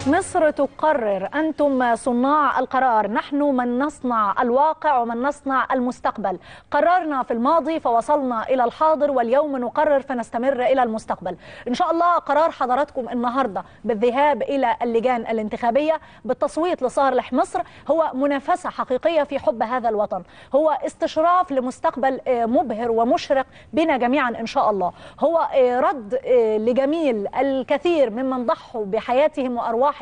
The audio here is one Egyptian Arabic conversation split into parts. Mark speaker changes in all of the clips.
Speaker 1: مصر تقرر أنتم صناع القرار نحن من نصنع الواقع ومن نصنع المستقبل قررنا في الماضي فوصلنا إلى الحاضر واليوم نقرر فنستمر إلى المستقبل إن شاء الله قرار حضراتكم النهاردة بالذهاب إلى اللجان الانتخابية بالتصويت لصالح مصر هو منافسة حقيقية في حب هذا الوطن هو استشراف لمستقبل مبهر ومشرق بنا جميعا إن شاء الله هو رد لجميل الكثير ممن ضحوا بحياتهم وأرواحهم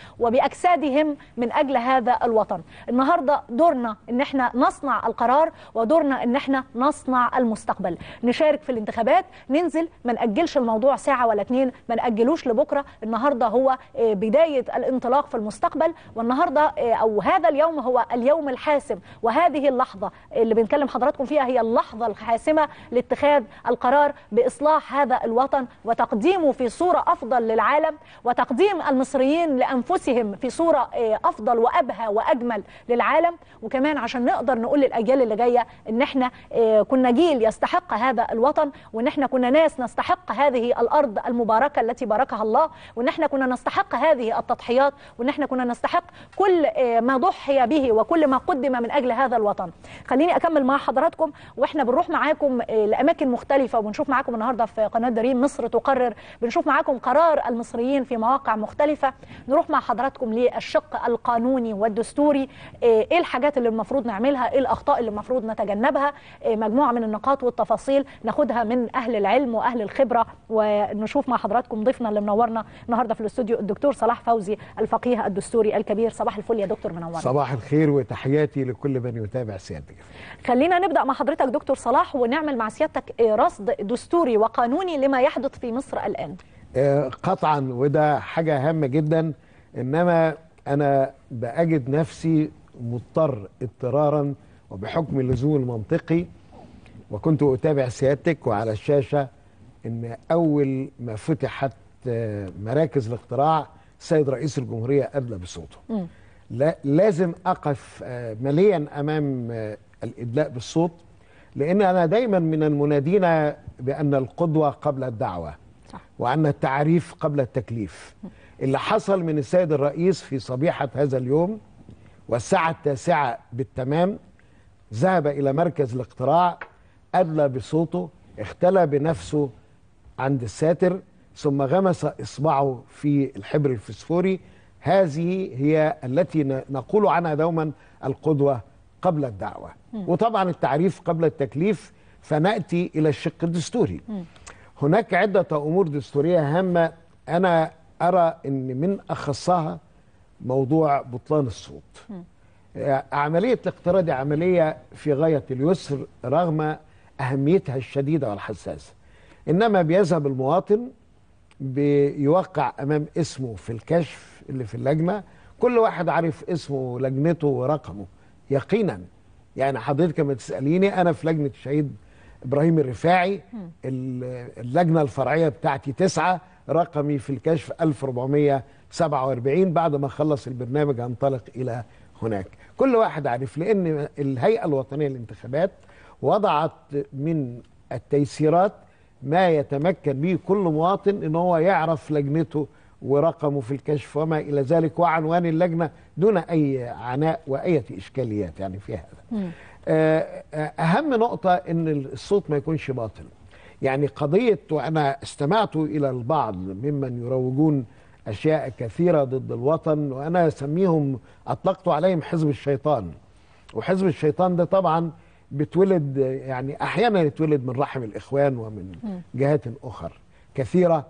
Speaker 1: وبأجسادهم من أجل هذا الوطن النهاردة دورنا إن احنا نصنع القرار ودورنا إن احنا نصنع المستقبل نشارك في الانتخابات ننزل ما نأجلش الموضوع ساعة ولا اتنين ما نأجلوش لبكرة النهاردة هو بداية الانطلاق في المستقبل والنهاردة أو هذا اليوم هو اليوم الحاسم وهذه اللحظة اللي بنكلم حضراتكم فيها هي اللحظة الحاسمة لاتخاذ القرار بإصلاح هذا الوطن وتقديمه في صورة أفضل للعالم وتقديم المصريين لانفسهم في صوره افضل وابهى واجمل للعالم وكمان عشان نقدر نقول للاجيال اللي جايه ان احنا كنا جيل يستحق هذا الوطن وان احنا كنا ناس نستحق هذه الارض المباركه التي باركها الله وان احنا كنا نستحق هذه التضحيات وان احنا كنا نستحق كل ما ضحي به وكل ما قدم من اجل هذا الوطن خليني اكمل مع حضراتكم واحنا بنروح معاكم لاماكن مختلفه وبنشوف معاكم النهارده في قناه دريم مصر تقرر بنشوف معاكم قرار المصريين في مواقع مختلفه نروح مع حضراتكم للشق القانوني والدستوري ايه الحاجات اللي المفروض نعملها ايه الاخطاء اللي المفروض نتجنبها مجموعه من النقاط والتفاصيل ناخدها من اهل العلم واهل الخبره ونشوف مع حضراتكم ضيفنا اللي منورنا النهارده في الاستوديو الدكتور صلاح فوزي الفقيه الدستوري الكبير صباح الفل يا دكتور منورنا
Speaker 2: صباح الخير وتحياتي لكل من يتابع سيادتك
Speaker 1: خلينا نبدا مع حضرتك دكتور صلاح ونعمل مع سيادتك رصد دستوري وقانوني لما يحدث في مصر الان
Speaker 2: قطعا وده حاجه هامه جدا انما انا باجد نفسي مضطر اضطرارا وبحكم اللزوم المنطقي وكنت اتابع سيادتك وعلى الشاشه ان اول ما فتحت مراكز الاقتراع السيد رئيس الجمهوريه ادلى بصوته لا لازم اقف مليا امام الادلاء بالصوت لان انا دايما من المنادين بان القدوه قبل الدعوه صح. وان التعريف قبل التكليف اللي حصل من السيد الرئيس في صبيحة هذا اليوم والساعة التاسعة بالتمام ذهب إلى مركز الاقتراع أدلى بصوته اختلى بنفسه عند الساتر ثم غمس إصبعه في الحبر الفسفوري هذه هي التي نقول عنها دوما القدوة قبل الدعوة وطبعا التعريف قبل التكليف فنأتي إلى الشق الدستوري هناك عدة أمور دستورية هامة أنا أرى أن من أخصها موضوع بطلان الصوت عملية الاقتراع دي عملية في غاية اليسر رغم أهميتها الشديدة والحساسة إنما بيذهب المواطن بيوقع أمام اسمه في الكشف اللي في اللجنة كل واحد عارف اسمه ولجنته ورقمه يقينا يعني حضرتك لما تسأليني أنا في لجنة الشهيد إبراهيم الرفاعي اللجنة الفرعية بتاعتي تسعة رقمي في الكشف 1447 بعد ما خلص البرنامج انطلق الى هناك كل واحد عارف لان الهيئه الوطنيه للانتخابات وضعت من التيسيرات ما يتمكن به كل مواطن ان هو يعرف لجنته ورقمه في الكشف وما الى ذلك وعنوان اللجنه دون اي عناء واي اشكاليات يعني في هذا اهم نقطه ان الصوت ما يكونش باطل يعني قضية وأنا استمعت إلى البعض ممن يروجون أشياء كثيرة ضد الوطن وأنا أسميهم أطلقت عليهم حزب الشيطان وحزب الشيطان ده طبعا بتولد يعني أحيانا يتولد من رحم الإخوان ومن جهات أخرى كثيرة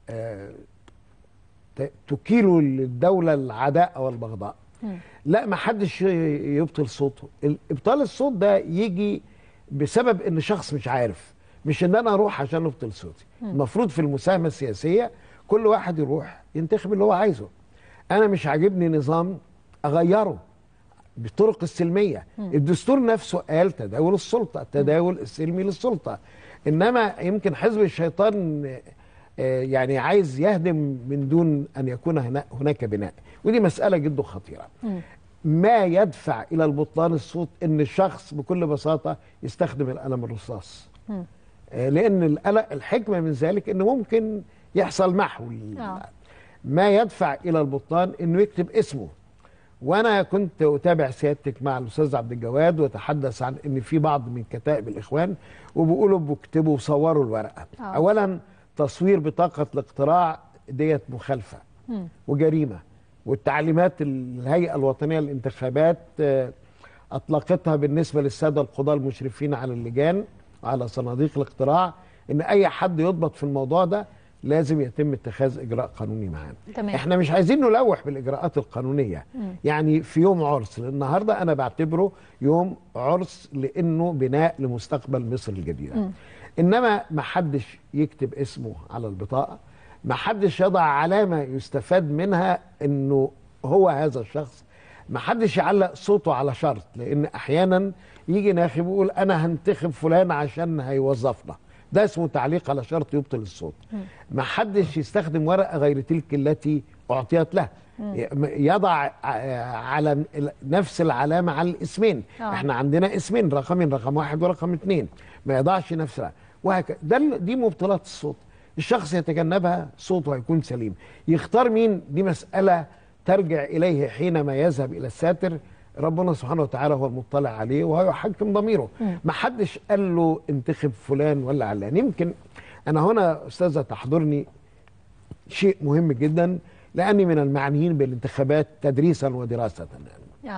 Speaker 2: تكيل للدولة العداء والبغضاء لا ما حدش يبطل صوته ابطال الصوت ده يجي بسبب ان شخص مش عارف مش ان انا اروح عشان ابطل صوتي المفروض في المساهمه السياسيه كل واحد يروح ينتخب اللي هو عايزه انا مش عاجبني نظام اغيره بالطرق السلميه الدستور نفسه قال تداول السلطه التداول السلمي للسلطه انما يمكن حزب الشيطان يعني عايز يهدم من دون ان يكون هناك بناء ودي مساله جد خطيره ما يدفع الى البطلان الصوت ان الشخص بكل بساطه يستخدم القلم الرصاص لان الحكمه من ذلك ان ممكن يحصل محو ما يدفع الى البطلان انه يكتب اسمه وانا كنت اتابع سيادتك مع الاستاذ عبد الجواد وتحدث عن ان في بعض من كتائب الاخوان وبيقولوا بيكتبوا وصوروا الورقه
Speaker 1: آه.
Speaker 2: اولا تصوير بطاقه الاقتراع ديت مخالفه
Speaker 1: مم.
Speaker 2: وجريمه والتعليمات الهيئه الوطنيه للانتخابات آه، اطلقتها بالنسبه للساده القضاه المشرفين على اللجان وعلى صناديق الاقتراع ان اي حد يضبط في الموضوع ده لازم يتم اتخاذ اجراء قانوني معاه
Speaker 1: تمام.
Speaker 2: احنا مش عايزين نلوح بالاجراءات القانونيه
Speaker 1: مم.
Speaker 2: يعني في يوم عرس النهارده انا بعتبره يوم عرس لانه بناء لمستقبل مصر الجديده
Speaker 1: مم.
Speaker 2: انما ما حدش يكتب اسمه على البطاقه ما حدش يضع علامه يستفاد منها انه هو هذا الشخص ما حدش يعلق صوته على شرط لان احيانا يجي ناخب يقول انا هنتخب فلان عشان هيوظفنا ده اسمه تعليق على شرط يبطل الصوت ما حدش يستخدم ورقه غير تلك التي اعطيت له يضع ع- على نفس العلامه على الاسمين
Speaker 1: آه.
Speaker 2: احنا عندنا اسمين رقمين رقم واحد ورقم اثنين ما يضعش نفس العلامة. وهكذا ده ال- دي مبطلات الصوت الشخص يتجنبها صوته هيكون سليم يختار مين دي مسألة ترجع إليه حينما يذهب إلى الساتر ربنا سبحانه وتعالى هو المطلع عليه وهو يحكم ضميره ما حدش قال له انتخب فلان ولا علان يمكن أنا هنا أستاذة تحضرني شيء مهم جدا لأني من المعنيين بالانتخابات تدريسا ودراسة يعني.
Speaker 1: آه.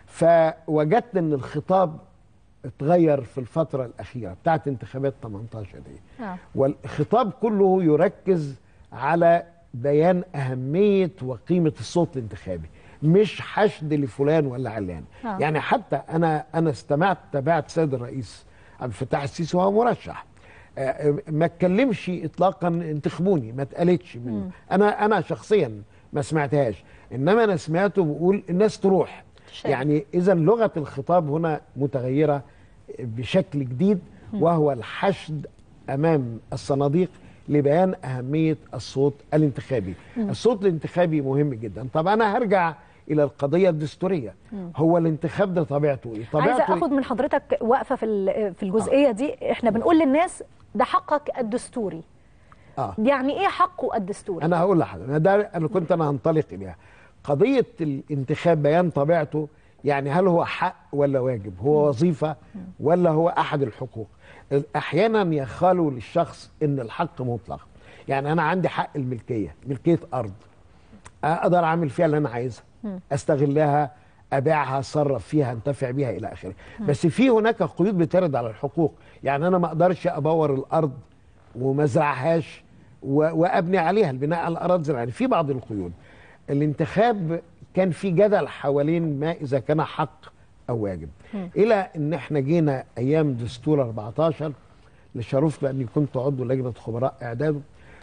Speaker 2: فوجدت ان الخطاب اتغير في الفترة الأخيرة بتاعت انتخابات 18 دي
Speaker 1: آه.
Speaker 2: والخطاب كله يركز على بيان أهمية وقيمة الصوت الانتخابي مش حشد لفلان ولا علان
Speaker 1: آه.
Speaker 2: يعني حتى أنا أنا استمعت تابعت سيد الرئيس عبد الفتاح السيسي وهو مرشح آه، ما اتكلمش اطلاقا انتخبوني ما اتقالتش منه انا انا شخصيا ما سمعتهاش انما انا سمعته بيقول الناس تروح
Speaker 1: شايف.
Speaker 2: يعني اذا لغه الخطاب هنا متغيره بشكل جديد وهو الحشد امام الصناديق لبيان اهميه الصوت الانتخابي الصوت الانتخابي مهم جدا طب انا هرجع الى القضيه الدستوريه هو الانتخاب ده طبيعته ايه
Speaker 1: عايزه
Speaker 2: طبيعته
Speaker 1: اخد من حضرتك وقفه في ال- في الجزئيه دي احنا بنقول للناس ده حقك الدستوري
Speaker 2: اه
Speaker 1: يعني ايه حقه الدستوري
Speaker 2: انا هقول لحضرتك أنا ده انا كنت انا هنطلق اليها قضيه الانتخاب بيان طبيعته يعني هل هو حق ولا واجب هو وظيفه ولا هو احد الحقوق احيانا يخالوا للشخص ان الحق مطلق يعني انا عندي حق الملكيه ملكيه ارض اقدر اعمل فيها اللي انا عايزها استغلها ابيعها اتصرف فيها انتفع بيها الى اخره بس في هناك قيود بترد على الحقوق يعني انا ما اقدرش ابور الارض وما ازرعهاش و- وابني عليها البناء على الاراضي الزراعيه في بعض القيود الانتخاب كان في جدل حوالين ما اذا كان حق او واجب الى ان احنا جينا ايام دستور 14 لشرفت باني كنت عضو لجنه خبراء اعداده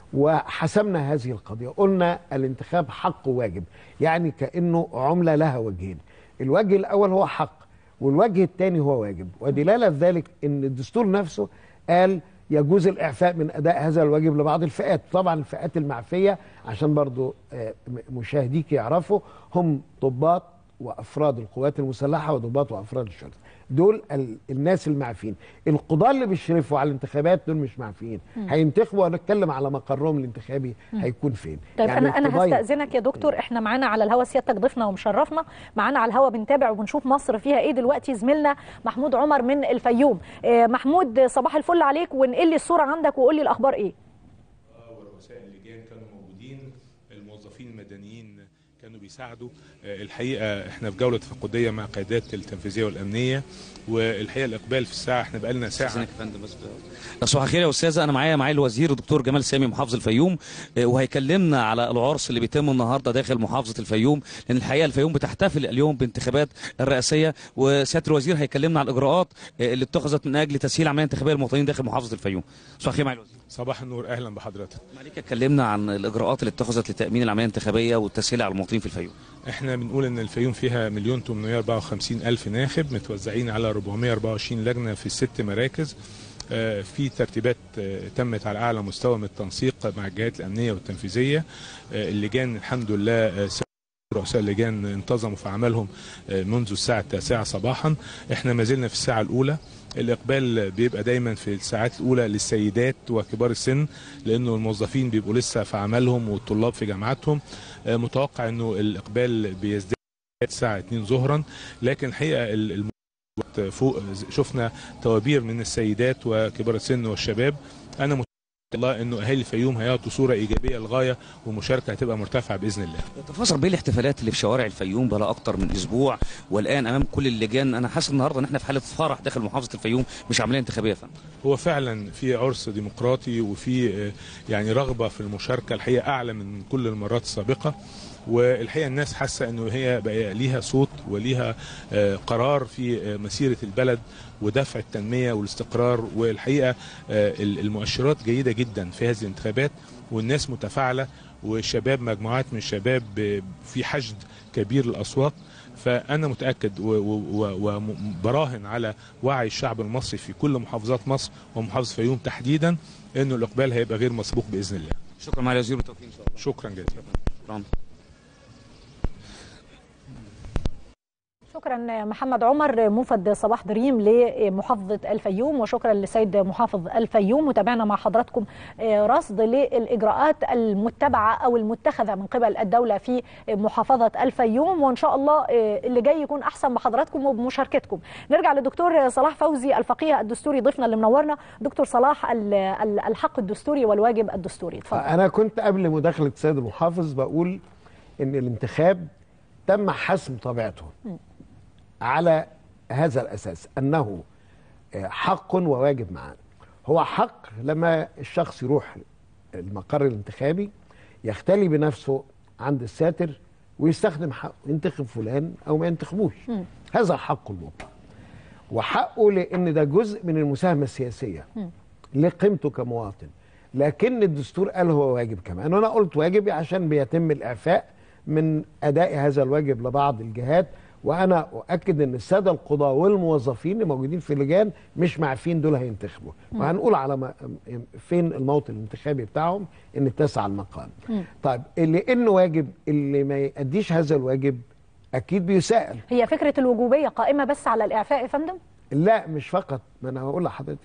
Speaker 2: وحسمنا هذه القضيه قلنا الانتخاب حق وواجب يعني كانه عمله لها وجهين الوجه الاول هو حق والوجه الثاني هو واجب ودلاله ذلك ان الدستور نفسه قال يجوز الاعفاء من اداء هذا الواجب لبعض الفئات طبعا الفئات المعفيه عشان برضو آه، م- مشاهديك يعرفوا هم ضباط وافراد القوات المسلحه وضباط وافراد الشرطه دول ال- الناس المعفين القضاه اللي بيشرفوا على الانتخابات دول مش معفيين هينتخبوا ونتكلم على مقرهم الانتخابي هيكون فين
Speaker 1: طيب
Speaker 2: يعني
Speaker 1: انا انا
Speaker 2: القضايا-
Speaker 1: هستاذنك يا دكتور احنا معانا على الهوا سيادتك ضيفنا ومشرفنا معانا على الهوا بنتابع وبنشوف مصر فيها ايه دلوقتي زميلنا محمود عمر من الفيوم آه، محمود صباح الفل عليك وانقل لي الصوره عندك وقول لي الاخبار ايه
Speaker 3: ورؤساء اللجان كانوا موجودين الموظفين المدنيين كانوا بيساعدوا آه، الحقيقه احنا في جوله تفقديه مع قيادات التنفيذيه والامنيه والحقيقه الاقبال في الساعه احنا بقالنا ساعه
Speaker 4: استاذنك يا فندم بس صباح الخير يا استاذه انا معايا معايا الوزير الدكتور جمال سامي محافظ الفيوم آه، وهيكلمنا على العرس اللي بيتم النهارده داخل محافظه الفيوم لان الحقيقه الفيوم بتحتفل اليوم بانتخابات الرئاسيه وسياده الوزير هيكلمنا على الاجراءات آه، اللي اتخذت من اجل تسهيل عمليه انتخابيه للمواطنين داخل محافظه الفيوم صباح الخير معالي الوزير
Speaker 3: صباح النور اهلا بحضرتك
Speaker 4: معليك اتكلمنا عن الاجراءات اللي اتخذت لتامين العمليه الانتخابيه والتسهيل على المواطنين في الفيوم
Speaker 3: احنا بنقول ان الفيوم فيها مليون 854 الف ناخب متوزعين على 424 لجنه في ست مراكز آه، في ترتيبات آه، تمت على اعلى مستوى من التنسيق مع الجهات الامنيه والتنفيذيه آه، اللجان الحمد لله آه، ورؤساء اللجان انتظموا في عملهم آه، منذ الساعه التاسعه صباحا احنا ما زلنا في الساعه الاولى الاقبال بيبقى دايما في الساعات الاولى للسيدات وكبار السن لانه الموظفين بيبقوا لسه في عملهم والطلاب في جامعاتهم آه، متوقع انه الاقبال بيزداد الساعه 2 ظهرا لكن الحقيقه ال- الم- فوق شفنا توابير من السيدات وكبار السن والشباب انا متأكد الله انه اهالي الفيوم هيعطوا صوره ايجابيه للغايه والمشاركه هتبقى مرتفعه باذن الله
Speaker 4: تفاصيل بيه الاحتفالات اللي في شوارع الفيوم بقى اكتر من اسبوع والان امام كل اللجان انا حاسس النهارده ان احنا في حاله فرح داخل محافظه الفيوم مش عمليه انتخابيه يا فندم
Speaker 3: هو فعلا في عرس ديمقراطي وفي آه، يعني رغبه في المشاركه الحقيقه اعلى من كل المرات السابقه والحقيقه الناس حاسه انه هي بقى ليها صوت وليها آه، قرار في آه، مسيره البلد ودفع التنميه والاستقرار والحقيقه آه، المؤشرات جيده جدا في هذه الانتخابات والناس متفاعله وشباب مجموعات من الشباب آه، في حشد كبير للاصوات فانا متاكد و- و- و- وبراهن على وعي الشعب المصري في كل محافظات مصر ومحافظه الفيوم تحديدا انه الاقبال هيبقى غير مسبوق باذن الله
Speaker 4: شكرا معالي وزير التوفيق ان شاء الله
Speaker 3: شكرا جزيلا
Speaker 4: شكرا
Speaker 1: شكرا محمد عمر موفد صباح دريم لمحافظة الفيوم وشكرا لسيد محافظ الفيوم متابعنا مع حضراتكم رصد للإجراءات المتبعة أو المتخذة من قبل الدولة في محافظة الفيوم وإن شاء الله اللي جاي يكون أحسن بحضراتكم وبمشاركتكم نرجع للدكتور صلاح فوزي الفقيه الدستوري ضيفنا اللي منورنا دكتور صلاح ال- ال- الحق الدستوري والواجب الدستوري اتفضل
Speaker 2: انا كنت قبل مداخله السيد المحافظ بقول ان الانتخاب تم حسم طبيعته على هذا الاساس انه آه، حق وواجب معا هو حق لما الشخص يروح المقر الانتخابي يختلي بنفسه عند الساتر ويستخدم حقه ينتخب فلان او ما ينتخبوش هذا حقه المطلق وحقه لان ده جزء من المساهمه السياسيه لقيمته كمواطن لكن الدستور قال هو واجب كمان وانا قلت واجب عشان بيتم الاعفاء من اداء هذا الواجب لبعض الجهات وانا اؤكد ان الساده القضاه والموظفين اللي موجودين في اللجان مش معفين دول هينتخبوا وهنقول على ما فين الموطن الانتخابي بتاعهم ان اتسع المقام طيب اللي انه واجب اللي ما يأديش هذا الواجب اكيد بيسائل
Speaker 1: هي فكرة الوجوبية قائمة بس على الإعفاء يا فندم
Speaker 2: لا مش فقط ما انا هقول لحضرتك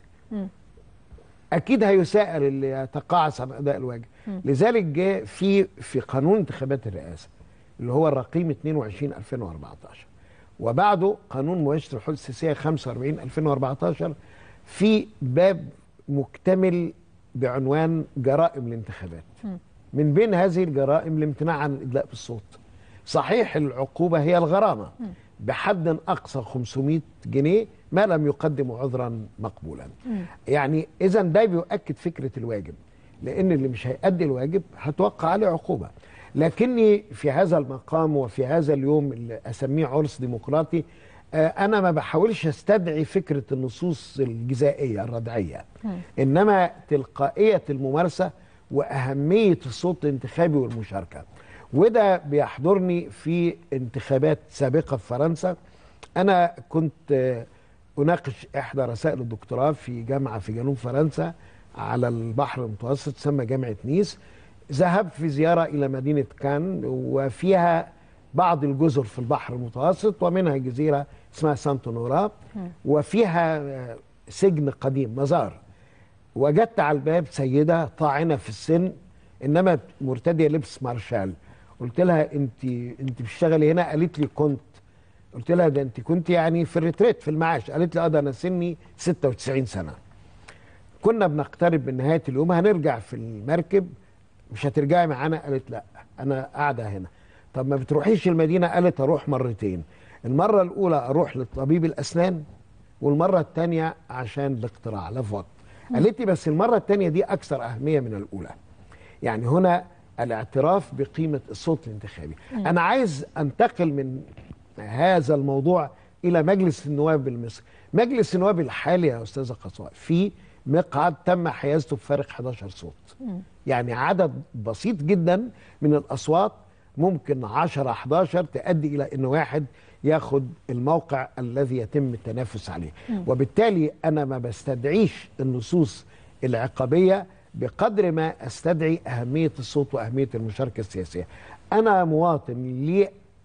Speaker 2: اكيد هيسائل اللي يتقاعس عن اداء الواجب لذلك جاء في في قانون انتخابات الرئاسه اللي هو الرقيم 22 2014 وبعده قانون مباشر الحدود السياسيه 45 2014 في باب مكتمل بعنوان جرائم الانتخابات من بين هذه الجرائم الامتناع عن الادلاء بالصوت صحيح العقوبه هي الغرامه بحد اقصى 500 جنيه ما لم يقدموا عذرا مقبولا يعني اذا ده بيؤكد فكره الواجب لان اللي مش هيأدي الواجب هتوقع عليه عقوبه لكني في هذا المقام وفي هذا اليوم اللي اسميه عرس ديمقراطي آه، انا ما بحاولش استدعي فكره النصوص الجزائيه الردعيه انما تلقائيه الممارسه واهميه الصوت الانتخابي والمشاركه وده بيحضرني في انتخابات سابقه في فرنسا انا كنت آه، اناقش احدى رسائل الدكتوراه في جامعه في جنوب فرنسا على البحر المتوسط تسمى جامعه نيس ذهبت في زياره الى مدينه كان وفيها بعض الجزر في البحر المتوسط ومنها جزيره اسمها سانتو نورا وفيها آه، سجن قديم مزار وجدت على الباب سيده طاعنه في السن انما مرتديه لبس مارشال قلت لها انت انت بتشتغلي هنا قالت لي كنت قلت لها ده انت كنت يعني في الريتريت في المعاش قالت لي اه ده انا سني 96 سنه كنا بنقترب من نهايه اليوم هنرجع في المركب مش هترجعي معانا قالت لا انا قاعده هنا طب ما بتروحيش المدينه قالت اروح مرتين المره الاولى اروح لطبيب الاسنان والمره الثانيه عشان الاقتراع لفظ قالت لي بس المره الثانيه دي اكثر اهميه من الاولى يعني هنا الاعتراف بقيمه الصوت الانتخابي انا عايز انتقل من هذا الموضوع الى مجلس النواب المصري مجلس النواب الحالي يا استاذه قصوى في مقعد تم حيازته بفارق 11 صوت يعني عدد بسيط جدا من الاصوات ممكن 10 11 تؤدي الى ان واحد ياخد الموقع الذي يتم التنافس عليه وبالتالي انا ما بستدعيش النصوص العقابيه بقدر ما استدعي اهميه الصوت واهميه المشاركه السياسيه انا مواطن لي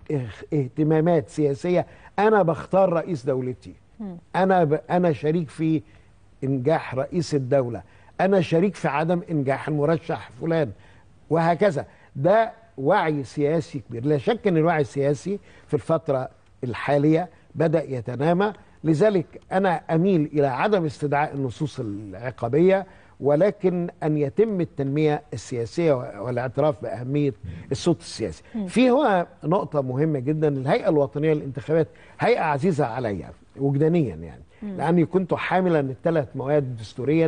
Speaker 2: اخ- اهتمامات سياسيه انا بختار رئيس دولتي انا ب... انا شريك في انجاح رئيس الدوله انا شريك في عدم انجاح المرشح فلان وهكذا ده وعي سياسي كبير لا شك ان الوعي السياسي في الفتره الحاليه بدا يتنامى لذلك انا اميل الى عدم استدعاء النصوص العقابيه ولكن ان يتم التنميه السياسيه والاعتراف باهميه الصوت السياسي. في هو نقطه مهمه جدا الهيئه الوطنيه للانتخابات هيئه عزيزه عليا وجدانيا يعني لاني كنت حاملا الثلاث مواد دستوريا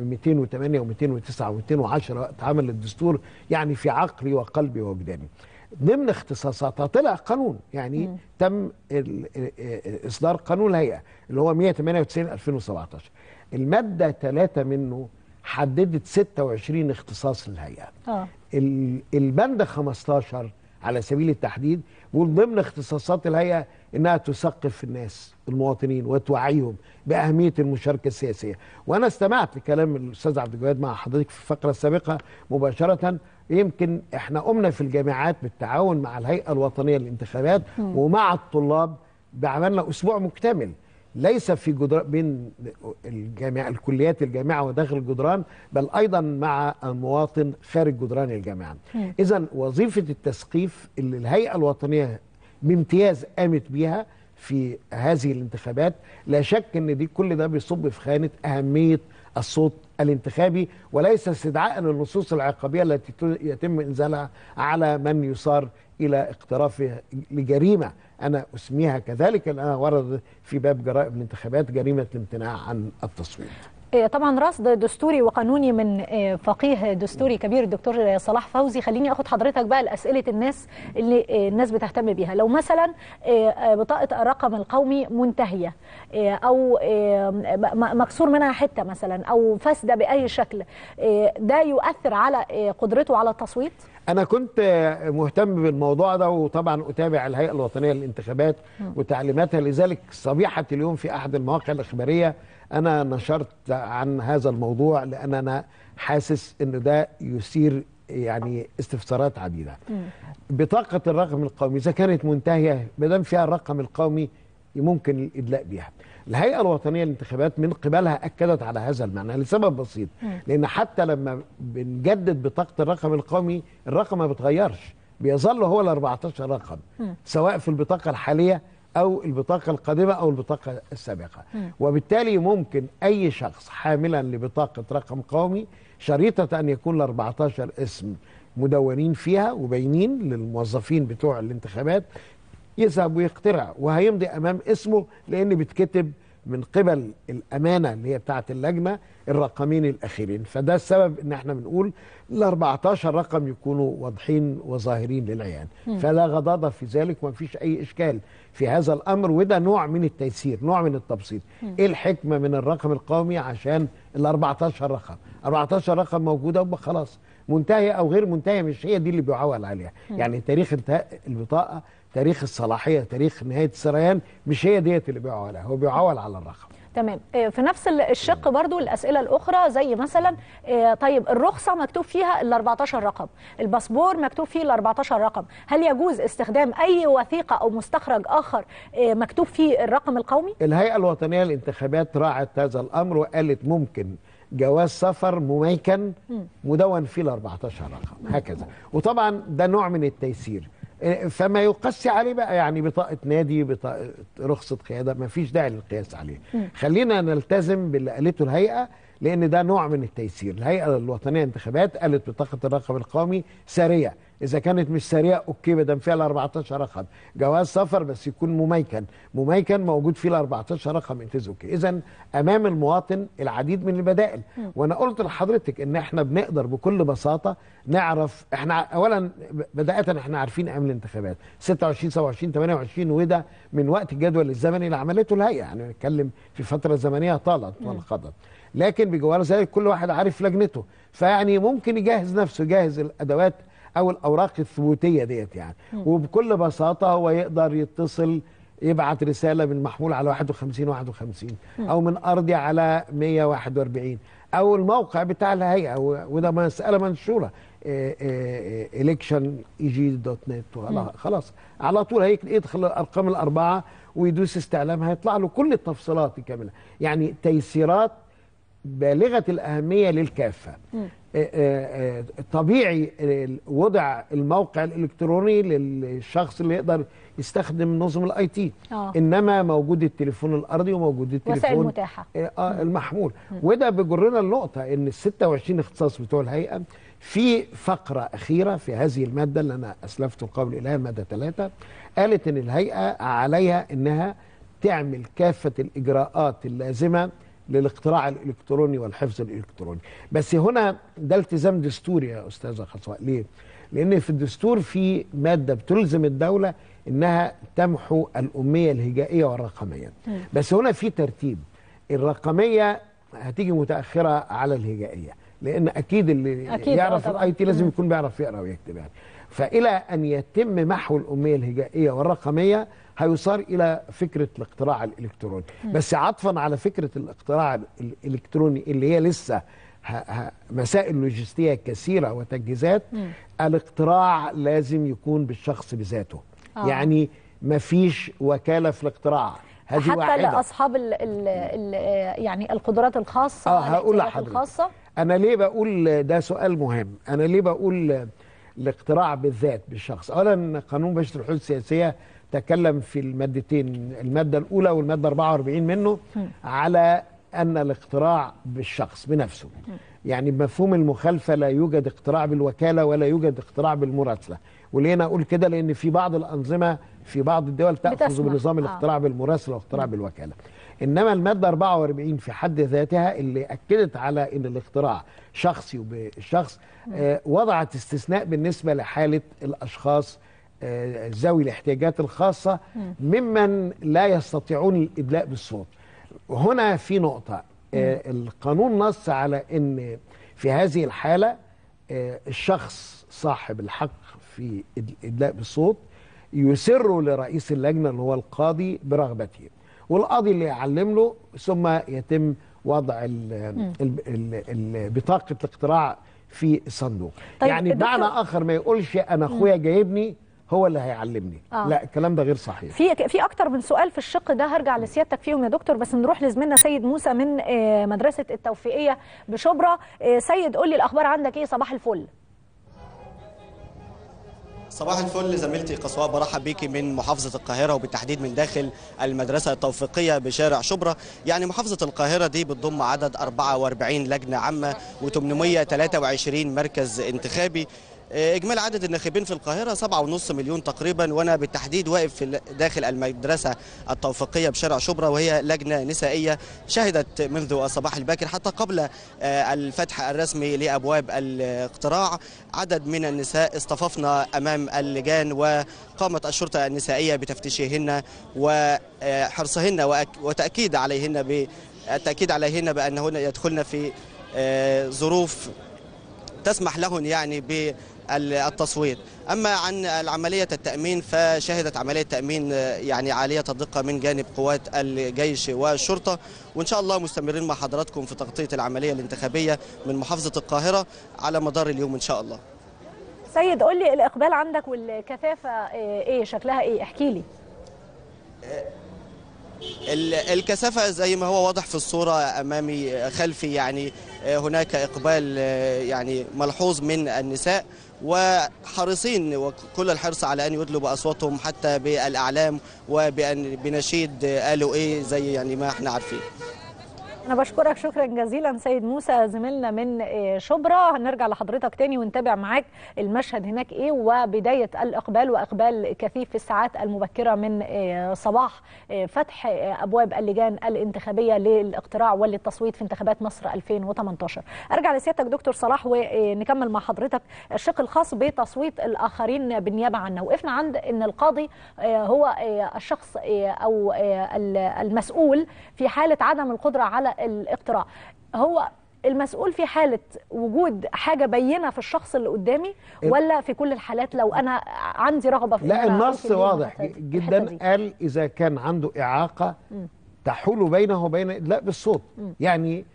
Speaker 2: 208 و209 و210 وقت عمل الدستور يعني في عقلي وقلبي ووجداني. ضمن اختصاصاتها طلع قانون يعني تم ال- ال- اصدار قانون الهيئه اللي هو 198 2017 الماده 3 منه حددت 26 اختصاص للهيئه
Speaker 1: اه
Speaker 2: ال- البند 15 على سبيل التحديد بيقول ضمن اختصاصات الهيئه انها تثقف الناس المواطنين وتوعيهم باهميه المشاركه السياسيه وانا استمعت لكلام الاستاذ عبد الجواد مع حضرتك في الفقره السابقه مباشره يمكن احنا قمنا في الجامعات بالتعاون مع الهيئه الوطنيه للانتخابات ومع الطلاب بعملنا اسبوع مكتمل ليس في جدران بين الجامعة الكليات الجامعة وداخل الجدران بل أيضا مع المواطن خارج جدران الجامعة إذا وظيفة التثقيف اللي الهيئة الوطنية بامتياز قامت بيها في هذه الانتخابات لا شك ان دي كل ده بيصب في خانه اهميه الصوت الانتخابي وليس استدعاء للنصوص العقابيه التي ت- يتم انزالها على من يصار الى اقترافه لجريمه انا اسميها كذلك لانها ورد في باب جرائم الانتخابات جريمه الامتناع عن التصويت.
Speaker 1: إيه، طبعا رصد دستوري وقانوني من إيه، فقيه دستوري كبير الدكتور صلاح فوزي خليني اخد حضرتك بقى لاسئله الناس اللي إيه، الناس بتهتم بيها لو مثلا إيه، آه، بطاقه الرقم القومي منتهيه إيه، او إيه، م- م- مكسور منها حته مثلا او فاسده باي شكل إيه، ده يؤثر على إيه، قدرته على التصويت
Speaker 2: انا كنت مهتم بالموضوع ده وطبعا اتابع الهيئه الوطنيه للانتخابات وتعليماتها لذلك صبيحه اليوم في احد المواقع الاخباريه انا نشرت عن هذا الموضوع لان انا حاسس ان ده يثير يعني استفسارات عديده بطاقه الرقم القومي اذا كانت منتهيه ما دام فيها الرقم القومي ممكن الادلاء بها الهيئه الوطنيه للانتخابات من قبلها اكدت على هذا المعنى لسبب بسيط لان حتى لما بنجدد بطاقه الرقم القومي الرقم ما بيتغيرش بيظل هو ال 14 رقم سواء في البطاقه الحاليه او البطاقه القادمه او البطاقه السابقه وبالتالي ممكن اي شخص حاملا لبطاقه رقم قومي شريطه ان يكون ال 14 اسم مدونين فيها وباينين للموظفين بتوع الانتخابات يذهب ويخترع وهيمضي امام اسمه لان بيتكتب من قبل الامانه اللي هي بتاعه اللجنه الرقمين الاخيرين فده السبب ان احنا بنقول ال 14 رقم يكونوا واضحين وظاهرين للعيان فلا غضاضه في ذلك وما فيش اي اشكال في هذا الامر وده نوع من التيسير نوع من التبسيط ايه الحكمه من الرقم القومي عشان ال 14 رقم 14 رقم موجوده يبقى خلاص منتهيه او غير منتهيه مش هي دي اللي بيعول عليها يعني تاريخ انتهاء البطاقه تاريخ الصلاحيه تاريخ نهايه السريان مش هي ديت اللي بيعول عليها هو بيعول على الرقم
Speaker 1: تمام إيه، في نفس ال- الشق برضو الاسئله الاخرى زي مثلا إيه، طيب الرخصه مكتوب فيها ال 14 رقم الباسبور مكتوب فيه ال 14 رقم هل يجوز استخدام اي وثيقه او مستخرج اخر إيه، مكتوب فيه الرقم القومي
Speaker 2: الهيئه الوطنيه للانتخابات راعت هذا الامر وقالت ممكن جواز سفر مميكن مدون فيه ال 14 رقم هكذا وطبعا ده نوع من التيسير إيه، فما يقسي عليه بقى يعني بطاقه نادي بطاقه رخصه قياده ما فيش داعي للقياس عليه خلينا نلتزم باللي قالته الهيئه لان ده نوع من التيسير الهيئه الوطنيه للانتخابات قالت بطاقه الرقم القومي ساريه اذا كانت مش ساريه اوكي ما دام فيها ال 14 رقم جواز سفر بس يكون مميكن مميكن موجود فيه ال 14 رقم انتز اوكي اذا امام المواطن العديد من البدائل وانا قلت لحضرتك ان احنا بنقدر بكل بساطه نعرف احنا اولا بدايه احنا عارفين ايام الانتخابات 26 27 28 وده من وقت الجدول الزمني اللي عملته الهيئه يعني بنتكلم في فتره زمنيه طالت وانقضت لكن بجوار ذلك كل واحد عارف لجنته فيعني ممكن يجهز نفسه يجهز الادوات او الاوراق الثبوتيه ديت يعني وبكل بساطه هو يقدر يتصل يبعت رساله من محمول على 51 51 او من ارضي على 141 او الموقع بتاع الهيئه و- وده مساله منشوره الكشن اي جي دوت نت خلاص على طول هيك يدخل الارقام الاربعه ويدوس استعلام هيطلع له كل التفصيلات الكامله يعني تيسيرات بالغه الاهميه للكافه آه، آه، آه، طبيعي آه، وضع الموقع الالكتروني للشخص اللي يقدر يستخدم نظم الاي تي
Speaker 1: آه.
Speaker 2: انما موجود التليفون الارضي وموجود التليفون
Speaker 1: وسائل متاحة.
Speaker 2: آه آه، المحمول وده بيجرنا النقطه ان ال 26 اختصاص بتوع الهيئه في فقره اخيره في هذه الماده اللي انا اسلفت قبل اليها الماده 3 قالت ان الهيئه عليها انها تعمل كافه الاجراءات اللازمه للاقتراع الالكتروني والحفظ الالكتروني بس هنا ده التزام دستوري يا استاذه خصوصا ليه لان في الدستور في ماده بتلزم الدوله انها تمحو الاميه الهجائيه والرقميه بس هنا في ترتيب الرقميه هتيجي متاخره على الهجائيه لان اكيد اللي
Speaker 1: أكيد،
Speaker 2: يعرف
Speaker 1: آه طبعاً.
Speaker 2: الاي تي لازم يكون بيعرف يقرا ويكتب يعني فالى ان يتم محو الاميه الهجائيه والرقميه هيصار الى فكره الاقتراع الالكتروني بس عطفا على فكره الاقتراع ال- الالكتروني اللي هي لسه ه- ه- مسائل لوجستيه كثيره وتجهيزات الاقتراع لازم يكون بالشخص بذاته
Speaker 1: آه.
Speaker 2: يعني مفيش وكاله في الاقتراع هذه
Speaker 1: حتى
Speaker 2: واحده
Speaker 1: لاصحاب ال ال ال يعني القدرات الخاصه
Speaker 2: اه هقول
Speaker 1: الاحتياجات
Speaker 2: لحضرتك
Speaker 1: الخاصه
Speaker 2: انا ليه بقول ده سؤال مهم انا ليه بقول الاقتراع بالذات بالشخص اولا قانون بشر الحدود السياسيه تكلم في المادتين الماده الاولى والماده 44 منه على ان الاقتراع بالشخص بنفسه يعني بمفهوم المخالفه لا يوجد اقتراع بالوكاله ولا يوجد اقتراع بالمراسله وليه انا اقول كده لان في بعض الانظمه في بعض الدول تاخذ
Speaker 1: بتسمح.
Speaker 2: بنظام
Speaker 1: آه.
Speaker 2: الاقتراع بالمراسله والاقتراع بالوكاله انما الماده 44 في حد ذاتها اللي اكدت على ان الاختراع شخصي وبالشخص آه وضعت استثناء بالنسبه لحاله الاشخاص آه ذوي الاحتياجات الخاصه ممن لا يستطيعون الادلاء بالصوت وهنا في نقطه آه القانون نص على ان في هذه الحاله آه الشخص صاحب الحق في الادلاء بالصوت يسر لرئيس اللجنه اللي هو القاضي برغبته والقاضي اللي يعلم له ثم يتم وضع ال ال ال ال بطاقه الاقتراع في الصندوق
Speaker 1: طيب،
Speaker 2: يعني
Speaker 1: دكتور-
Speaker 2: بمعنى اخر ما يقولش انا اخويا جايبني هو اللي هيعلمني
Speaker 1: آه.
Speaker 2: لا الكلام ده غير صحيح
Speaker 1: في في اكتر من سؤال في الشق ده هرجع لسيادتك فيهم يا دكتور بس نروح لزميلنا سيد موسى من آه، مدرسه التوفيقيه بشبرا آه، سيد قول لي الاخبار عندك ايه صباح الفل
Speaker 5: صباح الفل زميلتي قصواء برحب بيكي من محافظة القاهرة وبالتحديد من داخل المدرسة التوفيقية بشارع شبرا يعني محافظة القاهرة دي بتضم عدد 44 لجنة عامة و823 مركز انتخابي آه، إجمالي عدد الناخبين في القاهرة 7.5 مليون تقريبا وأنا بالتحديد واقف في ال- داخل المدرسة التوفيقية بشارع شبرا وهي لجنة نسائية شهدت منذ الصباح الباكر حتى قبل آه، الفتح الرسمي لأبواب الاقتراع عدد من النساء اصطففنا أمام اللجان وقامت الشرطة النسائية بتفتيشهن وحرصهن وأك- وتأكيد عليهن ب التأكيد عليهن بأنهن يدخلن في آه، ظروف تسمح لهن يعني بالتصويت أما عن عملية التأمين فشهدت عملية تأمين آه، يعني عالية الدقة من جانب قوات الجيش والشرطة وإن شاء الله مستمرين مع حضراتكم في تغطية العملية الانتخابية من محافظة القاهرة على مدار اليوم إن شاء الله
Speaker 1: سيد قول لي الاقبال عندك والكثافه آه، ايه شكلها ايه احكي لي
Speaker 5: ال- الكثافة زي ما هو واضح في الصورة أمامي خلفي يعني هناك إقبال يعني ملحوظ من النساء وحريصين وكل الحرص على أن يدلوا بأصواتهم حتى بالأعلام وبأن بنشيد قالوا إيه زي يعني ما احنا عارفين
Speaker 1: انا بشكرك شكرا جزيلا سيد موسى زميلنا من آه، شبرا هنرجع لحضرتك تاني ونتابع معاك المشهد هناك ايه وبدايه الاقبال واقبال كثيف في الساعات المبكره من آه، صباح آه، فتح آه، ابواب اللجان الانتخابيه للاقتراع وللتصويت في انتخابات مصر 2018 ارجع لسيادتك دكتور صلاح ونكمل مع حضرتك الشق الخاص بتصويت الاخرين بالنيابه عنا وقفنا عند ان القاضي آه، هو آه، الشخص آه، او آه، المسؤول في حاله عدم القدره على الاقتراع هو المسؤول في حالة وجود حاجة بينة في الشخص اللي قدامي ولا في كل الحالات لو أنا عندي رغبة في إن
Speaker 2: لا
Speaker 1: أنا
Speaker 2: النص
Speaker 1: أوصل
Speaker 2: واضح
Speaker 1: للحتة دي-
Speaker 2: جدا
Speaker 1: الحتة دي.
Speaker 2: قال اذا كان عنده اعاقه تحول بينه وبين الادلاء بالصوت يعني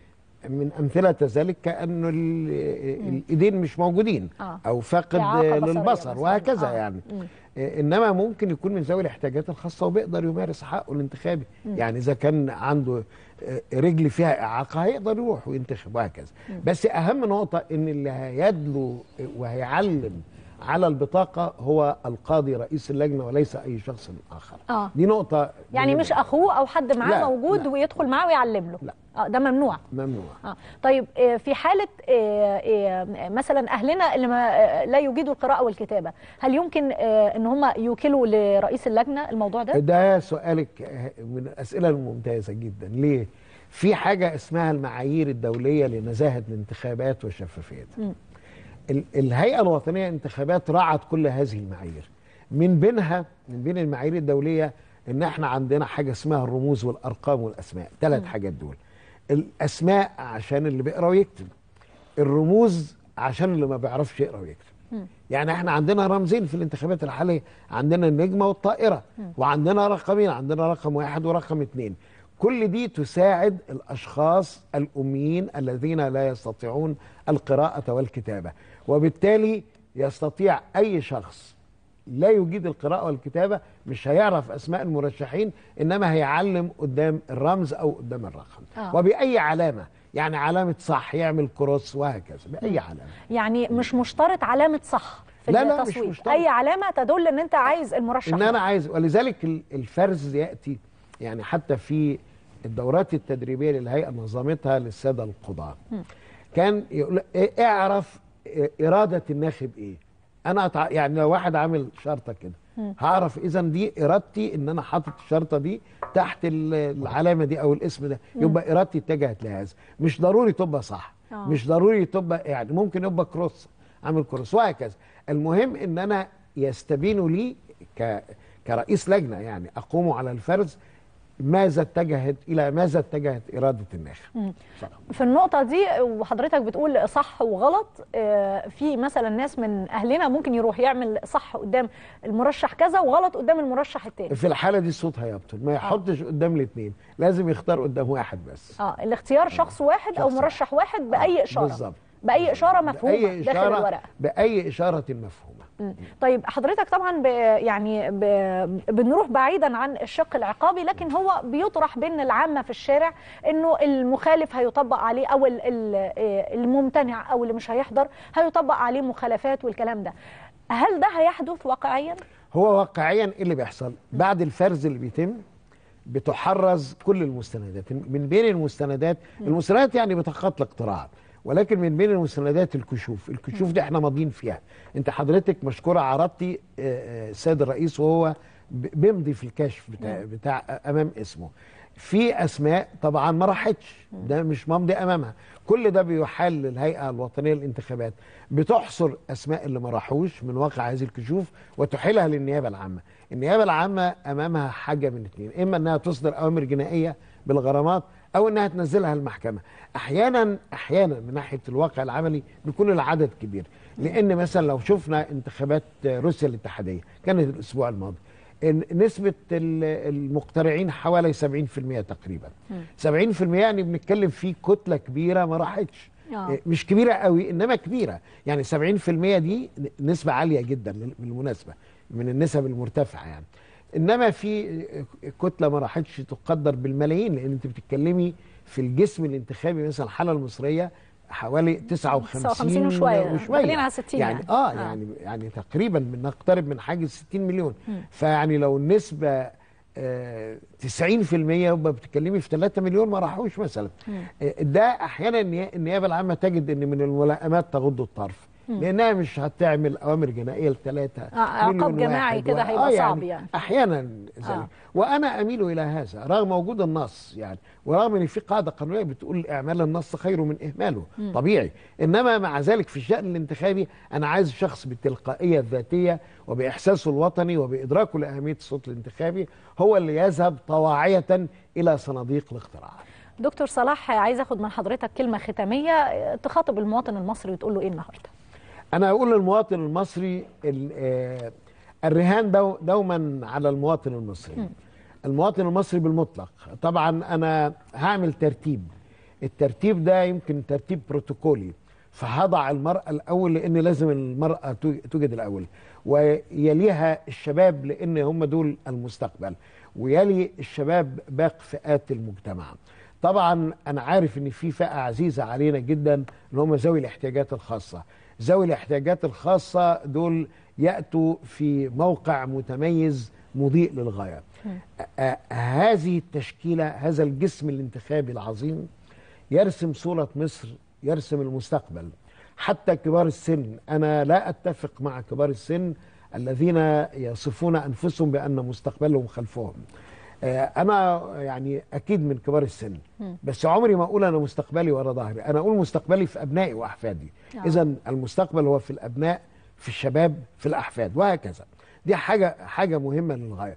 Speaker 2: من امثله ذلك كانه ال- الايدين مش موجودين
Speaker 1: آه.
Speaker 2: او فاقد
Speaker 1: إعاقة بصرية
Speaker 2: للبصر
Speaker 1: مثلاً.
Speaker 2: وهكذا
Speaker 1: آه.
Speaker 2: يعني
Speaker 1: مم.
Speaker 2: آه، انما ممكن يكون من ذوي الاحتياجات الخاصه وبيقدر يمارس حقه الانتخابي يعني اذا كان عنده آه، رجل فيها اعاقه هيقدر يروح وينتخب وهكذا بس اهم نقطه ان اللي هيدلو وهيعلم على البطاقه هو القاضي رئيس اللجنه وليس اي شخص اخر
Speaker 1: آه.
Speaker 2: دي نقطه
Speaker 1: يعني مش
Speaker 2: مهمة.
Speaker 1: اخوه او حد معاه
Speaker 2: لا،
Speaker 1: موجود
Speaker 2: لا.
Speaker 1: ويدخل معاه ويعلم له
Speaker 2: لا.
Speaker 1: اه ده ممنوع
Speaker 2: ممنوع
Speaker 1: آه. طيب آه، في حالة آه، آه، مثلا أهلنا اللي ما آه، لا يجيدوا القراءة والكتابة هل يمكن آه، إن هم يوكلوا لرئيس اللجنة الموضوع ده؟
Speaker 2: ده سؤالك من الاسئله الممتازه جدا ليه في حاجه اسمها المعايير الدوليه لنزاهه الانتخابات وشفافيتها ال- الهيئه الوطنيه للانتخابات راعت كل هذه المعايير من بينها من بين المعايير الدوليه ان احنا عندنا حاجه اسمها الرموز والارقام والاسماء ثلاث حاجات دول الاسماء عشان اللي بيقرا ويكتب الرموز عشان اللي ما بيعرفش يقرا ويكتب يعني احنا عندنا رمزين في الانتخابات الحاليه عندنا النجمه والطائره وعندنا رقمين عندنا رقم واحد ورقم اثنين كل دي تساعد الاشخاص الاميين الذين لا يستطيعون القراءه والكتابه وبالتالي يستطيع اي شخص لا يجيد القراءة والكتابة مش هيعرف أسماء المرشحين إنما هيعلم قدام الرمز أو قدام الرقم
Speaker 1: آه.
Speaker 2: وبأي علامة يعني علامة صح يعمل كروس وهكذا بأي علامة
Speaker 1: يعني مش مشترط علامة صح في
Speaker 2: لا، لا، مش
Speaker 1: التصويت
Speaker 2: مشترط.
Speaker 1: أي علامة تدل إن أنت عايز المرشح
Speaker 2: ان
Speaker 1: ده.
Speaker 2: انا عايز ولذلك ال- الفرز ياتي يعني حتى في الدورات التدريبيه اللي الهيئه نظمتها للساده القضاه كان يقول إيه اعرف إيه اراده الناخب ايه انا أتع... يعني لو واحد عامل شرطه كده هعرف اذا دي ارادتي ان انا حاطط الشرطه دي تحت ال- العلامه دي او الاسم ده يبقى ارادتي اتجهت لهذا مش ضروري تبقى صح
Speaker 1: آه.
Speaker 2: مش ضروري تبقى يعني ممكن يبقى كروس عامل كروس وهكذا المهم ان انا يستبين لي ك كرئيس لجنه يعني اقوم على الفرز ماذا اتجهت الى ماذا اتجهت اراده الناخب فقط.
Speaker 1: في النقطة دي وحضرتك بتقول صح وغلط آه، في مثلا ناس من أهلنا ممكن يروح يعمل صح قدام المرشح كذا وغلط قدام المرشح التاني
Speaker 2: في الحاله دي الصوت هيبطل ما يحطش قدام الاثنين لازم يختار قدام واحد بس
Speaker 1: اه الاختيار شخص واحد أو
Speaker 2: شخص
Speaker 1: مرشح واحد بأي إشارة
Speaker 2: بالظبط.
Speaker 1: بأي إشارة مفهومة
Speaker 2: باي
Speaker 1: داخل
Speaker 2: اشاره
Speaker 1: الورقة
Speaker 2: باي اشاره مفهومه
Speaker 1: مم. طيب حضرتك طبعا ب يعني ب بنروح بعيدا عن الشق العقابي لكن هو بيطرح بين العامه في الشارع انه المخالف هيطبق عليه او ال- ال- آه، الممتنع او اللي مش هيحضر هيطبق عليه مخالفات والكلام ده هل ده هيحدث واقعيا؟
Speaker 2: هو واقعيا ايه اللي بيحصل بعد الفرز اللي بيتم بتحرز كل المستندات من بين المستندات المستندات يعني بطاقات الاقتراع ولكن من بين المستندات الكشوف الكشوف دي احنا ماضيين فيها انت حضرتك مشكوره عرضتي آه، آه، السيد الرئيس وهو ب- بيمضي في الكشف بتاع, بتاع امام اسمه في اسماء طبعا ما راحتش ده مش ممضي امامها كل ده بيحال للهيئه الوطنيه للانتخابات بتحصر اسماء اللي ما راحوش من واقع هذه الكشوف وتحيلها للنيابه العامه النيابه العامه امامها حاجه من اثنين اما انها تصدر اوامر جنائيه بالغرامات او انها تنزلها المحكمه احيانا احيانا من ناحيه الواقع العملي بيكون العدد كبير لان مثلا لو شفنا انتخابات روسيا الاتحاديه كانت الاسبوع الماضي إن نسبة ال- المقترعين حوالي 70% تقريبا 70% يعني بنتكلم في كتلة كبيرة ما راحتش
Speaker 1: آه.
Speaker 2: إيه، مش كبيرة قوي إنما كبيرة يعني 70% دي نسبة عالية جدا لل- بالمناسبة من النسب المرتفعة يعني إنما في كتلة ما راحتش تقدر بالملايين لأن أنت بتتكلمي في الجسم الانتخابي مثلا الحالة المصرية حوالي 59
Speaker 1: 59 وشوية.
Speaker 2: وشوية
Speaker 1: داخلين على 60
Speaker 2: يعني,
Speaker 1: يعني.
Speaker 2: اه
Speaker 1: آه.
Speaker 2: يعني يعني تقريبا بنقترب من حاجز 60 مليون فيعني لو النسبة آه 90% يبقى بتتكلمي في 3 مليون ما راحوش مثلا آه ده احيانا النيا- النيابه العامه تجد ان من الملائمات تغض الطرف لانها مش هتعمل اوامر جنائيه لثلاثه
Speaker 1: آه، عقاب جماعي كده هيبقى صعب يعني.
Speaker 2: احيانا ذلك
Speaker 1: آه.
Speaker 2: وانا اميل الى هذا رغم وجود النص يعني ورغم ان في قاعده قانونيه بتقول اعمال النص خير من اهماله طبيعي انما مع ذلك في الشان الانتخابي انا عايز شخص بالتلقائيه الذاتيه وباحساسه الوطني وبادراكه لاهميه الصوت الانتخابي هو اللي يذهب طواعيه الى صناديق الاقتراعات
Speaker 1: دكتور صلاح عايز اخد من حضرتك كلمة ختامية آه، تخاطب المواطن المصري وتقول له ايه النهارده؟
Speaker 2: انا اقول للمواطن المصري ال- آه، الرهان دو دوما على المواطن المصري المواطن المصري بالمطلق طبعا انا هعمل ترتيب الترتيب ده يمكن ترتيب بروتوكولي فهضع المرأة الأول لأن لازم المرأة تو- توجد الأول ويليها الشباب لأن هم دول المستقبل ويلي الشباب باقي فئات المجتمع طبعا أنا عارف إن في فئة عزيزة علينا جدا اللي هم ذوي الاحتياجات الخاصة ذوي الاحتياجات الخاصة دول يأتوا في موقع متميز مضيء للغاية آه، هذه التشكيلة هذا الجسم الانتخابي العظيم يرسم صورة مصر يرسم المستقبل حتى كبار السن أنا لا أتفق مع كبار السن الذين يصفون أنفسهم بأن مستقبلهم خلفهم آه، أنا يعني أكيد من كبار السن بس عمري ما أقول أنا مستقبلي ورا ظهري أنا أقول مستقبلي في أبنائي وأحفادي
Speaker 1: آه.
Speaker 2: إذا المستقبل هو في الأبناء في الشباب في الأحفاد وهكذا دي حاجة حاجة مهمة للغاية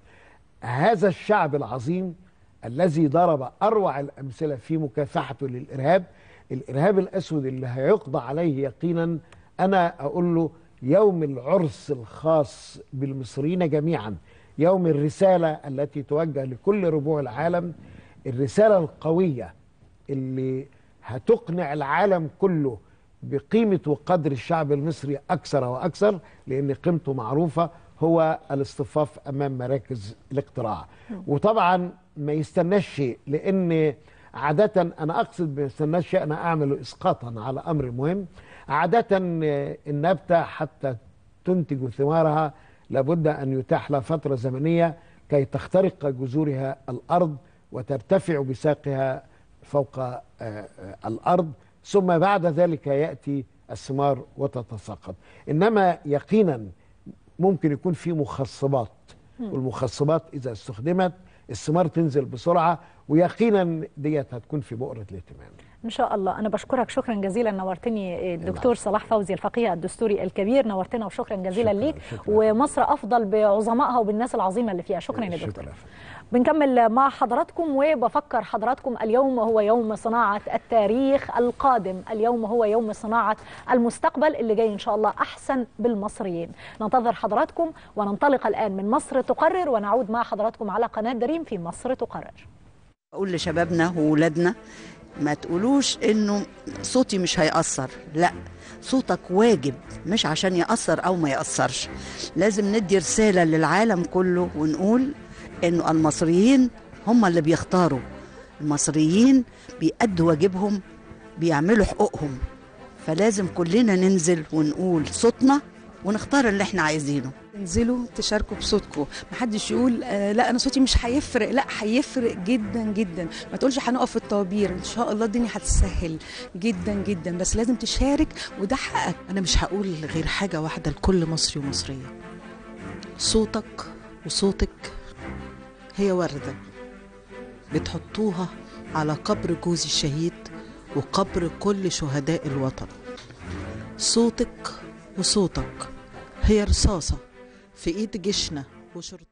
Speaker 2: هذا الشعب العظيم الذي ضرب أروع الأمثلة في مكافحته للإرهاب الإرهاب الأسود اللي هيقضى عليه يقينا أنا أقول له يوم العرس الخاص بالمصريين جميعا يوم الرسالة التي توجه لكل ربوع العالم الرسالة القوية اللي هتقنع العالم كله بقيمة وقدر الشعب المصري أكثر وأكثر لأن قيمته معروفة هو الاصطفاف أمام مراكز الاقتراع وطبعا ما يستناش شيء لأن عادة أنا أقصد ما يستناش شيء أنا أعمل إسقاطا على أمر مهم عادة آه، النبتة حتى تنتج ثمارها لابد أن يتاح لها فترة زمنية كي تخترق جذورها الأرض وترتفع بساقها فوق آه، آه، الأرض ثم بعد ذلك يأتي الثمار وتتساقط إنما يقينا ممكن يكون في مخصبات والمخصبات إذا استخدمت الثمار تنزل بسرعة ويقينا ديت هتكون في بؤرة الاهتمام
Speaker 1: ان شاء الله انا بشكرك شكرا جزيلا نورتني الدكتور صلاح فوزي الفقيه الدستوري الكبير نورتنا وشكرا جزيلا
Speaker 2: شكراً،
Speaker 1: ليك
Speaker 2: شكراً.
Speaker 1: ومصر افضل بعظمائها وبالناس العظيمه اللي فيها شكرا يا
Speaker 2: شكراً
Speaker 1: دكتور
Speaker 2: يا فندم.
Speaker 1: بنكمل مع حضراتكم وبفكر حضراتكم اليوم هو يوم صناعة التاريخ القادم اليوم هو يوم صناعة المستقبل اللي جاي إن شاء الله أحسن بالمصريين ننتظر حضراتكم وننطلق الآن من مصر تقرر ونعود مع حضراتكم على قناة دريم في مصر تقرر
Speaker 6: اقول لشبابنا وولادنا ما تقولوش انه صوتي مش هيأثر لا صوتك واجب مش عشان يأثر او ما يأثرش لازم ندي رسالة للعالم كله ونقول انه المصريين هم اللي بيختاروا المصريين بيأدوا واجبهم بيعملوا حقوقهم فلازم كلنا ننزل ونقول صوتنا ونختار اللي احنا عايزينه
Speaker 7: انزلوا تشاركوا بصوتكم محدش يقول آه لا انا صوتي مش هيفرق لا هيفرق جدا جدا ما تقولش هنقف في الطوابير ان شاء الله الدنيا هتسهل جدا جدا بس لازم تشارك وده حقك
Speaker 8: أنا مش هقول غير حاجة واحدة لكل مصري ومصرية صوتك وصوتك هي وردة بتحطوها على قبر جوزي الشهيد وقبر كل شهداء الوطن صوتك وصوتك هي رصاصة في إيد جيشنا وشرطة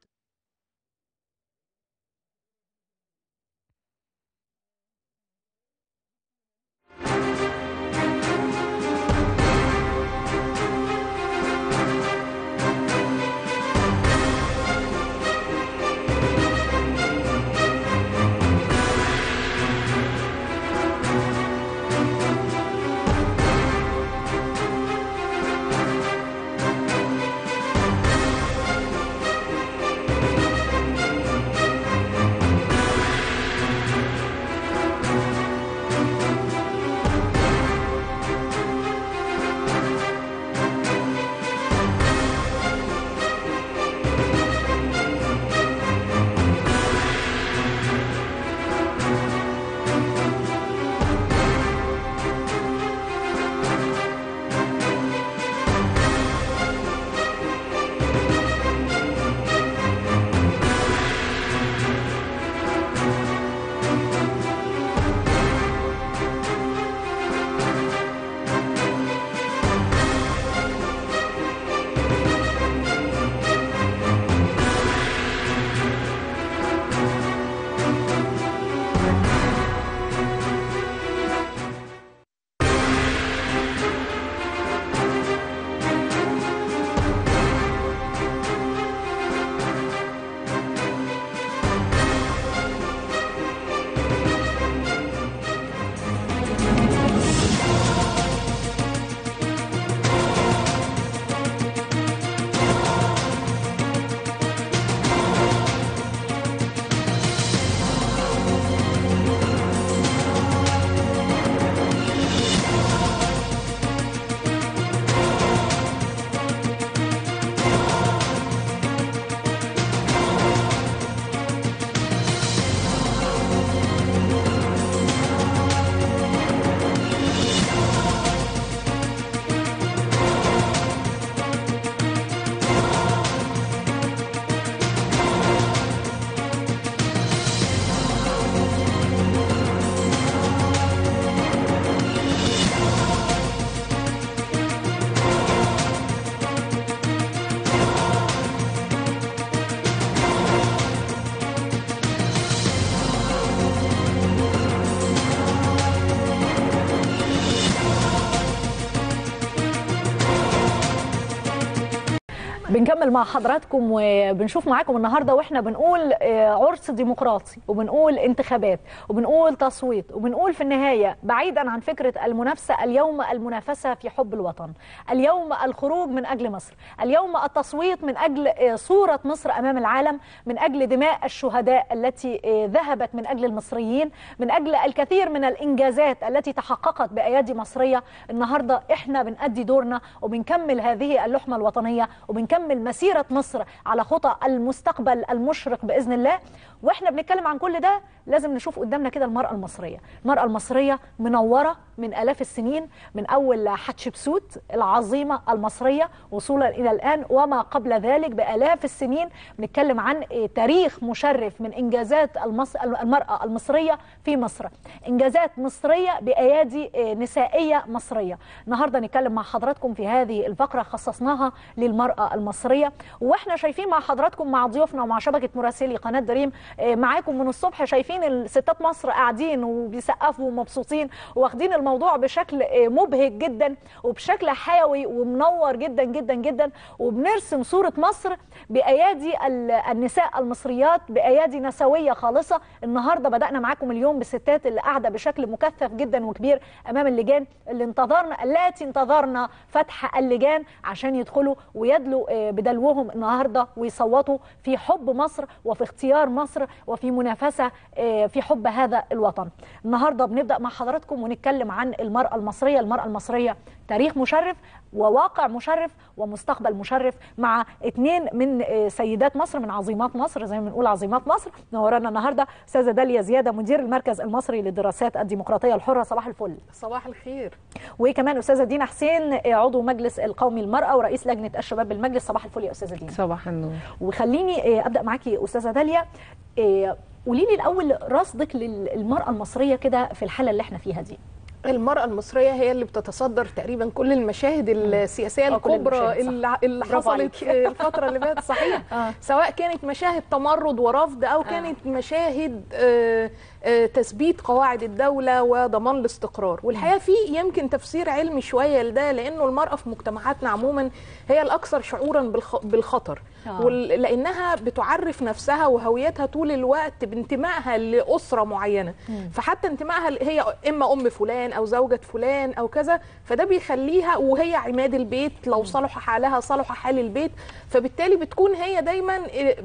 Speaker 1: بنكمل مع حضراتكم وبنشوف معاكم النهارده واحنا بنقول آه، عرس ديمقراطي وبنقول انتخابات وبنقول تصويت وبنقول في النهايه بعيدا عن فكره المنافسه اليوم المنافسه في حب الوطن اليوم الخروج من اجل مصر اليوم التصويت من اجل آه، صوره مصر امام العالم من اجل دماء الشهداء التي آه، ذهبت من اجل المصريين من اجل الكثير من الانجازات التي تحققت بايادي مصريه النهارده احنا بنأدي دورنا وبنكمل هذه اللحمه الوطنيه وبنكمل مسيره مصر على خطى المستقبل المشرق باذن الله واحنا بنتكلم عن كل ده لازم نشوف قدامنا كده المراه المصريه المراه المصريه منوره من الاف السنين من اول حتشبسوت العظيمه المصريه وصولا الى الان وما قبل ذلك بالاف السنين بنتكلم عن إيه، تاريخ مشرف من انجازات المص... المراه المصريه في مصر انجازات مصريه بايادي إيه، نسائيه مصريه النهارده نتكلم مع حضراتكم في هذه الفقره خصصناها للمراه المصريه واحنا شايفين مع حضراتكم مع ضيوفنا ومع شبكه مراسلي قناه دريم إيه، معاكم من الصبح شايفين الستات مصر قاعدين وبيسقفوا ومبسوطين واخدين الموضوع بشكل إيه، مبهج جدا وبشكل حيوي ومنور جدا جدا جدا وبنرسم صوره مصر بايادي ال- النساء المصريات بايادي نسويه خالصه النهارده بدانا معاكم اليوم بالستات اللي قاعده بشكل مكثف جدا وكبير امام اللجان اللي انتظرنا التي انتظرنا فتح اللجان عشان يدخلوا ويدلوا آه، بدلوهم النهارده ويصوتوا في حب مصر وفي اختيار مصر وفي منافسه آه، في حب هذا الوطن. النهارده بنبدا مع حضراتكم ونتكلم عن المراه المصريه، المراه المصريه تاريخ مشرف وواقع مشرف ومستقبل مشرف مع اثنين من آه، سيدات مصر من عظيمات مصر زي ما بنقول عظيمات مصر نورانا النهارده استاذه داليا زياده مدير المركز المصري للدراسات الديمقراطيه الحره صباح الفل.
Speaker 9: صباح الخير
Speaker 1: وكمان استاذه دينا حسين آه، عضو مجلس القومي المراه ورئيس لجنه الشباب بالمجلس صباح الفل يا استاذه دينا.
Speaker 9: صباح النور
Speaker 1: وخليني آه، ابدا معاكي استاذه داليا آه، قولي لي الاول رصدك للمراه المصريه كده في الحاله اللي احنا فيها دي
Speaker 9: المرأة المصرية هي اللي بتتصدر تقريبا كل المشاهد السياسية
Speaker 1: آه، كل
Speaker 9: الكبرى
Speaker 1: المشاهد، صح.
Speaker 9: اللي اللي
Speaker 1: برافو
Speaker 9: حصلت
Speaker 1: عليك.
Speaker 9: في الفترة اللي فاتت صحيح
Speaker 1: آه.
Speaker 9: سواء كانت مشاهد تمرد ورفض أو كانت مشاهد آه، آه، تثبيت قواعد الدولة وضمان الاستقرار والحقيقة في يمكن تفسير علمي شوية لده لأنه المرأة في مجتمعاتنا عموما هي الأكثر شعورا بالخ- بالخطر
Speaker 1: آه.
Speaker 9: وال- لانها بتعرف نفسها وهويتها طول الوقت بانتمائها لاسره معينه فحتى انتمائها ل- هي اما ام فلان او زوجة فلان او كذا فده بيخليها وهي عماد البيت لو صلح حالها صلح حال البيت فبالتالي بتكون هي دايما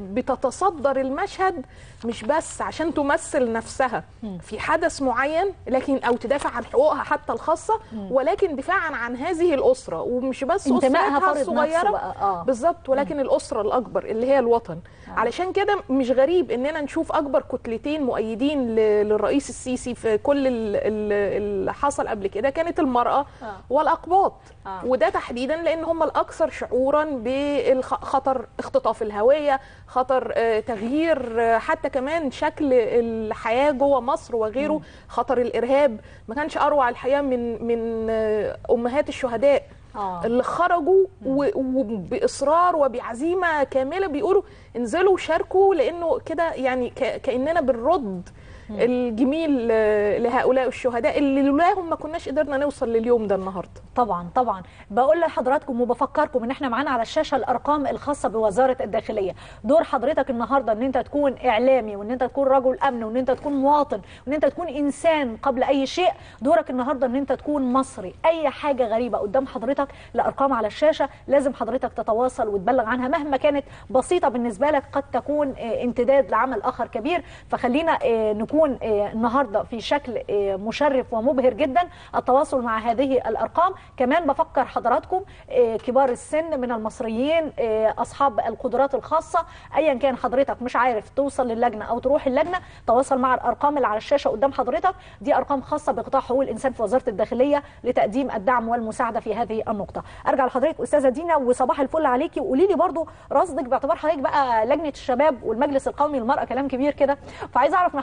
Speaker 9: بتتصدر المشهد مش بس عشان تمثل نفسها في حدث معين لكن او تدافع عن حقوقها حتى الخاصه ولكن دفاعا عن هذه الاسره ومش بس
Speaker 1: انتمائها
Speaker 9: اسرتها
Speaker 1: فرض نفسه
Speaker 9: الصغيره
Speaker 1: بقى اه
Speaker 9: بالظبط ولكن الاسره الاكبر اللي هي الوطن علشان كده مش غريب اننا نشوف اكبر كتلتين مؤيدين ل- للرئيس السيسي في كل ال- ال- اللي حصل قبل كده كانت المراه
Speaker 1: آه.
Speaker 9: والاقباط
Speaker 1: آه.
Speaker 9: وده تحديدا لان هم الاكثر شعورا بخطر اختطاف الهويه خطر آه، تغيير آه، حتى كمان شكل الحياه جوه مصر وغيره خطر الارهاب ما كانش اروع الحقيقه من من آه، امهات الشهداء
Speaker 1: اه
Speaker 9: اللي خرجوا و- وباصرار وبعزيمه كامله بيقولوا انزلوا شاركوا لانه كده يعني ك- كاننا بنرد الجميل آه، لهؤلاء الشهداء اللي لولاهم ما كناش قدرنا نوصل لليوم ده النهارده
Speaker 1: طبعا طبعا بقول لحضراتكم وبفكركم ان احنا معانا على الشاشه الارقام الخاصه بوزاره الداخليه دور حضرتك النهارده ان انت تكون اعلامي وان انت تكون رجل امن وان انت تكون مواطن وان انت تكون انسان قبل اي شيء دورك النهارده ان انت تكون مصري اي حاجه غريبه قدام حضرتك الارقام على الشاشه لازم حضرتك تتواصل وتبلغ عنها مهما كانت بسيطه بالنسبه لك قد تكون آه، امتداد لعمل اخر كبير فخلينا آه، نكون آه، النهارده في شكل آه، مشرف ومبهر جدا التواصل مع هذه الارقام كمان بفكر حضراتكم آه، كبار السن من المصريين آه، اصحاب القدرات الخاصه ايا كان حضرتك مش عارف توصل للجنه او تروح اللجنه تواصل مع الارقام اللي على الشاشه قدام حضرتك دي ارقام خاصه بقطاع حقوق الانسان في وزاره الداخليه لتقديم الدعم والمساعده في هذه النقطه ارجع لحضرتك استاذه دينا وصباح الفل عليكي وقولي لي برضو رصدك باعتبار حضرتك بقى لجنه الشباب والمجلس القومي للمراه كلام كبير كده فعايزه اعرف من حضرتك رصد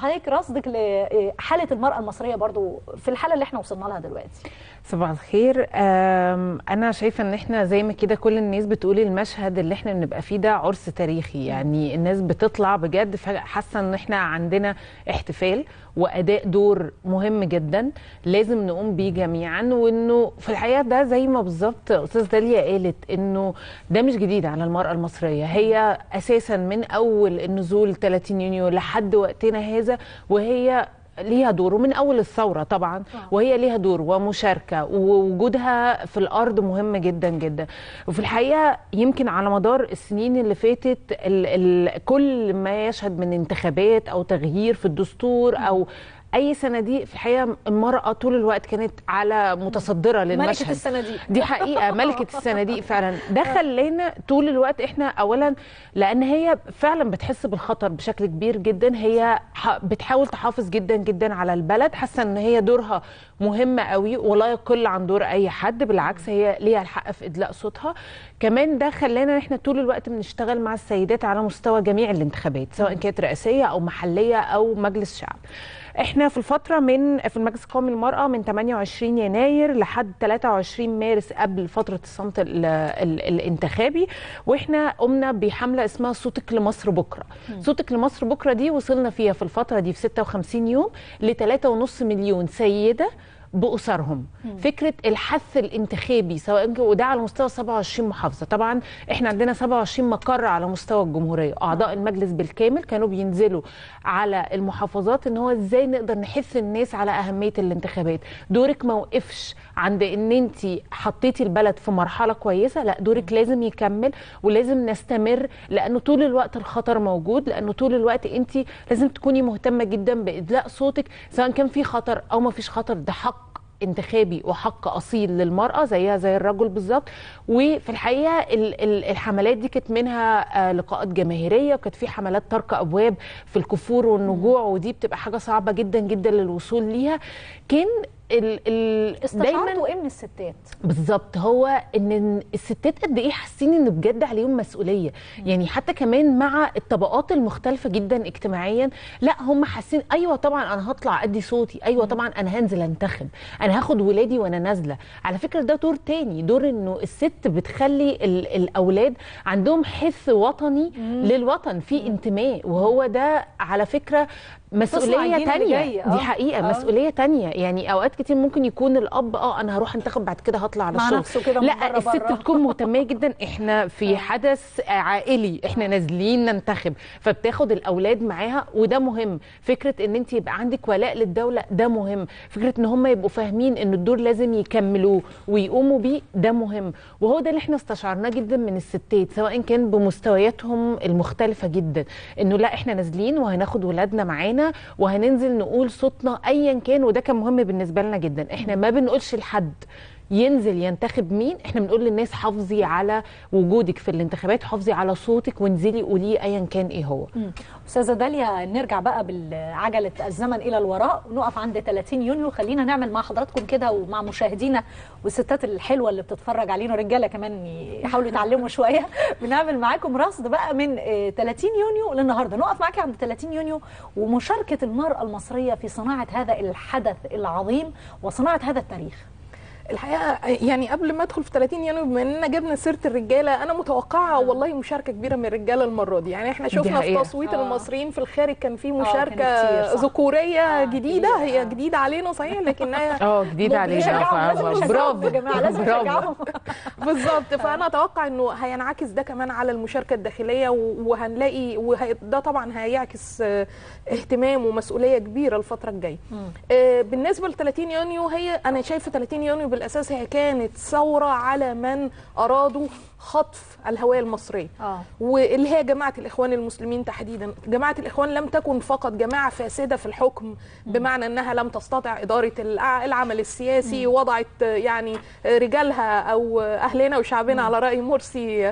Speaker 1: رصدك لحاله المراه المصريه برضو في الحاله اللي احنا وصلنا لها دلوقتي
Speaker 10: صباح الخير أم، انا شايفه ان احنا زي ما كده كل الناس بتقول المشهد اللي احنا بنبقى فيه ده عرس تاريخي يعني الناس بتطلع بجد فجأة حاسه ان احنا عندنا احتفال واداء دور مهم جدا لازم نقوم بيه جميعا وانه في الحقيقه ده زي ما بالظبط استاذ داليا قالت انه ده مش جديد على المراه المصريه هي اساسا من اول النزول 30 يونيو لحد وقتنا هذا وهي ليها دور ومن اول الثوره طبعا وهي ليها دور ومشاركه ووجودها في الارض مهم جدا جدا وفي الحقيقه يمكن على مدار السنين اللي فاتت ال ال كل ما يشهد من انتخابات او تغيير في الدستور او اي صناديق في الحقيقه المراه طول الوقت كانت على متصدره للمشهد
Speaker 1: ملكه الصناديق
Speaker 10: دي حقيقه ملكه الصناديق فعلا ده خلانا طول الوقت احنا اولا لان هي فعلا بتحس بالخطر بشكل كبير جدا هي ح- بتحاول تحافظ جدا جدا على البلد حاسه ان هي دورها مهم قوي ولا يقل عن دور اي حد بالعكس هي ليها الحق في ادلاء صوتها كمان ده خلانا احنا طول الوقت بنشتغل مع السيدات على مستوى جميع الانتخابات سواء كانت رئاسيه او محليه او مجلس شعب احنا في الفتره من في المجلس القومي للمراه من 28 يناير لحد 23 مارس قبل فتره الصمت ال ال الانتخابي واحنا قمنا بحمله اسمها صوتك لمصر بكره صوتك لمصر بكره دي وصلنا فيها في الفتره دي في 56 يوم ل 3.5 مليون سيده بأسرهم فكرة الحث الانتخابي سواء ك- وده على مستوى 27 محافظة طبعا احنا عندنا 27 مقر على مستوى الجمهورية أعضاء المجلس بالكامل كانوا بينزلوا على المحافظات ان هو ازاي نقدر نحث الناس على أهمية الانتخابات دورك ما وقفش عند ان انت حطيتي البلد في مرحلة كويسة لا دورك لازم يكمل ولازم نستمر لانه طول الوقت الخطر موجود لانه طول الوقت انت لازم تكوني مهتمة جدا بإدلاء صوتك سواء كان في خطر او ما فيش خطر ده حق انتخابي وحق اصيل للمراه زيها زي الرجل بالظبط وفي الحقيقه ال- ال- الحملات دي كانت منها آه، لقاءات جماهيريه وكانت في حملات طرق ابواب في الكفور والنجوع ودي بتبقى حاجه صعبه جدا جدا للوصول ليها كان ال ال
Speaker 1: استشعرتوا ايه من الستات
Speaker 10: بالظبط هو ان الستات قد ايه حاسين ان بجد عليهم مسؤوليه يعني حتى كمان مع الطبقات المختلفه جدا اجتماعيا لا هم حاسين ايوه طبعا انا هطلع ادي صوتي ايوه طبعا انا هنزل انتخب انا هاخد ولادي وانا نازله على فكره ده دور تاني دور انه الست بتخلي ال الاولاد عندهم حس وطني للوطن في انتماء وهو ده على فكره مسؤوليه
Speaker 1: الجيل اللي
Speaker 10: تانية
Speaker 1: جاي، آه.
Speaker 10: دي حقيقه
Speaker 1: آه.
Speaker 10: مسؤوليه تانية يعني اوقات كتير ممكن يكون الاب اه انا هروح انتخب بعد كده هطلع على
Speaker 1: مع
Speaker 10: الشغل
Speaker 1: نفسه كده من
Speaker 10: لا
Speaker 1: بره
Speaker 10: الست
Speaker 1: بره.
Speaker 10: بتكون مهتمه جدا احنا في حدث عائلي احنا نازلين ننتخب فبتاخد الاولاد معاها وده مهم فكره ان انت يبقى عندك ولاء للدوله ده مهم فكره ان هم يبقوا فاهمين ان الدور لازم يكملوه ويقوموا بيه ده مهم وهو ده اللي احنا استشعرناه جدا من الستات سواء كان بمستوياتهم المختلفه جدا انه لا احنا نازلين وهناخد ولادنا معانا وهننزل نقول صوتنا ايا كان وده كان مهم بالنسبه لنا جدا احنا ما بنقولش لحد ينزل ينتخب مين احنا بنقول للناس حافظي على وجودك في الانتخابات حافظي على صوتك وانزلي قوليه ايا كان ايه هو
Speaker 1: استاذه داليا نرجع بقى بالعجله الزمن الى الوراء ونقف عند 30 يونيو خلينا نعمل مع حضراتكم كده ومع مشاهدينا والستات الحلوه اللي بتتفرج علينا ورجاله كمان يحاولوا يتعلموا شويه بنعمل معاكم رصد بقى من آه، 30 يونيو للنهارده نقف معاكي عند 30 يونيو ومشاركه المراه المصريه في صناعه هذا الحدث العظيم وصناعه هذا التاريخ
Speaker 9: الحقيقه يعني قبل ما ادخل في 30 يونيو بما اننا جبنا سيره الرجاله انا متوقعه والله مشاركه كبيره من الرجاله المره دي يعني احنا
Speaker 10: دي
Speaker 9: شفنا في
Speaker 10: حقيقة.
Speaker 9: تصويت
Speaker 1: آه.
Speaker 9: المصريين في الخارج كان في
Speaker 1: كان
Speaker 9: مشاركه
Speaker 1: كتير، صح.
Speaker 9: ذكوريه
Speaker 1: آه،
Speaker 9: جديده
Speaker 1: كتير،
Speaker 9: هي
Speaker 1: آه.
Speaker 9: جديده علينا صحيح لكنها
Speaker 10: اه جديد علينا
Speaker 1: نشجعهم، لازم
Speaker 10: فعلا.
Speaker 1: نشجعهم
Speaker 10: برافو
Speaker 1: يا جماعه لازم
Speaker 10: برافو
Speaker 1: نشجعهم
Speaker 9: بالظبط فانا اتوقع انه هينعكس ده كمان على المشاركه الداخليه و- وهنلاقي وهي ده طبعا هيعكس آه، اهتمام ومسؤوليه كبيره الفتره الجايه آه، بالنسبه ل 30 يونيو هي انا شايفه 30 يونيو بالاساس هي كانت ثوره على من ارادوا خطف الهويه المصريه
Speaker 1: اه
Speaker 9: واللي هي جماعه الاخوان المسلمين تحديدا جماعه الاخوان لم تكن فقط جماعه فاسده في الحكم بمعنى انها لم تستطع اداره الع- العمل السياسي وضعت آه، يعني آه، رجالها او آه، اهلنا وشعبنا على راي مرسي آه،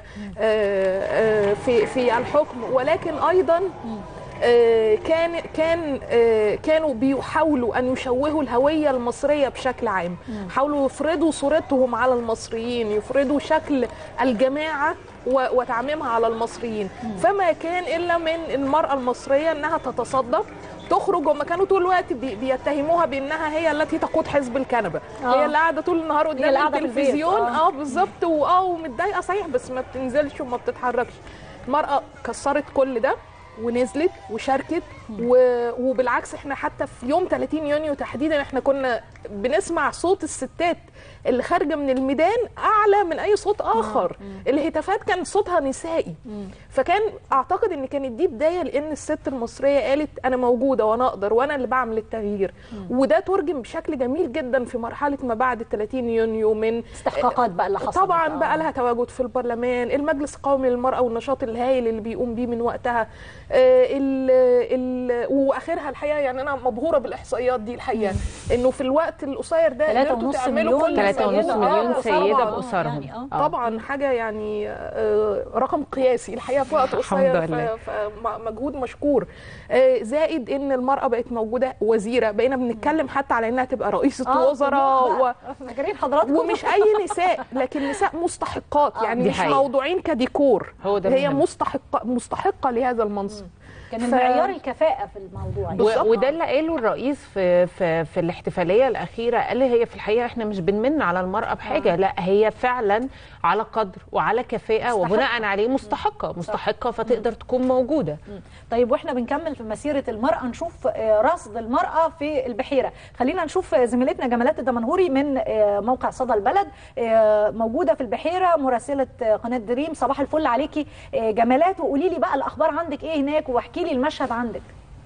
Speaker 9: آه، في في الحكم ولكن ايضا آه، كان كان آه، كانوا بيحاولوا ان يشوهوا الهويه المصريه بشكل عام حاولوا يفرضوا صورتهم على المصريين يفرضوا شكل الجماعه و- وتعميمها على المصريين فما كان الا من المراه المصريه انها تتصدى تخرج هم كانوا طول الوقت بي- بيتهموها بانها هي التي تقود حزب الكنبه
Speaker 1: آه.
Speaker 9: هي اللي قاعده طول النهار
Speaker 1: هي
Speaker 9: قدام
Speaker 1: اللي قاعدة في البيت.
Speaker 9: التلفزيون
Speaker 1: آه.
Speaker 9: اه بالظبط واه ومتضايقه صحيح بس ما بتنزلش وما بتتحركش المراه كسرت كل ده ونزلت وشاركت و... وبالعكس احنا حتى في يوم 30 يونيو تحديدا احنا كنا بنسمع صوت الستات اللي خارجه من الميدان اعلى من اي صوت اخر الهتافات كان صوتها نسائي فكان اعتقد ان كانت دي بدايه لان الست المصريه قالت انا موجوده وانا اقدر وانا اللي بعمل التغيير وده ترجم بشكل جميل جدا في مرحله ما بعد 30 يونيو من
Speaker 1: استحقاقات بقى اللي حصلت
Speaker 9: طبعا
Speaker 1: آه.
Speaker 9: بقى لها تواجد في البرلمان المجلس القومي للمراه والنشاط الهائل اللي بيقوم بيه من وقتها آه، ال ال واخرها الحقيقه يعني انا مبهوره بالاحصائيات دي الحقيقه انه في الوقت القصير ده
Speaker 1: تلاتة
Speaker 9: قدرتوا
Speaker 1: ونص
Speaker 9: تعملوا
Speaker 1: مليون
Speaker 9: كل
Speaker 10: تلاتة ونص
Speaker 9: سيدة.
Speaker 10: مليون
Speaker 9: آه،
Speaker 10: سيدة
Speaker 9: طبعاً.
Speaker 10: بأسرهم
Speaker 1: يعني آه.
Speaker 10: آه.
Speaker 9: طبعا حاجه يعني آه، رقم قياسي الحقيقه في وقت قصير
Speaker 10: الحمد لله.
Speaker 9: ف- فمجهود مشكور آه، زائد ان المراه بقت موجوده وزيره بقينا بنتكلم حتى على انها تبقى رئيسه
Speaker 1: آه،
Speaker 9: وزراء
Speaker 1: طموح
Speaker 9: و...
Speaker 1: بقى. فاكرين حضراتكم
Speaker 9: ومش اي نساء لكن نساء مستحقات يعني
Speaker 10: دي
Speaker 9: مش
Speaker 10: حقيقة.
Speaker 9: موضوعين كديكور
Speaker 10: هو ده
Speaker 9: هي
Speaker 10: المهم.
Speaker 9: مستحقه مستحقه لهذا المنصب
Speaker 1: كان
Speaker 9: ف-
Speaker 1: المعيار الكفاءه في الموضوع يعني.
Speaker 9: بالظبط.
Speaker 10: و- وده اللي قاله الرئيس في في في الاحتفاليه الاخيره قال هي في الحقيقه احنا مش بنمن على المراه بحاجه
Speaker 1: آه.
Speaker 10: لا هي فعلا على قدر وعلى كفاءه
Speaker 1: مستحقة.
Speaker 10: وبناء عليه مستحقه مستحقه فتقدر تكون موجوده
Speaker 1: طيب واحنا بنكمل في مسيره المراه نشوف آه، رصد المراه في البحيره خلينا نشوف آه، زميلتنا جمالات الدمنهوري من آه، موقع صدى البلد آه، موجوده في البحيره مراسله آه، قناه دريم صباح الفل عليكي آه، جمالات وقولي لي بقى الاخبار عندك ايه هناك واحكي لي المشهد عندك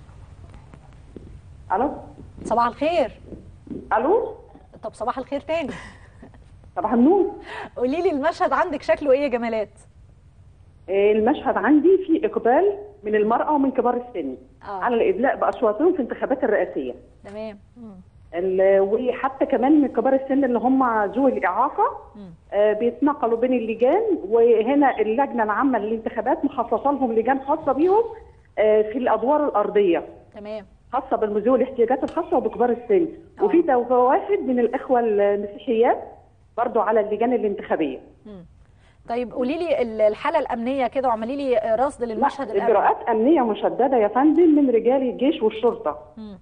Speaker 11: الو
Speaker 1: صباح الخير
Speaker 11: الو
Speaker 1: طب صباح الخير تاني
Speaker 11: صباح النور
Speaker 1: قولي لي المشهد عندك شكله ايه يا جمالات
Speaker 11: آه، المشهد عندي في اقبال من المراه ومن كبار السن
Speaker 1: آه.
Speaker 11: على الادلاء باصواتهم في الانتخابات الرئاسيه
Speaker 1: تمام
Speaker 11: ال- وحتى كمان من كبار السن اللي هم ذوي الاعاقه آه، بيتنقلوا بين اللجان وهنا اللجنه العامه للانتخابات مخصصه لهم لجان خاصه بيهم آه، في الادوار الارضيه
Speaker 1: تمام
Speaker 11: خاصه بالذوي الاحتياجات الخاصه وبكبار السن
Speaker 1: آه.
Speaker 11: وفي توافد من الاخوه المسيحيات برضو على اللجان الانتخابيه
Speaker 1: طيب قولي لي ال- الحاله الامنيه كده واعملي لي آه، رصد للمشهد
Speaker 11: لا،
Speaker 1: الامني
Speaker 11: اجراءات امنيه مشدده يا فندم من رجال الجيش والشرطه
Speaker 1: مم.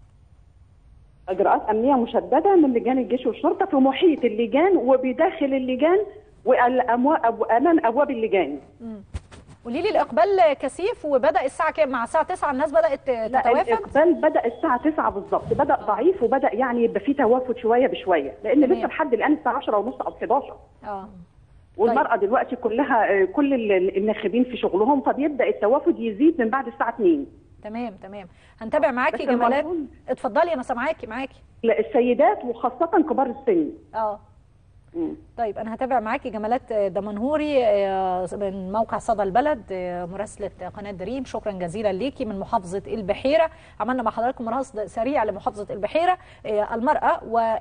Speaker 11: اجراءات امنيه مشدده من لجان الجيش والشرطه في محيط اللجان وبداخل اللجان وامام ابواب اللجان
Speaker 1: قولي لي الاقبال كثيف وبدا الساعه كام مع الساعه 9 الناس بدات
Speaker 11: لا
Speaker 1: تتوافد
Speaker 11: الاقبال بدا الساعه 9 بالظبط بدا ضعيف وبدا يعني يبقى فيه توافد شويه بشويه لان
Speaker 1: تمام.
Speaker 11: لسه لحد الان الساعه 10 ونص او 11
Speaker 1: اه
Speaker 11: والمراه دلوقتي كلها آه، كل ال- الناخبين في شغلهم فبيبدا التوافد يزيد من بعد الساعه 2
Speaker 1: تمام تمام هنتابع معاكي
Speaker 11: بس
Speaker 1: جمالات
Speaker 11: المفروض-
Speaker 1: اتفضلي انا سامعاكي معاكي
Speaker 11: لا، السيدات وخاصه كبار السن
Speaker 1: اه
Speaker 11: مم.
Speaker 1: طيب انا هتابع معاكي جمالات دمنهوري آه، من موقع صدى البلد آه، مراسله قناه دريم شكرا جزيلا ليكي من محافظه البحيره عملنا مع حضراتكم رصد سريع لمحافظه البحيره آه، المراه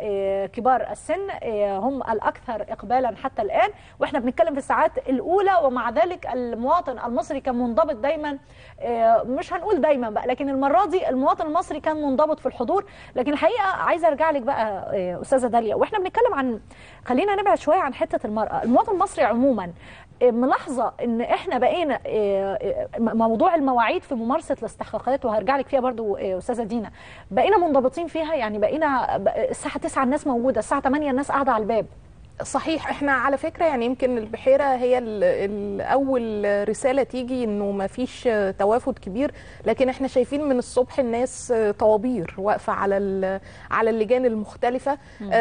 Speaker 1: وكبار السن آه، هم الاكثر اقبالا حتى الان واحنا بنتكلم في الساعات الاولى ومع ذلك المواطن المصري كان منضبط دايما آه، مش هنقول دايما بقى لكن المره دي المواطن المصري كان منضبط في الحضور لكن الحقيقه عايزه ارجع لك بقى آه، استاذه داليا واحنا بنتكلم عن خلينا نبعد شويه عن حته المراه المواطن المصري عموما آه، ملاحظه ان احنا بقينا آه، آه، م- موضوع المواعيد في ممارسه الاستحقاقات وهرجع لك فيها برضو آه، استاذه دينا بقينا منضبطين فيها يعني بقينا ب- الساعه 9 الناس موجوده الساعه 8 الناس قاعده على الباب
Speaker 9: صحيح احنا على فكره يعني يمكن البحيره هي ال- الاول رساله تيجي انه ما فيش توافد كبير لكن احنا شايفين من الصبح الناس طوابير واقفه على ال- على اللجان المختلفه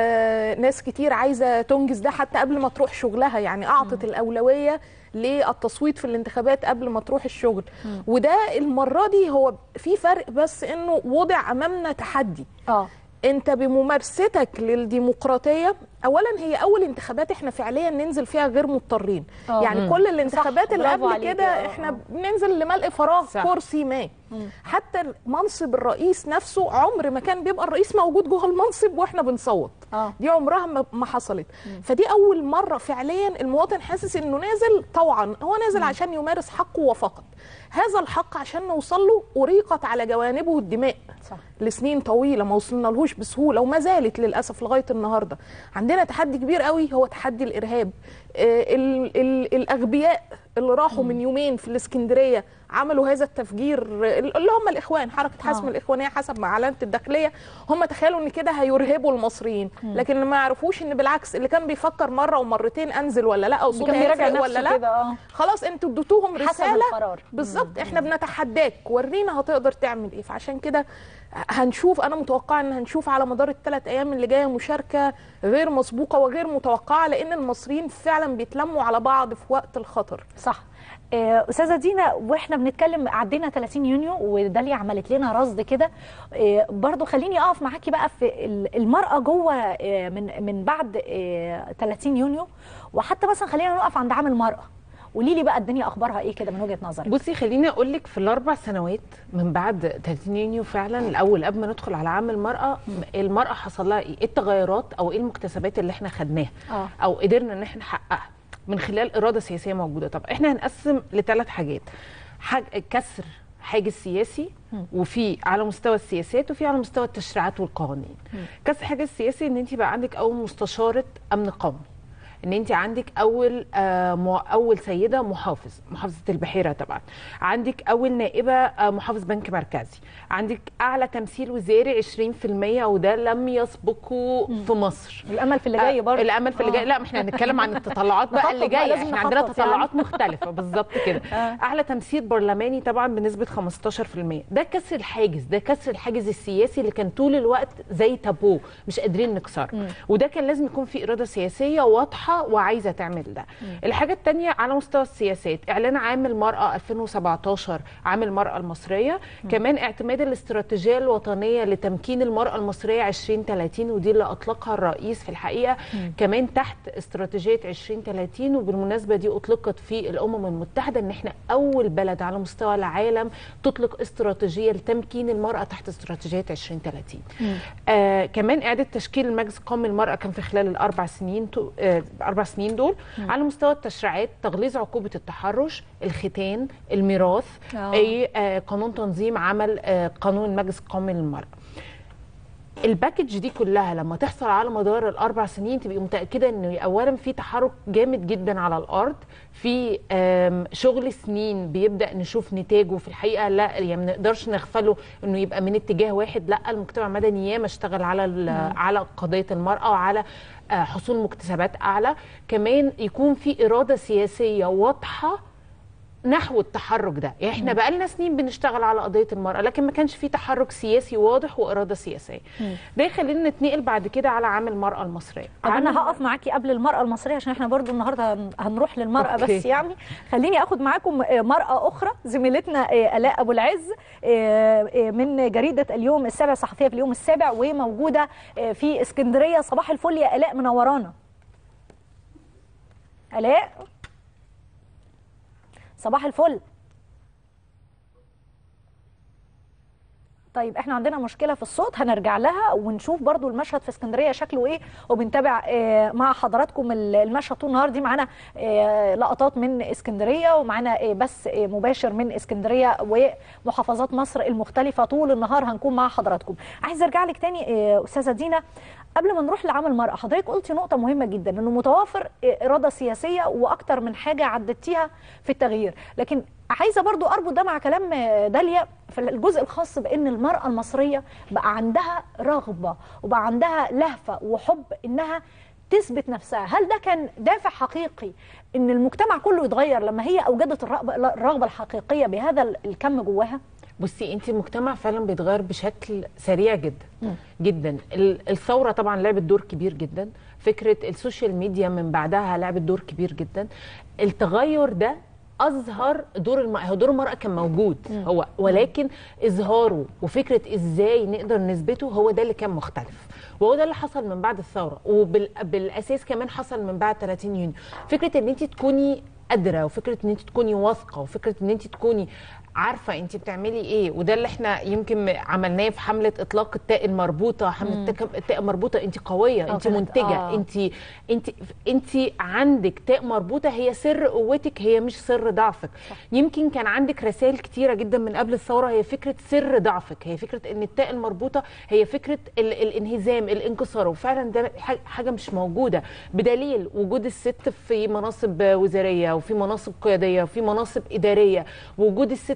Speaker 9: آه ناس كتير عايزه تنجز ده حتى قبل ما تروح شغلها يعني اعطت الاولويه للتصويت في الانتخابات قبل ما تروح الشغل وده المره دي هو في فرق بس انه وضع امامنا تحدي
Speaker 1: اه
Speaker 9: انت بممارستك للديمقراطيه اولا هي اول انتخابات احنا فعليا ننزل فيها غير مضطرين
Speaker 1: آه.
Speaker 9: يعني
Speaker 1: مم.
Speaker 9: كل الانتخابات
Speaker 1: صح،
Speaker 9: اللي
Speaker 1: برافو
Speaker 9: قبل
Speaker 1: عليكي.
Speaker 9: كده
Speaker 1: آه،
Speaker 9: احنا
Speaker 1: آه.
Speaker 9: بننزل لملء فراغ
Speaker 10: صح.
Speaker 9: كرسي ما حتى منصب الرئيس نفسه عمر ما كان بيبقى الرئيس موجود جوه المنصب واحنا بنصوت
Speaker 1: اه
Speaker 9: دي عمرها ما- ما حصلت فدي اول مره فعليا المواطن حاسس انه نازل طوعا هو نازل عشان يمارس حقه وفقط هذا الحق عشان نوصل له اريقت على جوانبه الدماء
Speaker 1: صح
Speaker 9: لسنين طويله ما وصلنا لهوش بسهوله وما زالت للاسف لغايه النهارده عندنا تحدي كبير قوي هو تحدي الارهاب آه، ال- ال- الاغبياء اللي راحوا من يومين في الاسكندريه عملوا هذا التفجير اللي هم الاخوان حركه حسم
Speaker 1: آه.
Speaker 9: الاخوانيه حسب ما اعلنت الداخليه هم تخيلوا ان كده هيرهبوا المصريين لكن ما يعرفوش ان بالعكس اللي كان بيفكر مره ومرتين انزل ولا لا او صوتي
Speaker 1: كان بيراجع
Speaker 9: هيفرق
Speaker 1: نفسه
Speaker 9: ولا لا
Speaker 1: كده اه
Speaker 9: خلاص انتوا اديتوهم
Speaker 1: حسب
Speaker 9: رساله
Speaker 1: القرار
Speaker 9: بالظبط احنا بنتحداك ورينا هتقدر تعمل ايه فعشان كده هنشوف انا متوقعه ان هنشوف على مدار الثلاث ايام اللي جايه مشاركه غير مسبوقه وغير متوقعه لان المصريين فعلا بيتلموا على بعض في وقت الخطر
Speaker 1: صح آه، استاذه دينا واحنا بنتكلم عدينا 30 يونيو وداليا عملت لنا رصد كده آه، برضو خليني اقف معاكي بقى في ال- المراه جوه آه، من من بعد آه، 30 يونيو وحتى مثلا خلينا نقف عند عام المراه قولي لي بقى الدنيا اخبارها ايه كده من وجهه نظرك
Speaker 10: بصي خليني اقول لك في الاربع سنوات من بعد 30 يونيو فعلا الاول قبل ما ندخل على عام المراه المراه حصل لها ايه إيه التغيرات او ايه المكتسبات اللي احنا خدناها
Speaker 1: اه
Speaker 10: او قدرنا ان احنا نحققها من خلال اراده سياسيه موجوده طب احنا هنقسم لثلاث حاجات حاج كسر حاجز سياسي وفي على مستوى السياسات وفي على مستوى التشريعات والقوانين كسر حاجز سياسي ان انت بقى عندك اول مستشاره امن قومي ان انت عندك اول آه مو- اول سيده محافظ محافظه البحيره طبعا عندك اول نائبه آه محافظ بنك مركزي عندك اعلى تمثيل وزاري 20% وده لم يسبقه في مصر
Speaker 1: الامل في اللي جاي برضه
Speaker 10: الامل في اللي جاي لا ما احنا هنتكلم عن التطلعات بقى
Speaker 1: نخطط
Speaker 10: اللي
Speaker 1: بقى،
Speaker 10: جايه
Speaker 1: لازم
Speaker 10: احنا عندنا
Speaker 1: نخطط يعني.
Speaker 10: تطلعات مختلفه بالظبط كده اعلى تمثيل برلماني طبعا بنسبه 15% ده كسر الحاجز ده كسر الحاجز السياسي اللي كان طول الوقت زي تابو مش قادرين نكسره وده كان لازم يكون في اراده سياسيه واضحه وعايزه تعمل ده الحاجه الثانيه على مستوى السياسات اعلان عام المراه 2017 عام المراه المصريه كمان اعتماد الاستراتيجيه الوطنيه لتمكين المراه المصريه 2030 ودي اللي اطلقها الرئيس في الحقيقه كمان تحت استراتيجيه 2030 وبالمناسبه دي اطلقت في الامم المتحده ان احنا اول بلد على مستوى العالم تطلق استراتيجيه لتمكين المراه تحت استراتيجيه 2030 آه كمان اعاده تشكيل المجلس القومي للمراه كان في خلال الاربع سنين تو- آه اربع سنين دول على مستوى التشريعات تغليظ عقوبه التحرش الختان الميراث
Speaker 1: آه.
Speaker 10: اي آه قانون تنظيم عمل آه قانون المجلس القومي للمراه الباكج دي كلها لما تحصل على مدار الاربع سنين تبقي متاكده ان اولا في تحرك جامد جدا على الارض في آم، شغل سنين بيبدا نشوف نتاجه في الحقيقه لا يعني ما نقدرش نغفله انه يبقى من اتجاه واحد لا المجتمع المدني ياما اشتغل على ال- على قضيه المراه وعلى آه، حصول مكتسبات اعلى كمان يكون في اراده سياسيه واضحه نحو التحرك ده يعني احنا بقالنا سنين بنشتغل على قضيه المراه لكن ما كانش في تحرك سياسي واضح واراده سياسيه ده يخلينا نتنقل بعد كده على عام المراه المصريه
Speaker 1: طب
Speaker 10: عام
Speaker 1: انا هقف معاكي قبل المراه المصريه عشان احنا برضو النهارده هن- هنروح للمراه
Speaker 10: أوكي.
Speaker 1: بس يعني خليني اخد معاكم آه، مراه اخرى زميلتنا آه، الاء ابو العز آه، آه، من جريده اليوم السابع صحفيه في اليوم السابع وموجوده آه، في اسكندريه صباح الفل يا الاء منورانا الاء صباح الفل طيب احنا عندنا مشكله في الصوت هنرجع لها ونشوف برضو المشهد في اسكندريه شكله ايه وبنتابع آه، مع حضراتكم ال- المشهد طول النهار دي معانا آه، لقطات من اسكندريه ومعانا آه، بث آه، مباشر من اسكندريه ومحافظات مصر المختلفه طول النهار هنكون مع حضراتكم عايز ارجع لك تاني آه، استاذه دينا قبل ما نروح لعمل المرأة حضرتك قلتي نقطة مهمة جدا انه متوافر إرادة سياسية واكتر من حاجة عدتيها في التغيير لكن عايزة برضو اربط ده مع كلام داليا في الجزء الخاص بان المرأة المصرية بقى عندها رغبة وبقى عندها لهفة وحب انها تثبت نفسها هل ده كان دافع حقيقي ان المجتمع كله يتغير لما هي اوجدت الرغبة, الرغبة الحقيقية بهذا الكم جواها
Speaker 10: بصي انت المجتمع فعلا بيتغير بشكل سريع جدا جدا ال- الثوره طبعا لعبت دور كبير جدا فكره السوشيال ميديا من بعدها لعبت دور كبير جدا التغير ده اظهر دور الم... هو دور المراه كان موجود هو ولكن اظهاره وفكره ازاي نقدر نثبته هو ده اللي كان مختلف وهو ده اللي حصل من بعد الثوره وبالاساس كمان حصل من بعد 30 يونيو فكره ان انت تكوني قادره وفكره ان انت تكوني واثقه وفكره ان انت تكوني عارفه انت بتعملي ايه وده اللي احنا يمكن عملناه في حمله اطلاق التاء المربوطه حمله التاء- التاء المربوطه انت قويه انت
Speaker 1: كانت-
Speaker 10: منتجه
Speaker 1: آه.
Speaker 10: انت انت انت عندك تاء مربوطه هي سر قوتك هي مش سر ضعفك يمكن كان عندك رسائل كتيره جدا من قبل الثوره هي فكره سر ضعفك هي فكره ان التاء المربوطه هي فكره ال الانهزام الانكسار وفعلا ده ح- حاجه مش موجوده بدليل وجود الست في مناصب وزاريه وفي مناصب قياديه وفي مناصب اداريه وجود الست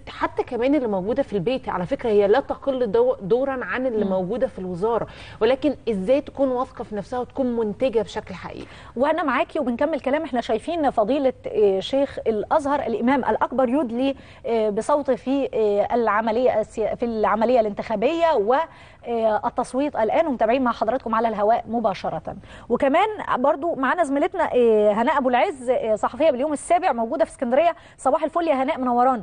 Speaker 10: حتى كمان اللي موجوده في البيت على فكره هي لا تقل دو- دورا عن اللي
Speaker 1: مم.
Speaker 10: موجوده في الوزاره ولكن ازاي تكون واثقه في نفسها وتكون منتجه بشكل حقيقي
Speaker 1: وانا معاكي وبنكمل كلام احنا شايفين فضيله آه، شيخ الازهر الامام الاكبر يدلي آه، بصوته في آه، العمليه السيا- في العمليه الانتخابيه والتصويت الان ومتابعين مع حضراتكم على الهواء مباشره وكمان برضو معانا زميلتنا آه، هناء ابو العز آه، صحفيه باليوم السابع موجوده في اسكندريه صباح الفل يا هناء منورانا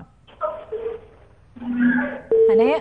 Speaker 1: هناء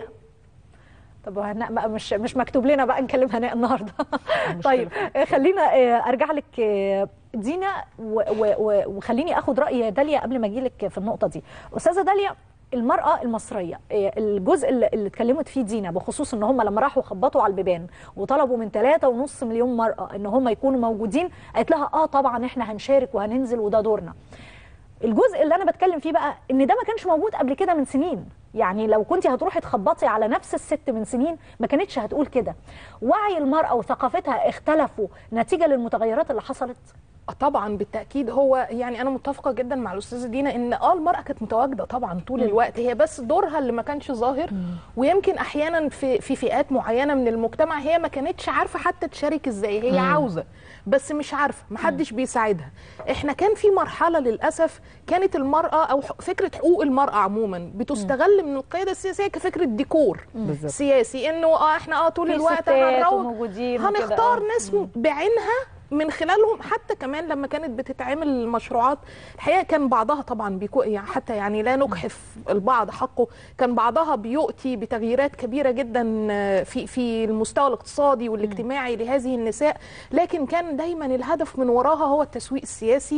Speaker 1: طب هناء بقى مش مش مكتوب لنا بقى نكلم هناء النهارده طيب آه، خلينا آه، ارجع لك آه، دينا و- و- و- وخليني اخد راي داليا قبل ما اجي لك في النقطه دي استاذه داليا المرأة المصرية آه، الجزء اللي اللي اتكلمت فيه دينا بخصوص ان هم لما راحوا خبطوا على البيبان وطلبوا من ثلاثة ونص مليون مرأة ان هم يكونوا موجودين قالت لها اه طبعا احنا هنشارك وهننزل وده دورنا الجزء اللي انا بتكلم فيه بقى ان ده ما كانش موجود قبل كده من سنين يعني لو كنت هتروحي تخبطي على نفس الست من سنين ما كانتش هتقول كده وعي المرأة وثقافتها اختلفوا نتيجة للمتغيرات اللي حصلت
Speaker 9: آه طبعا بالتاكيد هو يعني انا متفقه جدا مع الاستاذه دينا ان اه المراه كانت متواجده طبعا طول
Speaker 1: مم.
Speaker 9: الوقت هي بس دورها اللي ما كانش ظاهر ويمكن احيانا في في فئات معينه من المجتمع هي ما كانتش عارفه حتى تشارك ازاي هي
Speaker 1: مم.
Speaker 9: عاوزه بس مش عارفه محدش بيساعدها احنا كان في مرحله للاسف كانت المراه او ح- فكره حقوق المراه عموما بتستغل من القياده السياسيه كفكره ديكور
Speaker 1: بالظبط.
Speaker 9: سياسي انه اه احنا اه طول
Speaker 1: في
Speaker 9: الوقت
Speaker 1: ستات
Speaker 9: هنروج
Speaker 1: وموجودين وكده،
Speaker 9: هنختار
Speaker 1: آه.
Speaker 9: ناس بعينها من خلالهم حتى كمان لما كانت بتتعمل المشروعات الحقيقه كان بعضها طبعا بيكو يعني حتى يعني لا نجحف البعض حقه كان بعضها بيؤتي بتغييرات كبيره جدا آه، في في المستوى الاقتصادي والاجتماعي لهذه النساء لكن كان دايما الهدف من وراها هو التسويق السياسي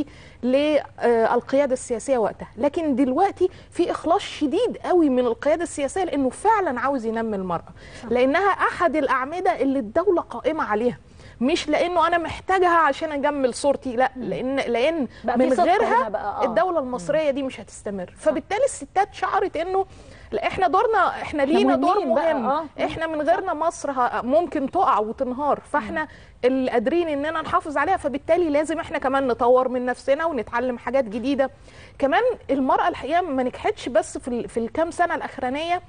Speaker 9: للقياده السياسيه وقتها لكن دلوقتي في اخلاص شديد قوي من القياده السياسيه لانه فعلا عاوز ينمي المراه لانها احد الاعمده اللي الدوله قائمه عليها مش لانه انا محتاجها عشان اجمل صورتي لا لان لان
Speaker 1: بقى في
Speaker 9: من
Speaker 1: صدق هنا
Speaker 9: غيرها
Speaker 1: بقى، آه.
Speaker 9: الدوله المصريه دي مش هتستمر فبالتالي الستات شعرت انه لا احنا دورنا احنا
Speaker 1: إحنا
Speaker 9: لينا دور
Speaker 1: مهمين بقى،
Speaker 9: مهم
Speaker 1: آه.
Speaker 9: احنا من غيرنا مصر ه- ممكن تقع وتنهار فاحنا اللي قادرين اننا نحافظ عليها فبالتالي لازم احنا كمان نطور من نفسنا ونتعلم حاجات جديده كمان المراه الحقيقه ما نجحتش بس في ال- في الكام سنه الاخرانيه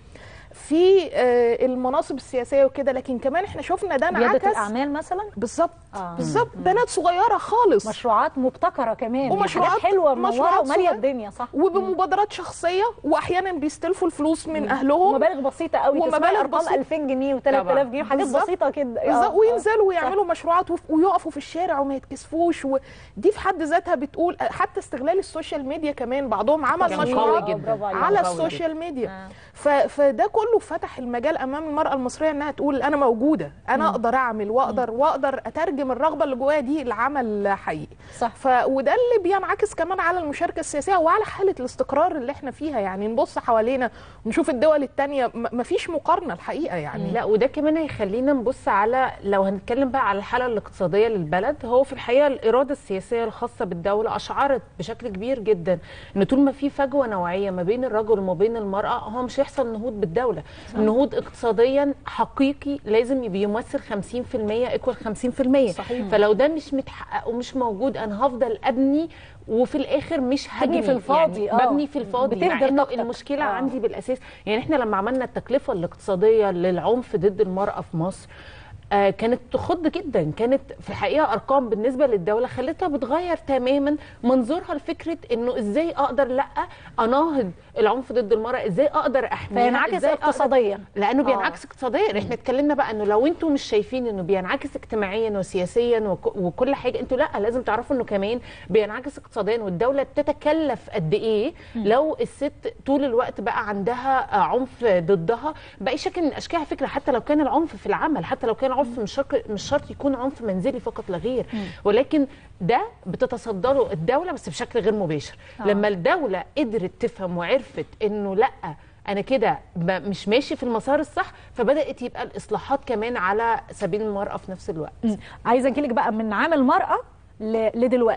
Speaker 9: في آه، المناصب السياسيه وكده لكن كمان احنا شفنا ده انعكس
Speaker 1: ريادة الأعمال مثلا
Speaker 9: بالظبط
Speaker 1: آه.
Speaker 9: بالظبط بنات صغيره خالص
Speaker 1: مشروعات مبتكرة كمان
Speaker 9: ومشروعات
Speaker 1: حاجات حلوة منورة
Speaker 9: مشروعات
Speaker 1: ومالية
Speaker 9: صغيرة.
Speaker 1: الدنيا صح
Speaker 9: وبمبادرات شخصيه واحيانا بيستلفوا الفلوس من اهلهم
Speaker 1: مبالغ بسيطة قوي
Speaker 9: ومبالغ
Speaker 1: تسمعي أرقام
Speaker 9: بسيطة.
Speaker 1: 2000 جنيه و3000 جنيه حاجات
Speaker 9: بالظبط.
Speaker 1: بسيطة كده
Speaker 9: بالظبط
Speaker 1: آه،
Speaker 9: وينزلوا
Speaker 1: آه.
Speaker 9: ويعملوا مشروعات وف- ويقفوا في الشارع وما يتكسفوش ودي في حد ذاتها بتقول حتى استغلال السوشيال ميديا كمان بعضهم عمل
Speaker 10: كان قوي
Speaker 9: مشروعات
Speaker 10: جدا.
Speaker 1: برافو عليك.
Speaker 9: على
Speaker 10: قوي
Speaker 9: السوشيال ميديا ف... فده كله فتح المجال امام المراه المصريه انها تقول انا موجوده انا اقدر اعمل واقدر واقدر اترجم الرغبه اللي جوايا دي لعمل حقيقي
Speaker 1: صح.
Speaker 9: ف... وده اللي بينعكس كمان على المشاركه السياسيه وعلى حاله الاستقرار اللي احنا فيها يعني نبص حوالينا ونشوف الدول التانية م... مفيش مقارنه الحقيقه يعني
Speaker 10: لا وده كمان هيخلينا نبص على لو هنتكلم بقى على الحاله الاقتصاديه للبلد هو في الحقيقه الاراده السياسيه الخاصه بالدوله اشعرت بشكل كبير جدا ان طول ما في فجوه نوعيه ما بين الرجل وما بين المراه هو مش هيحصل نهوض بالدوله النهوض اقتصاديا حقيقي لازم يبقى يمثل 50% ايكوال 50%
Speaker 1: صحيح.
Speaker 10: فلو ده مش متحقق ومش موجود انا هفضل ابني وفي الاخر مش
Speaker 1: تبني
Speaker 10: هبني
Speaker 1: في الفاضي،
Speaker 10: يعني
Speaker 1: آه.
Speaker 10: ببني في الفاضي مع
Speaker 1: بتهدر
Speaker 10: انه
Speaker 1: طاقتك.
Speaker 10: المشكله
Speaker 1: آه.
Speaker 10: عندي بالاساس يعني احنا لما عملنا التكلفه الاقتصاديه للعنف ضد المراه في مصر آه كانت تخض جدا كانت في الحقيقه ارقام بالنسبه للدوله خلتها بتغير تماما منظورها لفكره انه ازاي اقدر لا اناهض العنف ضد المراه ازاي اقدر احميها
Speaker 1: فينعكس
Speaker 10: إزاي أقدر-
Speaker 1: اقتصاديا
Speaker 10: لانه
Speaker 1: آه.
Speaker 10: بينعكس اقتصاديا احنا اتكلمنا بقى انه لو انتم مش شايفين انه بينعكس اجتماعيا وسياسيا وك- وكل حاجه انتوا لا لازم تعرفوا انه كمان بينعكس اقتصاديا والدوله بتتكلف قد ايه لو الست طول الوقت بقى عندها آه، عنف ضدها باي شكل من الاشكال على فكره حتى لو كان العنف في العمل حتى لو كان عنف مش شرط مش شرط يكون عنف منزلي فقط لا غير ولكن ده بتتصدره الدوله بس بشكل غير مباشر
Speaker 1: آه.
Speaker 10: لما الدوله قدرت تفهم وعرفت انه لا انا كده ب- مش ماشي في المسار الصح فبدات يبقى الاصلاحات كمان على سبيل المراه في نفس الوقت
Speaker 1: عايزه اجيلك بقى من عام المراه ل- لدلوقتي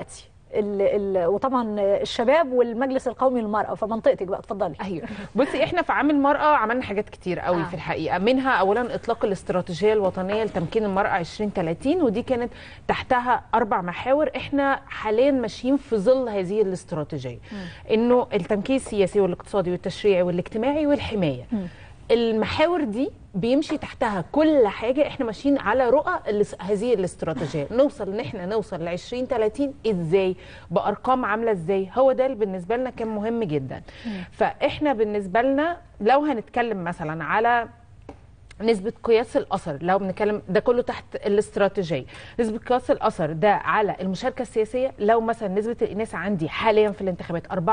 Speaker 1: ال ال وطبعا الشباب والمجلس القومي للمراه فمنطقتك بقى اتفضلي
Speaker 10: ايوه بصي احنا في عام المراه عملنا حاجات كتير قوي
Speaker 1: آه.
Speaker 10: آه. في الحقيقه منها اولا اطلاق الاستراتيجيه الوطنيه لتمكين المراه 2030 ودي كانت تحتها اربع محاور احنا حاليا ماشيين في ظل هذه الاستراتيجيه انه التمكين السياسي والاقتصادي والتشريعي والاجتماعي والحمايه المحاور دي بيمشي تحتها كل حاجه احنا ماشيين على رؤى الاس- هذه الاستراتيجيه نوصل ان احنا نوصل ل 2030 ازاي بارقام عامله ازاي هو ده اللي بالنسبه لنا كان مهم جدا فاحنا بالنسبه لنا لو هنتكلم مثلا على نسبة قياس الأثر لو بنتكلم ده كله تحت الاستراتيجية نسبة قياس الأثر ده على المشاركة السياسية لو مثلا نسبة الإناث عندي حاليا في الانتخابات 44%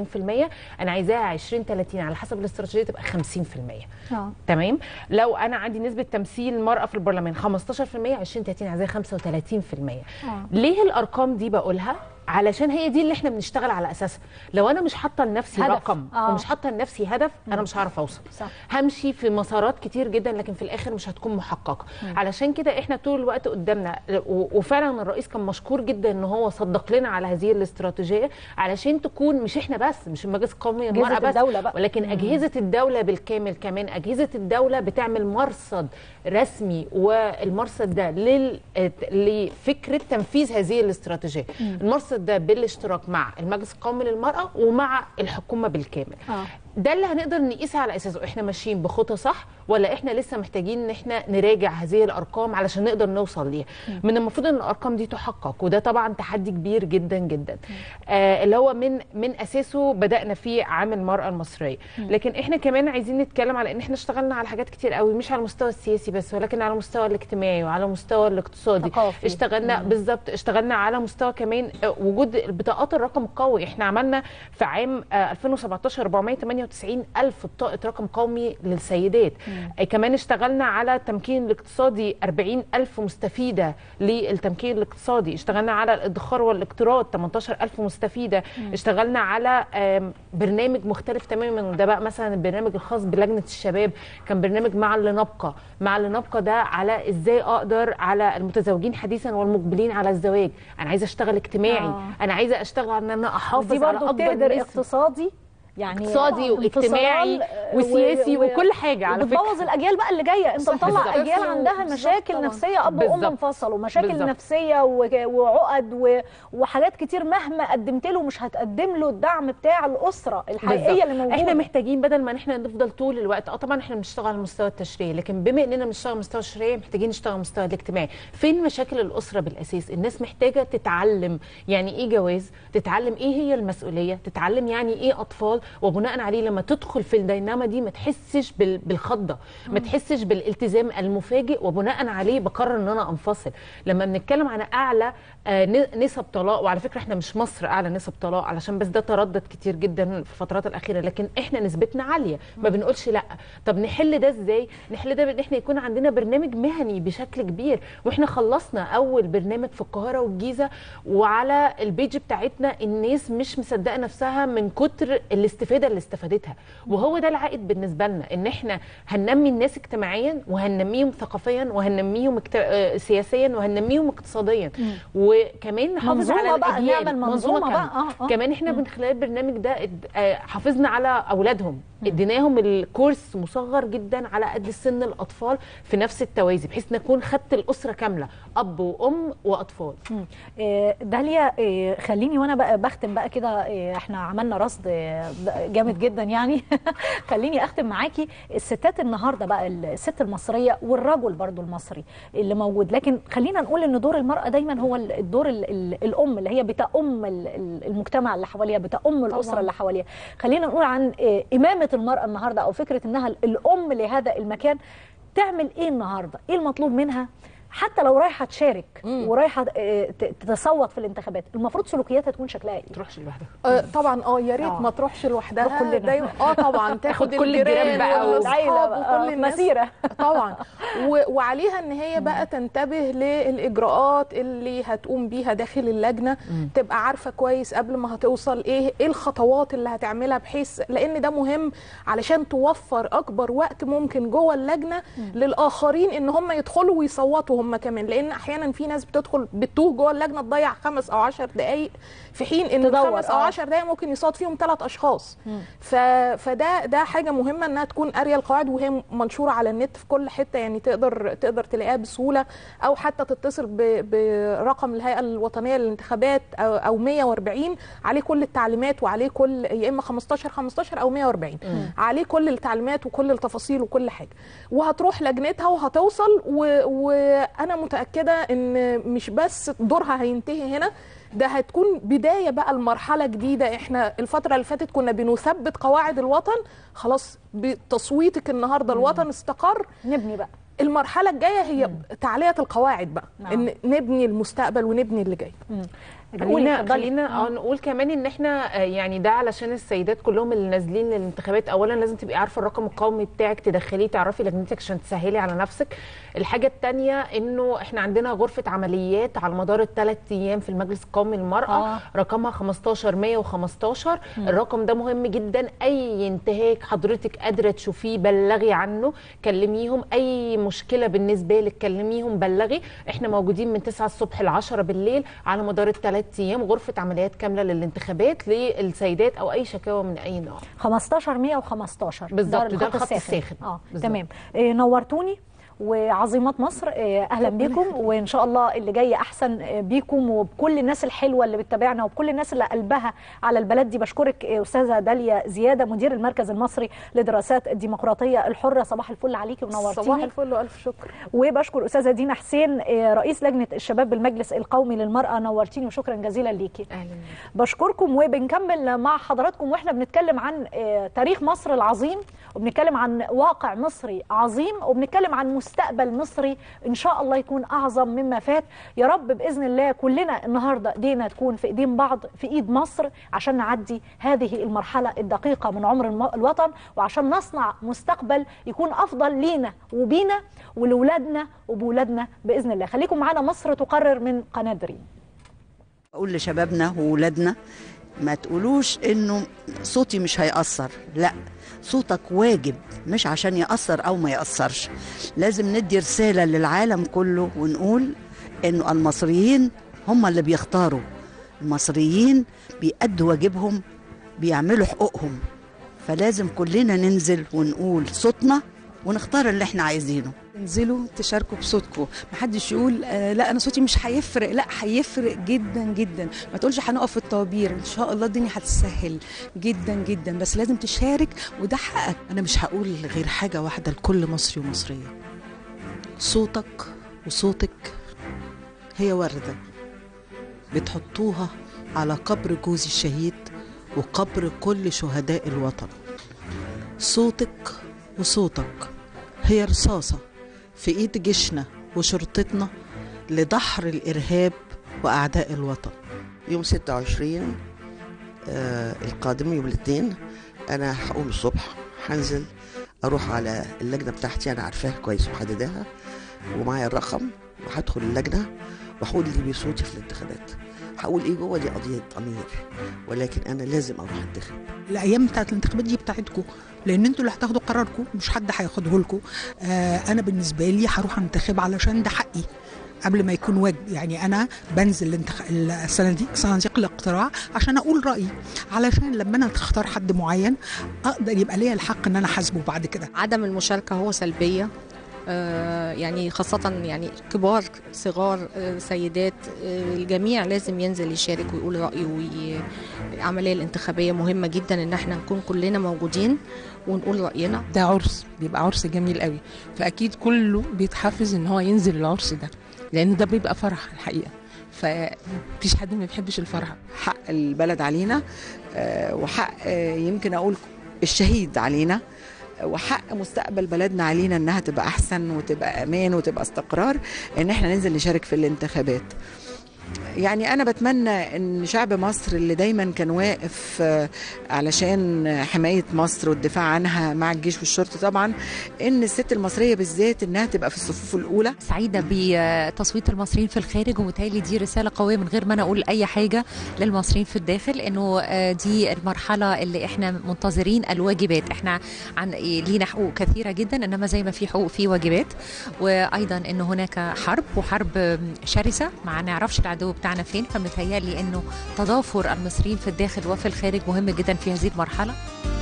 Speaker 10: أنا عايزاها 20 30 على حسب الاستراتيجية تبقى 50%
Speaker 1: اه
Speaker 10: تمام لو انا عندي نسبه تمثيل المراه في البرلمان 15% 20 30 عايزاها 35% ليه الارقام دي بقولها علشان هي دي اللي احنا بنشتغل على اساسها لو انا مش حاطه لنفسي
Speaker 1: هدف.
Speaker 10: رقم
Speaker 1: آه.
Speaker 10: ومش حاطه لنفسي هدف انا مش هعرف اوصل
Speaker 1: صح.
Speaker 10: همشي في مسارات كتير جدا لكن في الاخر مش هتكون محققه علشان كده احنا طول الوقت قدامنا و- وفعلا الرئيس كان مشكور جدا ان هو صدق لنا على هذه الاستراتيجيه علشان تكون مش احنا بس مش المجلس القومي
Speaker 1: أجهزة
Speaker 10: للمراه بس
Speaker 1: الدولة بقى.
Speaker 10: ولكن اجهزه الدوله بالكامل كمان اجهزه الدوله بتعمل مرصد رسمي والمرصد ده لل... لفكره تنفيذ هذه الاستراتيجيه المرصد ده بالاشتراك مع المجلس القومي للمراه ومع الحكومه بالكامل
Speaker 1: آه.
Speaker 10: ده اللي هنقدر نقيس على اساسه احنا ماشيين بخطى صح ولا احنا لسه محتاجين ان احنا نراجع هذه الارقام علشان نقدر نوصل ليها من المفروض ان الارقام دي تحقق وده طبعا تحدي كبير جدا جدا آه اللي هو من من اساسه بدانا فيه عام المراه المصريه لكن احنا كمان عايزين نتكلم على ان احنا اشتغلنا على حاجات كتير قوي مش على المستوى السياسي بس ولكن على المستوى الاجتماعي وعلى المستوى الاقتصادي
Speaker 1: ثقافي.
Speaker 10: اشتغلنا بالظبط اشتغلنا على مستوى كمان آه، وجود البطاقات الرقم القوي احنا عملنا في عام آه، 2017 498 الف بطاقه رقم قومي للسيدات آه، كمان اشتغلنا على التمكين الاقتصادي 40 الف مستفيده للتمكين الاقتصادي اشتغلنا على الادخار والاقتراض 18 الف مستفيده اشتغلنا على آم، برنامج مختلف تماما ده بقى مثلا البرنامج الخاص بلجنه الشباب كان برنامج مع اللي نبقى مع اللي نبقى ده على ازاي اقدر على المتزوجين حديثا والمقبلين على الزواج انا عايزه اشتغل اجتماعي
Speaker 1: آه.
Speaker 10: انا عايزه اشتغل على ان انا احافظ
Speaker 1: دي
Speaker 10: على
Speaker 1: برضه
Speaker 10: اكبر
Speaker 1: بتهدر
Speaker 10: نسبة.
Speaker 1: اقتصادي يعني
Speaker 10: اقتصادي واجتماعي
Speaker 1: انفصال،
Speaker 10: وسياسي
Speaker 1: و- و-
Speaker 10: وكل حاجه على فكره
Speaker 1: بتبوظ الاجيال بقى اللي جايه انت
Speaker 10: صح،
Speaker 1: مطلع
Speaker 10: بالظبط.
Speaker 1: اجيال عندها
Speaker 9: بالظبط
Speaker 1: مشاكل
Speaker 9: طبعاً.
Speaker 1: نفسيه اب وام
Speaker 10: بالظبط.
Speaker 1: انفصلوا مشاكل
Speaker 10: بالظبط.
Speaker 1: نفسيه و- وعقد و- وحاجات كتير مهما قدمت له مش هتقدم له الدعم بتاع الاسره الحقيقيه
Speaker 10: بالظبط.
Speaker 1: اللي موجوده
Speaker 10: احنا محتاجين بدل ما احنا نفضل طول الوقت اه طبعا احنا بنشتغل على المستوى التشريعي لكن بما اننا بنشتغل على المستوى التشريعي محتاجين نشتغل على المستوى الاجتماعي فين مشاكل الاسره بالاساس الناس محتاجه تتعلم يعني ايه جواز تتعلم ايه هي المسؤوليه تتعلم يعني ايه اطفال وبناء عليه لما تدخل في الدينامه دي ما تحسش بال- بالخضه ما تحسش بالالتزام المفاجئ وبناء عليه بقرر ان انا انفصل لما بنتكلم عن اعلى آه، ن- نسب طلاق وعلى فكره احنا مش مصر اعلى نسب طلاق علشان بس ده تردد كتير جدا في الفترات الاخيره لكن احنا نسبتنا عاليه ما بنقولش لا طب نحل ده ازاي نحل ده بان احنا يكون عندنا برنامج مهني بشكل كبير واحنا خلصنا اول برنامج في القاهره والجيزه وعلى البيج بتاعتنا الناس مش مصدقه نفسها من كتر الاستفاده اللي استفادتها وهو ده العائد بالنسبه لنا ان احنا هننمي الناس اجتماعيا وهننميهم ثقافيا وهننميهم اكت... آه، سياسيا وهننميهم اقتصاديا وكمان نحافظ
Speaker 1: منظومة
Speaker 10: على
Speaker 1: بقى،
Speaker 10: الاجيال
Speaker 1: نعمل منظومة
Speaker 10: كاملة.
Speaker 1: بقى، آه، آه.
Speaker 10: كمان احنا من خلال البرنامج ده اد- آه، حافظنا على اولادهم اديناهم الكورس مصغر جدا على قد سن الاطفال في نفس التوازي بحيث نكون خدت الاسره كامله اب وام واطفال
Speaker 1: آه، داليا آه، خليني وانا بقى بختم بقى كده آه، احنا عملنا رصد آه، جامد جدا يعني خليني اختم معاكي الستات النهارده بقى الست المصريه والرجل برضو المصري اللي موجود لكن خلينا نقول ان دور المراه دايما هو ال- الدور ال- ال- الام اللي هي بتأم ال- ال- المجتمع اللي حواليها بتأم الاسره
Speaker 9: طبعاً.
Speaker 1: اللي حواليها خلينا نقول عن آه، امامه المراه النهارده او فكره انها الام لهذا المكان تعمل ايه النهارده ايه المطلوب منها حتى لو رايحه تشارك ورايحه آه، ت- تتصوت في الانتخابات المفروض سلوكياتها تكون شكلها ايه
Speaker 10: تروحش لوحدها
Speaker 9: آه طبعا اه يا ريت
Speaker 1: آه.
Speaker 9: ما تروحش لوحدها
Speaker 1: نروح كلنا.
Speaker 9: دايما اه طبعا تاخد
Speaker 10: كل الجيران بقى
Speaker 1: والعيلة
Speaker 9: والاصحاب
Speaker 1: بقى،
Speaker 9: وكل
Speaker 1: آه،
Speaker 9: الناس
Speaker 1: مسيرة.
Speaker 9: طبعا و... وعليها ان هي بقى تنتبه للاجراءات اللي هتقوم بيها داخل اللجنه تبقى عارفه كويس قبل ما هتوصل ايه ايه الخطوات اللي هتعملها بحيث لان ده مهم علشان توفر اكبر وقت ممكن جوه اللجنه للاخرين ان هم يدخلوا ويصوتوا هم كمان لان احيانا في ناس بتدخل بتوه جوه اللجنه تضيع خمس او عشر دقائق في حين ان
Speaker 1: تدور،
Speaker 9: خمس او
Speaker 1: آه.
Speaker 9: عشر دقائق ممكن يصاد فيهم ثلاث اشخاص ف... فده ده حاجه مهمه انها تكون قاريه القواعد وهي منشوره على النت في كل حته يعني تقدر تقدر تلاقيها بسهوله او حتى تتصل ب... برقم الهيئه الوطنيه للانتخابات او, أو 140 عليه كل التعليمات وعليه كل يا اما 15 15 او 140 عليه كل التعليمات وكل التفاصيل وكل حاجه وهتروح لجنتها وهتوصل و... وانا متاكده ان مش بس دورها هينتهي هنا ده هتكون بدايه بقى لمرحله جديده احنا الفتره اللي فاتت كنا بنثبت قواعد الوطن خلاص بتصويتك النهارده الوطن استقر
Speaker 1: نبني بقى
Speaker 9: المرحله الجايه هي تعليه القواعد بقى
Speaker 1: نعم.
Speaker 9: ان نبني المستقبل ونبني اللي جاي
Speaker 1: قولي
Speaker 10: خلينا
Speaker 1: اتفضلي.
Speaker 10: خلينا اه نقول كمان ان احنا آه، يعني ده علشان السيدات كلهم اللي نازلين للانتخابات اولا لازم تبقي عارفه الرقم القومي بتاعك تدخليه تعرفي لجنتك عشان تسهلي على نفسك الحاجه الثانيه انه احنا عندنا غرفه عمليات على مدار الثلاث ايام في المجلس القومي للمراه
Speaker 1: آه.
Speaker 10: آه. رقمها 15 115 الرقم ده مهم جدا اي انتهاك حضرتك قادره تشوفيه بلغي عنه كلميهم اي مشكله بالنسبه لك كلميهم بلغي احنا موجودين من 9 الصبح ل 10 بالليل على مدار الثلاث ايام غرفه عمليات كامله للانتخابات للسيدات او اي شكاوى من اي نوع
Speaker 1: 15 115
Speaker 10: بالظبط، ده الخط الساخن.
Speaker 1: اه
Speaker 10: بالظبط.
Speaker 1: تمام إيه نورتوني وعظيمات مصر إيه اهلا بيكم وان شاء الله اللي جاي احسن إيه، بيكم وبكل الناس الحلوه اللي بتتابعنا وبكل الناس اللي قلبها على البلد دي بشكرك إيه، استاذه داليا زياده مدير المركز المصري لدراسات الديمقراطيه الحره صباح الفل عليكي ونورتيني
Speaker 9: صباح الفل والف شكر
Speaker 1: وبشكر استاذه دينا حسين إيه، رئيس لجنه الشباب بالمجلس القومي للمراه نورتيني وشكرا جزيلا ليكي
Speaker 10: اهلا
Speaker 1: بشكركم وبنكمل مع حضراتكم واحنا بنتكلم عن آه، تاريخ مصر العظيم وبنتكلم عن واقع مصري عظيم وبنتكلم عن مستقبل مصري ان شاء الله يكون اعظم مما فات يا رب باذن الله كلنا النهارده ايدينا تكون في ايدين بعض في ايد مصر عشان نعدي هذه المرحله الدقيقه من عمر الم- الوطن وعشان نصنع مستقبل يكون افضل لينا وبينا ولولادنا وبولادنا باذن الله خليكم معانا مصر تقرر من قناه دريم
Speaker 6: اقول لشبابنا وولادنا ما تقولوش انه صوتي مش هيأثر لا صوتك واجب مش عشان يأثر او ما يأثرش لازم ندي رسالة للعالم كله ونقول انه المصريين هم اللي بيختاروا المصريين بيأدوا واجبهم بيعملوا حقوقهم فلازم كلنا ننزل ونقول صوتنا ونختار اللي احنا عايزينه
Speaker 7: انزلوا تشاركوا بصوتكم محدش يقول آه لا انا صوتي مش هيفرق لا هيفرق جدا جدا ما تقولش هنقف في الطوابير ان شاء الله الدنيا هتسهل جدا جدا بس لازم تشارك وده حقك
Speaker 8: أنا مش هقول غير حاجة واحدة لكل مصري ومصرية صوتك وصوتك هي وردة بتحطوها على قبر جوزي الشهيد وقبر كل شهداء الوطن صوتك وصوتك هي رصاصة في إيد جيشنا وشرطتنا لدحر الإرهاب وأعداء الوطن
Speaker 12: يوم 26 آه القادم يوم الاثنين انا هقوم الصبح هنزل اروح على اللجنه بتاعتي انا عارفاها كويس ومحدداها ومعايا الرقم وهدخل اللجنه وهقول اللي بصوتي في الانتخابات هقول ايه جوه دي قضيه ضمير ولكن انا لازم اروح انتخب
Speaker 13: الايام بتاعت الانتخابات دي بتاعتكم لان انتوا اللي هتاخدوا قراركم مش حد هياخده لكم آه انا بالنسبه لي هروح انتخب علشان ده حقي قبل ما يكون واجب يعني انا بنزل الانتخ... الصناديق صناديق الاقتراع عشان اقول رايي علشان لما انا اختار حد معين اقدر يبقى ليا الحق ان انا احاسبه بعد كده
Speaker 14: عدم المشاركة هو سلبية آه، يعني خاصة يعني كبار صغار آه، سيدات آه، الجميع لازم ينزل يشارك ويقول رأيه وي- العملية الانتخابية مهمة جدا ان احنا نكون كلنا موجودين ونقول رأينا
Speaker 15: ده عرس بيبقى عرس جميل قوي فاكيد كله بيتحفز ان هو ينزل العرس ده لان ده بيبقى فرح الحقيقه فمفيش حد ما بيحبش الفرحه
Speaker 16: حق البلد علينا آه، وحق آه، يمكن اقول الشهيد علينا آه، وحق مستقبل بلدنا علينا انها تبقى احسن وتبقى امان وتبقى استقرار ان احنا ننزل نشارك في الانتخابات يعني أنا بتمنى إن شعب مصر اللي دايما كان واقف آه، علشان حماية مصر والدفاع عنها مع الجيش والشرطة طبعا إن الست المصرية بالذات إنها تبقى في الصفوف الأولى
Speaker 17: سعيدة بتصويت المصريين في الخارج ومتهيألي دي رسالة قوية من غير ما أنا أقول أي حاجة للمصريين في الداخل إنه آه، دي المرحلة اللي إحنا منتظرين الواجبات إحنا عن لينا حقوق كثيرة جدا إنما زي ما في حقوق في واجبات وأيضا إن هناك حرب وحرب شرسة ما نعرفش العدو بتاعنا فين فمتهيألي إنه تضافر المصريين في الداخل وفي الخارج مهم جدا في هذه المرحلة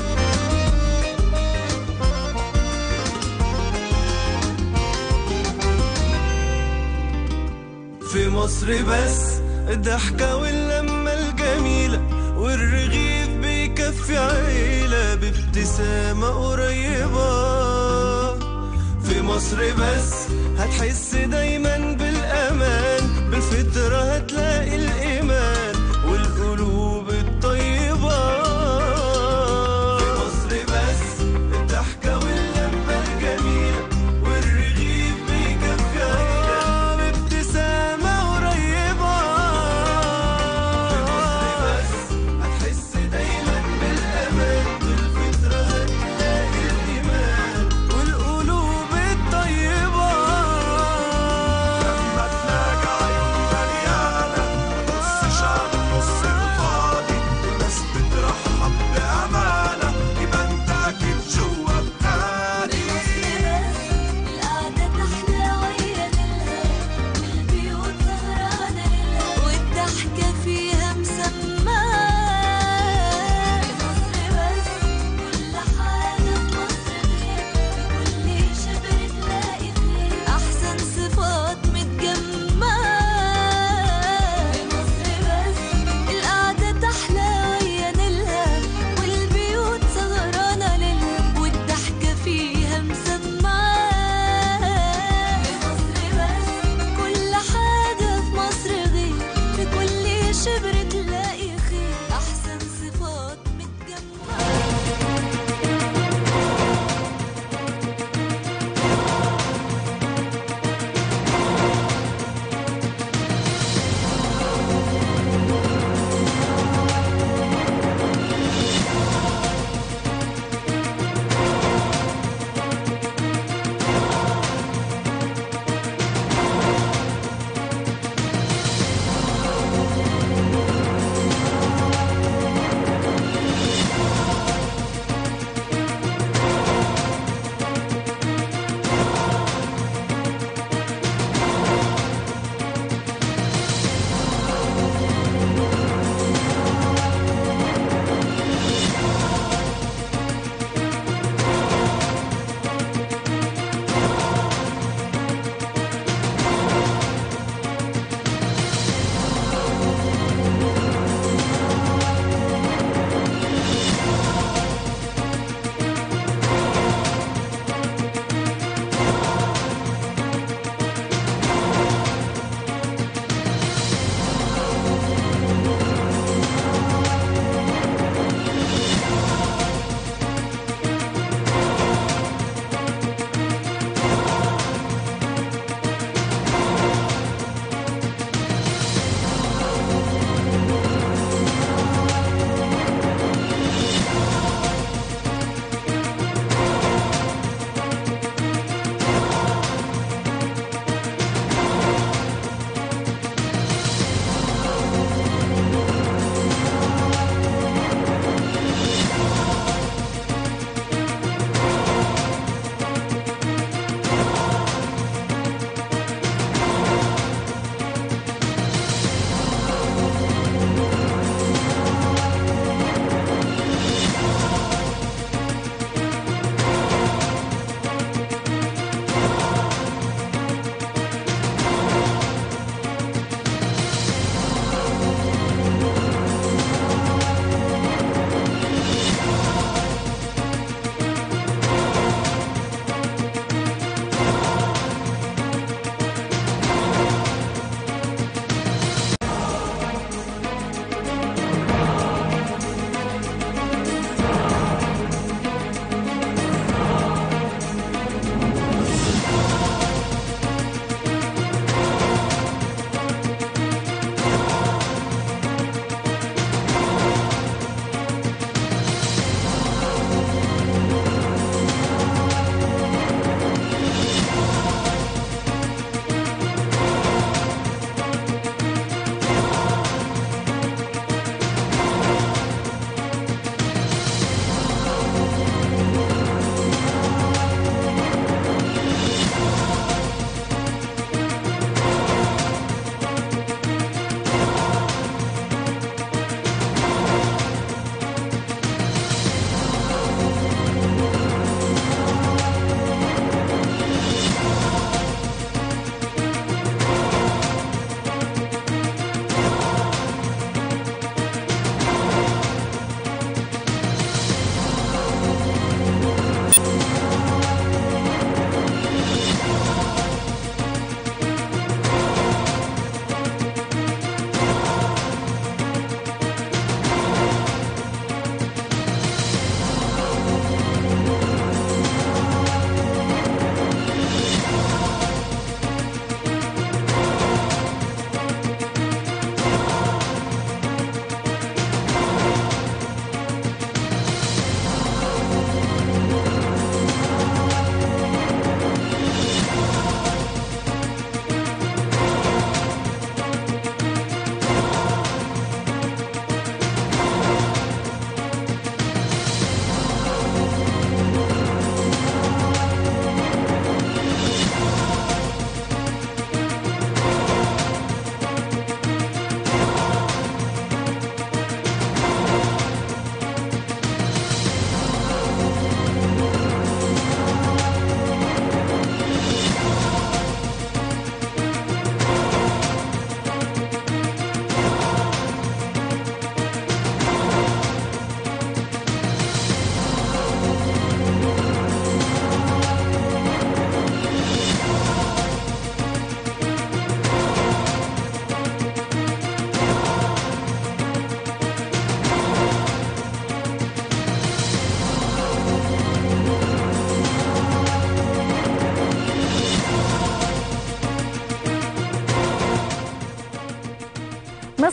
Speaker 18: في مصر بس الضحكة واللمة الجميلة والرغيف بيكفي عيلة بابتسامة قريبة في مصر بس هتحس دايما بالأمان بالفطرة هتلاقي الإيمان والقلوب الطيبة في مصر بس الضحكة واللمة الجميلة والرغيف بيكفي عيلة بابتسامة قريبة في مصر بس هتحس دايما بالأمان بالفطرة هتلاقي الإيمان والقلوب الطيبة لما تلاقي عيون مليانة نص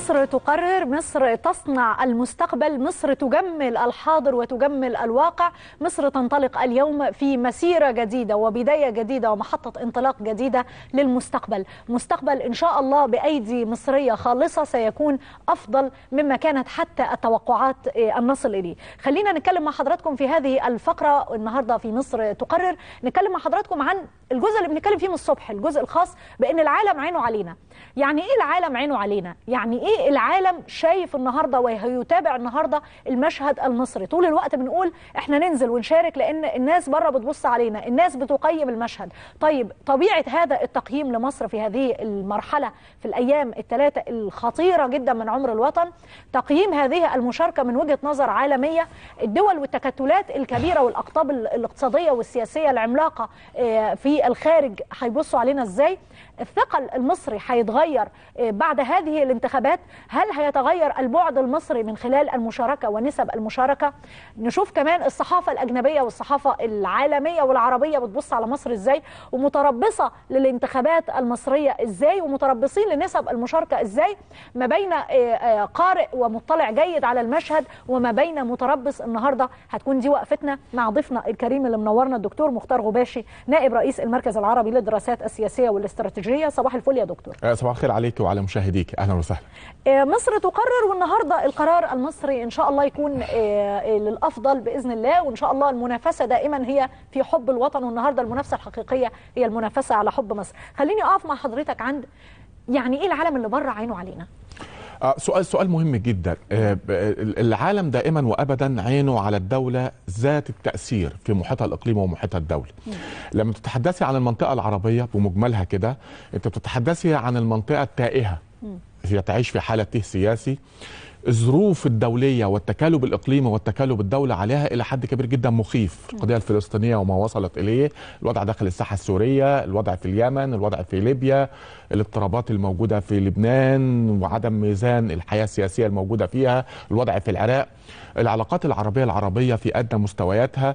Speaker 1: مصر تقرر مصر تصنع المستقبل مصر تجمل الحاضر وتجمل الواقع مصر تنطلق اليوم في مسيرة جديدة وبداية جديدة ومحطة انطلاق جديدة للمستقبل مستقبل إن شاء الله بأيدي مصرية خالصة سيكون أفضل مما كانت حتى التوقعات آه، أن نصل إليه خلينا نتكلم مع حضراتكم في هذه الفقرة النهاردة في مصر تقرر نتكلم مع حضراتكم عن الجزء اللي بنتكلم فيه من الصبح الجزء الخاص بأن العالم عينه علينا يعني إيه العالم عينه علينا يعني إيه العالم شايف النهاردة وهيتابع النهاردة المشهد المصري طول الوقت بنقول إحنا ننزل ونشارك لأن الناس بره بتبص علينا الناس بتقيم المشهد طيب طبيعة هذا التقييم لمصر في هذه المرحلة في الأيام الثلاثة الخطيرة جدا من عمر الوطن تقييم هذه المشاركة من وجهة نظر عالمية الدول والتكتلات الكبيرة والأقطاب ال- الاقتصادية والسياسية العملاقة آه، في الخارج هيبصوا علينا إزاي الثقل المصري هيتغير آه، بعد هذه الانتخابات هل هيتغير البعد المصري من خلال المشاركة ونسب المشاركة نشوف كمان الصحافة الأجنبية والصحافة العالمية والعربية بتبص على مصر إزاي ومتربصة للانتخابات المصرية إزاي ومتربصين لنسب المشاركة إزاي ما بين آه، آه، قارئ ومطلع جيد على المشهد وما بين متربص النهاردة هتكون دي وقفتنا مع ضيفنا الكريم اللي منورنا الدكتور مختار غباشي نائب رئيس المركز العربي للدراسات السياسية والاستراتيجية صباح الفل يا دكتور
Speaker 19: آه، صباح الخير عليك وعلى مشاهديك اهلا وسهلا
Speaker 1: آه، مصر تقرر والنهارده القرار المصري ان شاء الله يكون آه، آه، للافضل باذن الله وان شاء الله المنافسه دائما هي في حب الوطن والنهارده المنافسه الحقيقيه هي المنافسه على حب مصر خليني اقف مع حضرتك عند يعني ايه العالم اللي بره عينه علينا
Speaker 19: آه، سؤال سؤال مهم جدا آه، ب- العالم دائما وابدا عينه على الدوله ذات التاثير في محيطها الاقليمي ومحيطها الدولي لما تتحدثي عن المنطقه العربيه بمجملها كده انت بتتحدثي عن المنطقه التائهه هي تعيش في حاله تيه سياسي الظروف الدوليه والتكالب الاقليمي والتكالب الدولي عليها الى حد كبير جدا مخيف القضيه الفلسطينيه وما وصلت اليه الوضع داخل الساحه السوريه الوضع في اليمن الوضع في ليبيا الاضطرابات الموجوده في لبنان وعدم ميزان الحياه السياسيه الموجوده فيها الوضع في العراق العلاقات العربيه العربيه في ادنى مستوياتها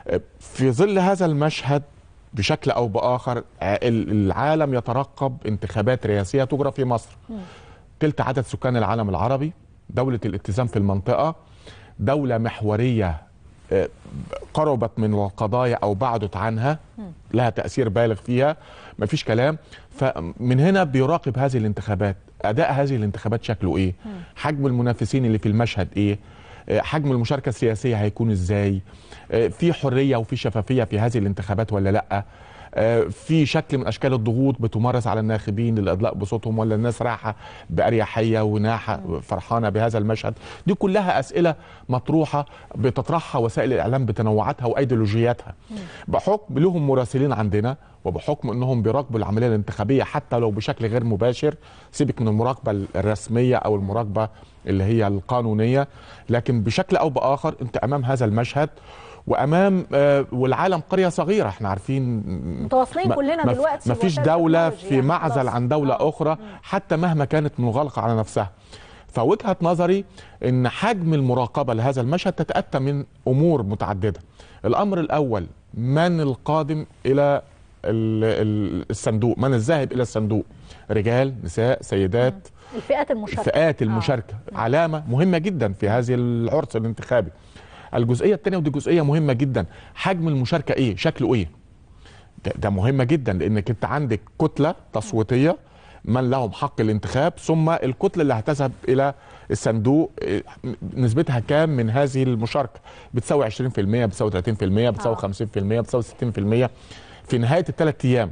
Speaker 19: في ظل هذا المشهد بشكل او باخر ع- العالم يترقب انتخابات رئاسيه تجرى في مصر تلت عدد سكان العالم العربي دولة الاتزان في المنطقة دولة محورية آه، قربت من القضايا أو بعدت عنها لها تأثير بالغ فيها مفيش كلام فمن هنا بيراقب هذه الانتخابات أداء هذه الانتخابات شكله إيه حجم المنافسين اللي في المشهد إيه آه، حجم المشاركة السياسية هيكون إزاي آه، في حرية وفي شفافية في هذه الانتخابات ولا لأ آه، في شكل من اشكال الضغوط بتمارس على الناخبين للادلاء بصوتهم ولا الناس رايحه باريحيه وناحه فرحانه بهذا المشهد دي كلها اسئله مطروحه بتطرحها وسائل الاعلام بتنوعاتها وايديولوجياتها بحكم لهم مراسلين عندنا وبحكم انهم بيراقبوا العمليه الانتخابيه حتى لو بشكل غير مباشر سيبك من المراقبه الرسميه او المراقبه اللي هي القانونيه لكن بشكل او باخر انت امام هذا المشهد وامام آه، والعالم قريه صغيره احنا عارفين
Speaker 1: متواصلين
Speaker 19: ما-
Speaker 1: كلنا
Speaker 19: ما-
Speaker 1: دلوقتي
Speaker 19: ما فيش
Speaker 1: وسائل
Speaker 19: دوله
Speaker 1: التكنولوجيا
Speaker 19: في
Speaker 1: يعني
Speaker 19: معزل
Speaker 1: خلاص.
Speaker 19: عن دوله اخرى حتى مهما كانت منغلقه على نفسها فوجهه نظري ان حجم المراقبه لهذا المشهد تتاتى من امور متعدده الامر الاول من القادم الى ال- ال- الصندوق من الذاهب الى الصندوق رجال نساء سيدات
Speaker 1: الفئات المشاركه
Speaker 19: فئات المشاركه علامه مهمه جدا في هذه العرس الانتخابي الجزئيه الثانيه ودي جزئيه مهمه جدا حجم المشاركه ايه شكله ايه ده, ده مهمه جدا لانك انت عندك كتله تصويتيه من لهم حق الانتخاب ثم الكتله اللي هتذهب الى الصندوق إيه، نسبتها كام من هذه المشاركه بتساوي 20% بتساوي 30% بتساوي 50% بتساوي 60% في نهايه الثلاث ايام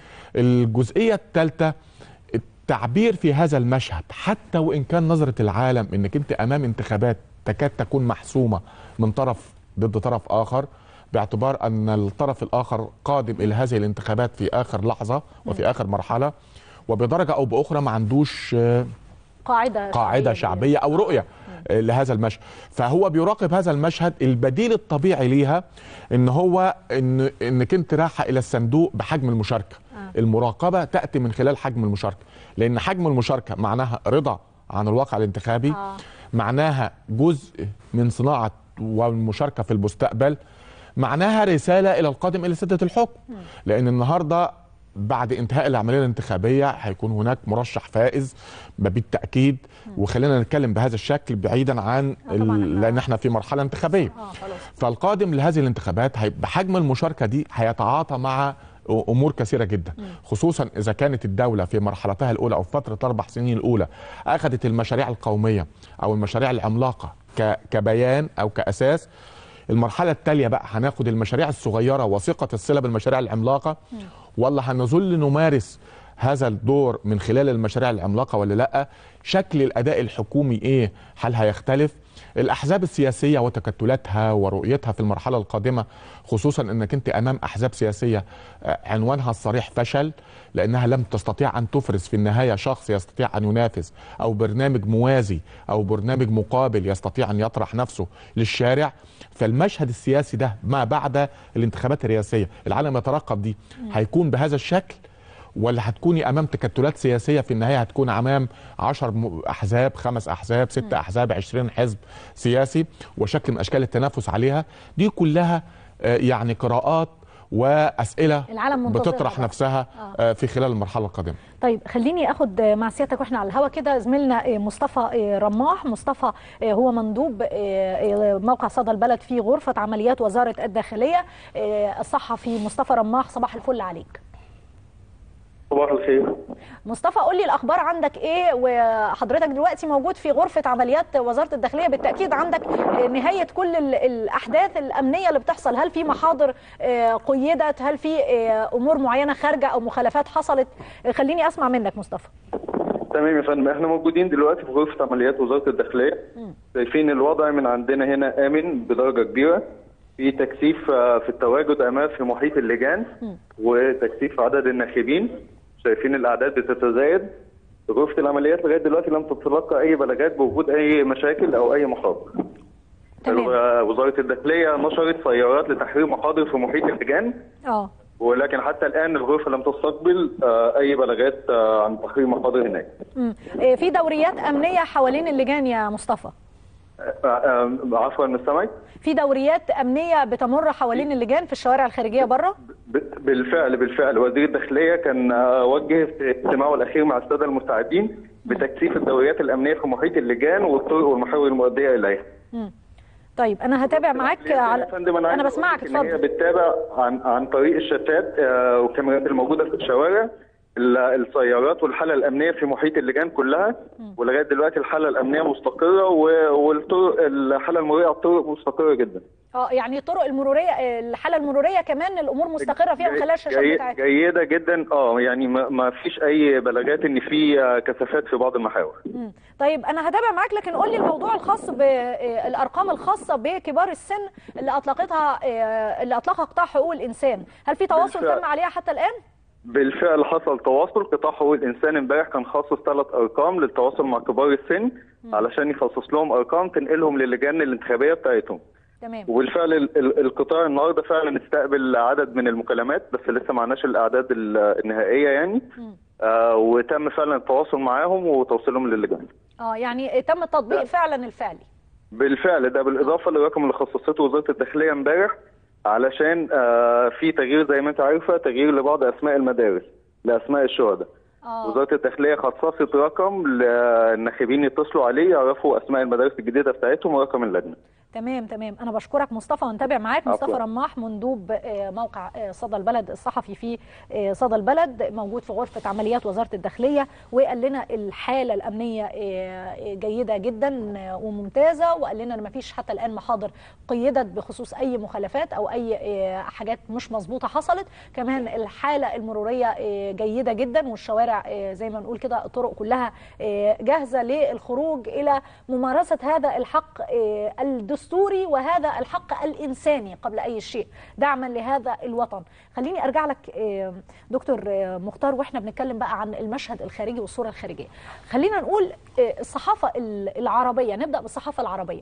Speaker 19: الجزئيه الثالثه التعبير في هذا المشهد حتى وان كان نظره العالم انك انت امام انتخابات تكاد تكون محسومه من طرف ضد طرف اخر باعتبار ان الطرف الاخر قادم الى هذه الانتخابات في اخر لحظه وفي اخر مرحله وبدرجه او باخرى ما عندوش آه،
Speaker 1: قاعده
Speaker 19: قاعده شعبيه او رؤيه آه، لهذا المشهد فهو بيراقب هذا المشهد البديل الطبيعي ليها ان هو ان انك انت رايحه الى الصندوق بحجم المشاركه
Speaker 20: آه.
Speaker 19: المراقبه تاتي من خلال حجم المشاركه لان حجم المشاركه معناها رضا عن الواقع الانتخابي
Speaker 20: آه.
Speaker 19: معناها جزء من صناعه والمشاركه في المستقبل معناها رساله الى القادم الى سده الحكم لان النهارده بعد انتهاء العمليه الانتخابيه هيكون هناك مرشح فائز ما بالتاكيد وخلينا نتكلم بهذا الشكل بعيدا عن ال... لان احنا في مرحله انتخابيه فالقادم لهذه الانتخابات هي- بحجم المشاركه دي هيتعاطى مع امور كثيره جدا خصوصا اذا كانت الدوله في مرحلتها الاولى او في فتره الاربع سنين الاولى اخذت المشاريع القوميه او المشاريع العملاقه ك... كبيان او كاساس المرحله التاليه بقى هناخد المشاريع الصغيره وثيقه الصله بالمشاريع العملاقه ولا هنظل نمارس هذا الدور من خلال المشاريع العملاقه ولا لا شكل الاداء الحكومي ايه هل هيختلف الاحزاب السياسيه وتكتلاتها ورؤيتها في المرحله القادمه خصوصا انك انت امام احزاب سياسيه آه، عنوانها الصريح فشل لانها لم تستطيع ان تفرز في النهايه شخص يستطيع ان ينافس او برنامج موازي او برنامج مقابل يستطيع ان يطرح نفسه للشارع فالمشهد السياسي ده ما بعد الانتخابات الرئاسيه العالم يترقب دي هيكون بهذا الشكل ولا هتكوني امام تكتلات سياسيه في النهايه هتكون امام 10 م- احزاب خمس احزاب ست احزاب 20 حزب سياسي وشكل من اشكال التنافس عليها دي كلها آه، يعني قراءات واسئله
Speaker 1: العالم منتظرها
Speaker 19: بتطرح
Speaker 1: بقى.
Speaker 19: نفسها آه، في خلال المرحله القادمه
Speaker 1: طيب خليني اخد مع سيادتك واحنا على الهوا كده زميلنا مصطفى رماح مصطفى هو مندوب موقع صدى البلد في غرفه عمليات وزاره الداخليه الصحفي مصطفى رماح صباح الفل عليك
Speaker 20: صباح الخير
Speaker 1: مصطفى قول لي الاخبار عندك ايه وحضرتك دلوقتي موجود في غرفه عمليات وزاره الداخليه بالتاكيد عندك نهايه كل ال- الاحداث الامنيه اللي بتحصل هل في محاضر آه، قيدت هل في آه، امور معينه خارجه او مخالفات حصلت آه، خليني اسمع منك مصطفى
Speaker 20: تمام يا فندم احنا موجودين دلوقتي في غرفه عمليات وزاره الداخليه شايفين الوضع من عندنا هنا امن بدرجه كبيره في تكثيف آه، في التواجد امام في محيط اللجان وتكثيف عدد الناخبين شايفين الاعداد بتتزايد غرفه العمليات لغايه دلوقتي لم تتلقى اي بلاغات بوجود اي مشاكل او اي محاضر آه، وزاره الداخليه نشرت سيارات لتحرير محاضر في محيط اللجان
Speaker 1: اه
Speaker 20: ولكن حتى الان الغرفه لم تستقبل آه، اي بلاغات آه، عن تحرير محاضر هناك
Speaker 1: مم. آه، في دوريات امنيه حوالين اللجان يا مصطفى
Speaker 20: آه، آه، عفوا مستمعي
Speaker 1: في دوريات امنيه بتمر حوالين اللجان في الشوارع الخارجيه بره
Speaker 20: ب- بالفعل بالفعل وزير الداخليه كان آه، وجه في اجتماعه الاخير مع الساده المستعدين بتكثيف الدوريات الامنيه في محيط اللجان والطرق والمحاور المؤديه اليها.
Speaker 1: مم. طيب انا هتابع معاك على
Speaker 20: يا فندم انا,
Speaker 1: انا
Speaker 20: عايز
Speaker 1: بسمعك
Speaker 20: أقول لك ان هي
Speaker 1: اتفضل
Speaker 20: بتتابع عن عن طريق الشاشات آه، والكاميرات الموجوده في الشوارع ال- السيارات والحاله الامنيه في محيط اللجان كلها ولغايه دلوقتي الحاله الامنيه مستقره و- والطرق الحاله المروريه على الطرق مستقره جدا.
Speaker 1: اه يعني الطرق المروريه آه، الحاله المروريه كمان الامور مستقره فيها من خلال الشاشات
Speaker 20: جي-
Speaker 1: بتاعتها
Speaker 20: جيده جدا اه يعني ما, ما فيش اي بلاغات ان في آه، كثافات في بعض المحاور.
Speaker 1: مم. طيب انا هتابع معاك لكن قول لي الموضوع الخاص بالارقام الخاصه بكبار السن اللي اطلقتها آه، اللي اطلقها قطاع حقوق الانسان هل في تواصل
Speaker 20: بالفعل.
Speaker 1: تم عليها حتى الان
Speaker 20: بالفعل حصل تواصل قطاع حقوق الانسان امبارح كان خصص ثلاث ارقام للتواصل مع كبار السن علشان يخصص لهم ارقام تنقلهم للجان الانتخابيه بتاعتهم
Speaker 1: تمام
Speaker 20: وبالفعل ال- ال- القطاع النهارده فعلا استقبل عدد من المكالمات بس لسه ما عندناش الاعداد ال- النهائيه يعني آه وتم فعلا التواصل معاهم وتوصيلهم للجان
Speaker 1: اه يعني تم التطبيق فعلا الفعلي
Speaker 20: بالفعل ده بالاضافه للرقم اللي خصصته وزاره الداخليه امبارح علشان آه في تغيير زي ما انت عارفه تغيير لبعض اسماء المدارس لاسماء الشهداء
Speaker 1: اه
Speaker 20: وزاره الداخليه خصصت رقم للناخبين يتصلوا عليه يعرفوا اسماء المدارس الجديده بتاعتهم ورقم اللجنه
Speaker 1: تمام تمام انا بشكرك مصطفى ونتابع معاك مصطفى
Speaker 20: عفواً.
Speaker 1: رماح مندوب آه، موقع آه، صدى البلد الصحفي في آه، صدى البلد موجود في غرفه عمليات وزاره الداخليه وقال لنا الحاله الامنيه آه، جيده جدا آه، وممتازه وقال لنا ان ما فيش حتى الان محاضر قيدت بخصوص اي مخالفات او اي آه، حاجات مش مظبوطه حصلت كمان الحاله المروريه آه، جيده جدا والشوارع آه، زي ما نقول كده الطرق كلها آه، جاهزه للخروج الى ممارسه هذا الحق آه، الدستوري وهذا الحق الانساني قبل اي شيء دعما لهذا الوطن خليني ارجع لك آه، دكتور آه، مختار واحنا بنتكلم بقى عن المشهد الخارجي والصوره الخارجيه خلينا نقول آه، الصحافه ال- العربيه نبدا بالصحافه العربيه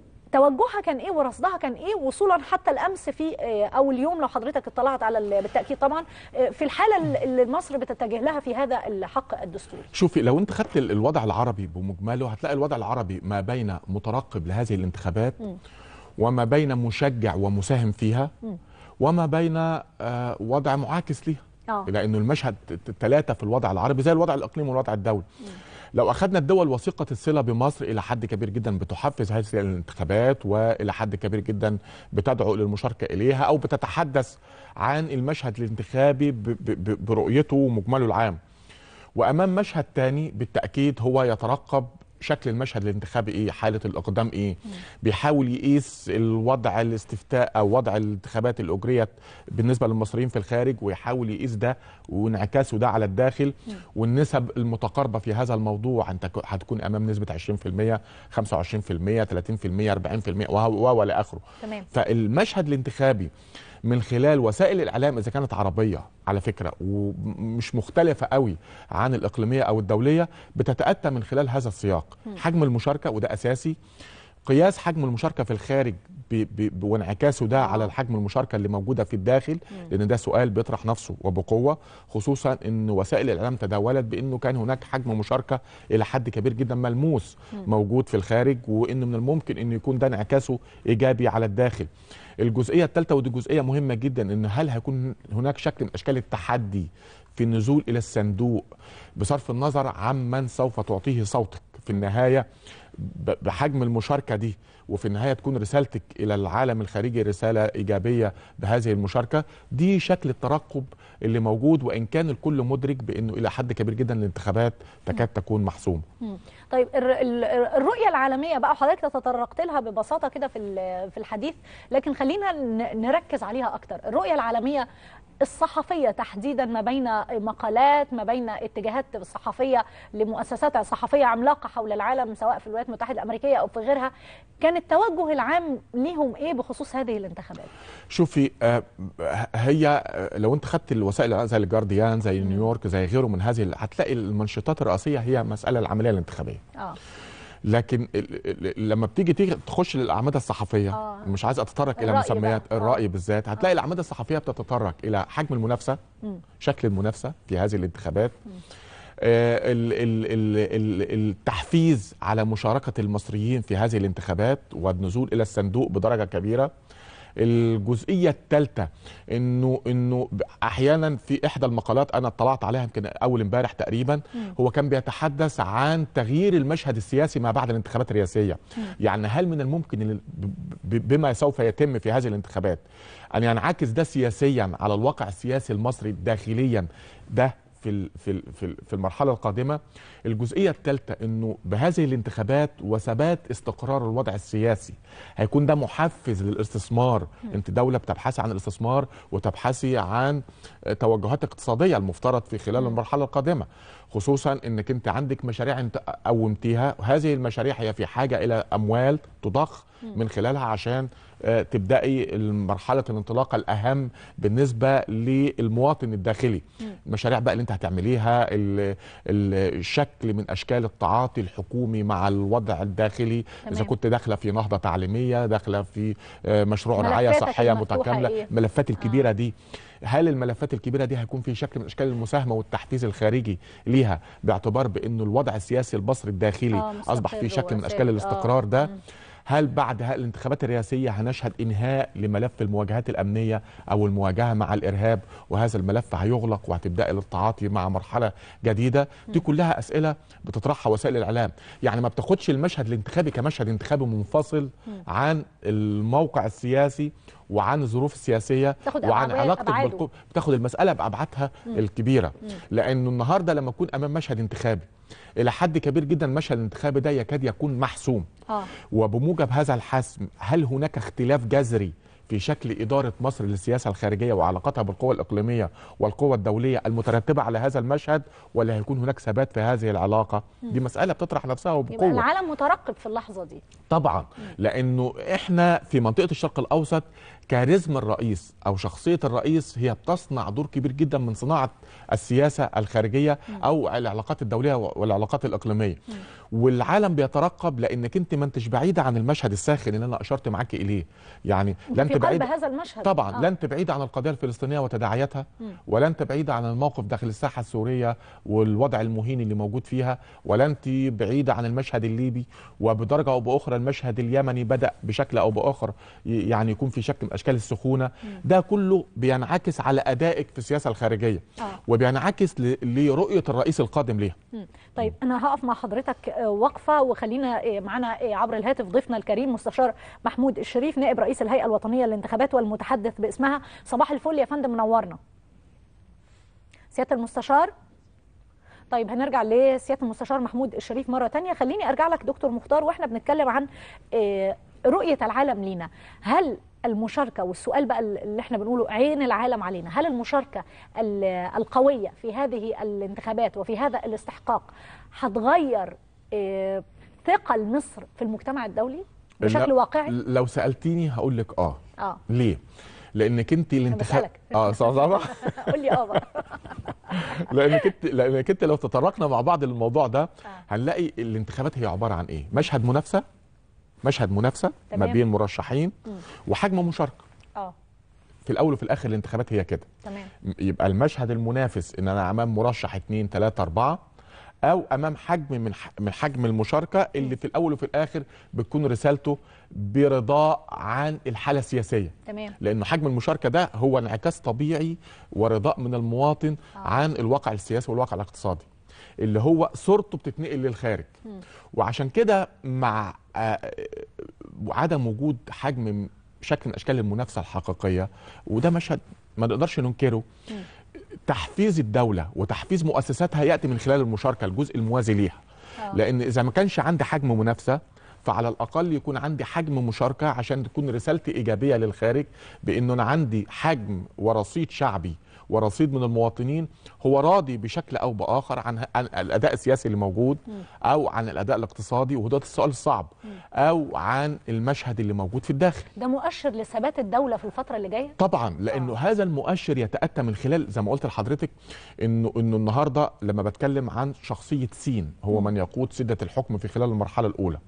Speaker 1: توجهها كان ايه ورصدها كان ايه وصولا حتى الامس في آه، او اليوم لو حضرتك اطلعت على ال- بالتاكيد طبعا آه، في الحاله اللي مصر بتتجه لها في هذا الحق الدستوري
Speaker 19: شوفي لو انت خدت ال- الوضع العربي بمجمله هتلاقي الوضع العربي ما بين مترقب لهذه الانتخابات
Speaker 1: مم.
Speaker 19: وما بين مشجع ومساهم فيها
Speaker 1: مم.
Speaker 19: وما بين آه، وضع معاكس ليها
Speaker 1: آه.
Speaker 19: لانه المشهد الثلاثه في الوضع العربي زي الوضع الاقليمي والوضع الدولي لو اخذنا الدول وثيقه الصله بمصر الى حد كبير جدا بتحفز هذه الانتخابات والى حد كبير جدا بتدعو للمشاركه اليها او بتتحدث عن المشهد الانتخابي ب- ب- ب- برؤيته ومجمله العام وامام مشهد تاني بالتاكيد هو يترقب شكل المشهد الانتخابي ايه حاله الاقدام ايه بيحاول يقيس الوضع الاستفتاء او وضع الانتخابات اللي اجريت بالنسبه للمصريين في الخارج ويحاول يقيس ده وانعكاسه ده على الداخل والنسب المتقاربه في هذا الموضوع انت ك- هتكون امام نسبه 20% 25% 30% 40% وه- و- والى اخره
Speaker 1: تمام
Speaker 19: فالمشهد الانتخابي من خلال وسائل الاعلام اذا كانت عربيه على فكره ومش مختلفه قوي عن الاقليميه او الدوليه بتتاتى من خلال هذا السياق
Speaker 21: مم.
Speaker 19: حجم المشاركه وده اساسي قياس حجم المشاركه في الخارج ب- ب- وانعكاسه ده على الحجم المشاركه اللي موجوده في الداخل لان ده سؤال بيطرح نفسه وبقوه خصوصا ان وسائل الاعلام تداولت بانه كان هناك حجم مشاركه الى حد كبير جدا ملموس
Speaker 21: مم.
Speaker 19: موجود في الخارج وان من الممكن انه يكون ده انعكاسه ايجابي على الداخل الجزئيه الثالثه ودي جزئيه مهمه جدا ان هل هيكون هناك شكل من اشكال التحدي في النزول الى الصندوق بصرف النظر عمن سوف تعطيه صوتك في النهايه ب- بحجم المشاركه دي وفي النهايه تكون رسالتك الى العالم الخارجي رساله ايجابيه بهذه المشاركه دي شكل الترقب اللي موجود وان كان الكل مدرك بانه الى حد كبير جدا الانتخابات تكاد تكون محسومه
Speaker 1: مم. طيب الر- ال- الرؤية العالمية بقى حضرتك تطرقت لها ببساطة كده في ال- في الحديث لكن خلينا ن- نركز عليها أكتر الرؤية العالمية الصحفية تحديدا ما بين مقالات ما بين اتجاهات صحفية لمؤسسات صحفية عملاقة حول العالم سواء في الولايات المتحدة الأمريكيه أو في غيرها كان التوجه العام ليهم إيه بخصوص هذه الانتخابات
Speaker 19: شوفي آه، هي آه، لو انت خدت الوسائل الإعلام زي الجارديان زي نيويورك زي غيره من هذه هتلاقي المنشطات الرئيسيه هي مساله العمليه الانتخابيه
Speaker 1: آه.
Speaker 19: لكن ال- ال- لما بتيجي تيجي تخش للاعمده الصحفيه
Speaker 1: آه.
Speaker 19: مش عايز اتطرق الى
Speaker 1: الرأي
Speaker 19: مسميات
Speaker 1: بقى. آه.
Speaker 19: الراي بالذات هتلاقي الاعمده الصحفيه بتتطرق الى حجم المنافسه
Speaker 1: مم.
Speaker 19: شكل المنافسه في هذه الانتخابات آه، ال- ال- ال- ال- التحفيز على مشاركه المصريين في هذه الانتخابات والنزول الى الصندوق بدرجه كبيره الجزئيه الثالثه انه انه ب- احيانا في احدى المقالات انا اطلعت عليها يمكن اول امبارح تقريبا
Speaker 21: مم.
Speaker 19: هو كان بيتحدث عن تغيير المشهد السياسي ما بعد الانتخابات الرئاسيه
Speaker 21: مم.
Speaker 19: يعني هل من الممكن ال- ب- ب- بما سوف يتم في هذه الانتخابات ان ينعكس ده سياسيا على الواقع السياسي المصري داخليا ده في ال- في ال- في ال- في المرحله القادمه الجزئيه الثالثه انه بهذه الانتخابات وثبات استقرار الوضع السياسي هيكون ده محفز للاستثمار انت دوله بتبحثي عن الاستثمار وتبحثي عن توجهات اقتصاديه المفترض في خلال المرحله القادمه خصوصا انك انت عندك مشاريع انت قومتيها وهذه المشاريع هي في حاجه الى اموال تضخ من خلالها عشان آه، تبداي مرحله الانطلاقه الاهم بالنسبه للمواطن الداخلي المشاريع بقى اللي انت هتعمليها ال- ال- الشكل من اشكال التعاطي الحكومي مع الوضع الداخلي
Speaker 21: تمام.
Speaker 19: اذا كنت داخله في نهضه تعليميه داخله في آه، مشروع رعايه
Speaker 21: ملفاتك
Speaker 19: صحيه
Speaker 21: المفتوحة
Speaker 19: متكامله
Speaker 21: إيه؟
Speaker 19: الملفات الكبيره دي هل الملفات الكبيره دي هيكون في شكل من اشكال المساهمه والتحفيز الخارجي ليها باعتبار بانه الوضع السياسي المصري الداخلي
Speaker 21: آه، مستقر
Speaker 19: اصبح في شكل من
Speaker 21: وثابت.
Speaker 19: اشكال
Speaker 21: آه.
Speaker 19: الاستقرار ده
Speaker 21: مم.
Speaker 19: هل بعد ه- الانتخابات الرئاسية هنشهد إنهاء لملف المواجهات الأمنية أو المواجهة مع الإرهاب وهذا الملف هيغلق وهتبدأ للتعاطي مع مرحلة جديدة دي كلها أسئلة بتطرحها وسائل الإعلام يعني ما بتاخدش المشهد الانتخابي كمشهد انتخابي منفصل
Speaker 21: مم.
Speaker 19: عن الموقع السياسي وعن الظروف السياسية
Speaker 21: تاخد
Speaker 19: وعن
Speaker 21: أبعاد-
Speaker 19: علاقتك
Speaker 21: أبعاده.
Speaker 19: بالقوة بتاخد المسألة بأبعادها
Speaker 21: مم.
Speaker 19: الكبيرة
Speaker 21: مم.
Speaker 19: لأنه النهاردة لما أكون أمام مشهد انتخابي إلى حد كبير جدا المشهد الانتخابي ده يكاد يكون محسوم
Speaker 1: اه
Speaker 19: وبموجب هذا الحسم هل هناك اختلاف جذري في شكل إدارة مصر للسياسة الخارجية وعلاقتها بالقوى الإقليمية والقوى الدولية المترتبة على هذا المشهد ولا هيكون هناك ثبات في هذه العلاقة دي مسألة بتطرح نفسها
Speaker 1: يبقى
Speaker 19: وبقوة
Speaker 1: العالم مترقب في اللحظة دي
Speaker 19: طبعا لانه احنا في منطقه الشرق الاوسط كاريزما الرئيس او شخصيه الرئيس هي بتصنع دور كبير جدا من صناعه السياسه الخارجيه او العلاقات الدوليه والعلاقات الاقليميه والعالم بيترقب لانك انت ما انتش بعيده عن المشهد الساخن اللي انا اشرت معاك اليه يعني
Speaker 1: أنت
Speaker 19: لا
Speaker 1: في
Speaker 19: انت
Speaker 1: قلب
Speaker 19: بعيده
Speaker 1: هذا المشهد
Speaker 19: طبعا
Speaker 1: آه.
Speaker 19: لا انت بعيده عن القضيه الفلسطينيه وتداعياتها
Speaker 1: مم.
Speaker 19: ولا انت بعيده عن الموقف داخل الساحه السوريه والوضع المهين اللي موجود فيها ولا انت بعيده عن المشهد الليبي وبدرجه او باخرى المشهد اليمني بدا بشكل او باخر ي- يعني يكون في شكل من اشكال السخونه ده كله بينعكس على ادائك في السياسه الخارجيه
Speaker 1: آه.
Speaker 19: وبينعكس ل- لرؤيه الرئيس القادم ليها
Speaker 1: مم. طيب انا هقف مع حضرتك آه، وقفه وخلينا آه، معانا آه، عبر الهاتف ضيفنا الكريم مستشار محمود الشريف نائب رئيس الهيئه الوطنيه للانتخابات والمتحدث باسمها صباح الفل يا فندم منورنا سياده المستشار طيب هنرجع لسياده المستشار محمود الشريف مره تانية خليني ارجع لك دكتور مختار واحنا بنتكلم عن آه، رؤيه العالم لينا هل المشاركه والسؤال بقى اللي احنا بنقوله عين العالم علينا هل المشاركه ال- القويه في هذه الانتخابات وفي هذا الاستحقاق هتغير آه، ثقل مصر في المجتمع الدولي بشكل
Speaker 19: لا-
Speaker 1: واقعي
Speaker 19: لو سالتيني هقول لك اه
Speaker 1: اه
Speaker 19: ليه لانك انت الانتخاب
Speaker 1: بسألك.
Speaker 19: اه صح صح
Speaker 1: قول لي اه بقى
Speaker 19: لانك انت لانك انت لو تطرقنا مع بعض للموضوع ده هنلاقي الانتخابات هي عباره عن ايه مشهد منافسه مشهد منافسه ما
Speaker 1: تمام.
Speaker 19: بين مرشحين
Speaker 1: مم.
Speaker 19: وحجم مشاركه
Speaker 1: اه
Speaker 19: في الاول وفي الاخر الانتخابات هي كده
Speaker 1: تمام
Speaker 19: يبقى المشهد المنافس ان انا امام مرشح اتنين تلاته اربعه او امام حجم من ح- من حجم المشاركه اللي في الاول وفي الاخر بتكون رسالته برضاء عن الحاله السياسيه
Speaker 1: تمام
Speaker 19: لانه حجم المشاركه ده هو انعكاس طبيعي ورضاء من المواطن
Speaker 1: آه.
Speaker 19: عن الواقع السياسي والواقع الاقتصادي اللي هو صورته بتتنقل للخارج
Speaker 1: مم.
Speaker 19: وعشان كده مع آه، عدم وجود حجم شكل من اشكال المنافسه الحقيقيه وده مشهد ما نقدرش ننكره تحفيز الدوله وتحفيز مؤسساتها ياتي من خلال المشاركه الجزء الموازي ليها
Speaker 1: آه.
Speaker 19: لان اذا ما كانش عندي حجم منافسه فعلى الاقل يكون عندي حجم مشاركه عشان تكون رسالتي ايجابيه للخارج بانه انا عندي حجم ورصيد شعبي ورصيد من المواطنين هو راضي بشكل او باخر عن عن الاداء السياسي اللي موجود
Speaker 1: مم.
Speaker 19: او عن الاداء الاقتصادي وده السؤال الصعب او عن المشهد اللي موجود في الداخل
Speaker 1: ده مؤشر لثبات الدوله في الفتره اللي جايه
Speaker 19: طبعا لانه هذا المؤشر يتاتى من خلال زي ما قلت لحضرتك انه انه النهارده لما بتكلم عن شخصيه سين هو من يقود سده الحكم في خلال المرحله الاولى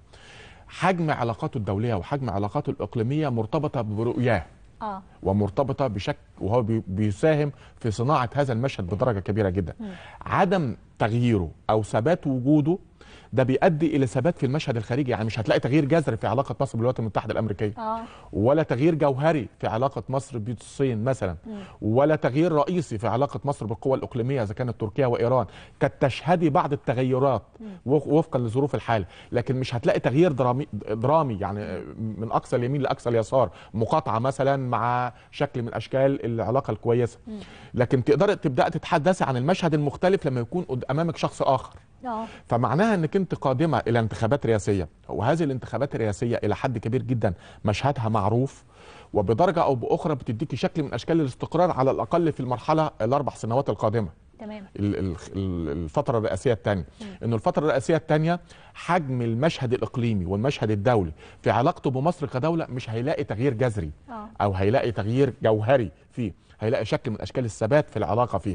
Speaker 19: حجم علاقاته الدوليه وحجم علاقاته الاقليميه مرتبطه برؤياه
Speaker 1: اه
Speaker 19: ومرتبطه بشكل وهو بي- بيساهم في صناعه هذا المشهد بدرجه كبيره جدا
Speaker 1: مم.
Speaker 19: عدم تغييره او ثبات وجوده ده بيؤدي الى ثبات في المشهد الخارجي يعني مش هتلاقي تغيير جذري في علاقه مصر بالولايات المتحده الامريكيه
Speaker 1: اه
Speaker 19: ولا تغيير جوهري في علاقه مصر بالصين مثلا
Speaker 1: مم.
Speaker 19: ولا تغيير رئيسي في علاقه مصر بالقوى الاقليميه اذا كانت تركيا وايران قد تشهدي بعض التغيرات وف- وفقا لظروف الحال لكن مش هتلاقي تغيير درامي درامي يعني من اقصى اليمين لاقصى اليسار مقاطعه مثلا مع شكل من اشكال العلاقه الكويسه لكن تقدر تبدا تتحدثي عن المشهد المختلف لما يكون قد- امامك شخص اخر
Speaker 1: اه
Speaker 19: فمعناها انك انت قادمه الى انتخابات رئاسيه وهذه الانتخابات الرئاسيه الى حد كبير جدا مشهدها معروف وبدرجه او باخرى بتديكي شكل من اشكال الاستقرار على الاقل في المرحله الاربع سنوات القادمه
Speaker 1: تمام
Speaker 19: ال- ال- ال- الفترة الرئاسية الثانية انه الفترة الرئاسية الثانية حجم المشهد الاقليمي والمشهد الدولي في علاقته بمصر كدولة مش هيلاقي تغيير جذري
Speaker 1: اه
Speaker 19: او هيلاقي تغيير جوهري فيه هيلاقي شكل من اشكال الثبات في العلاقة فيها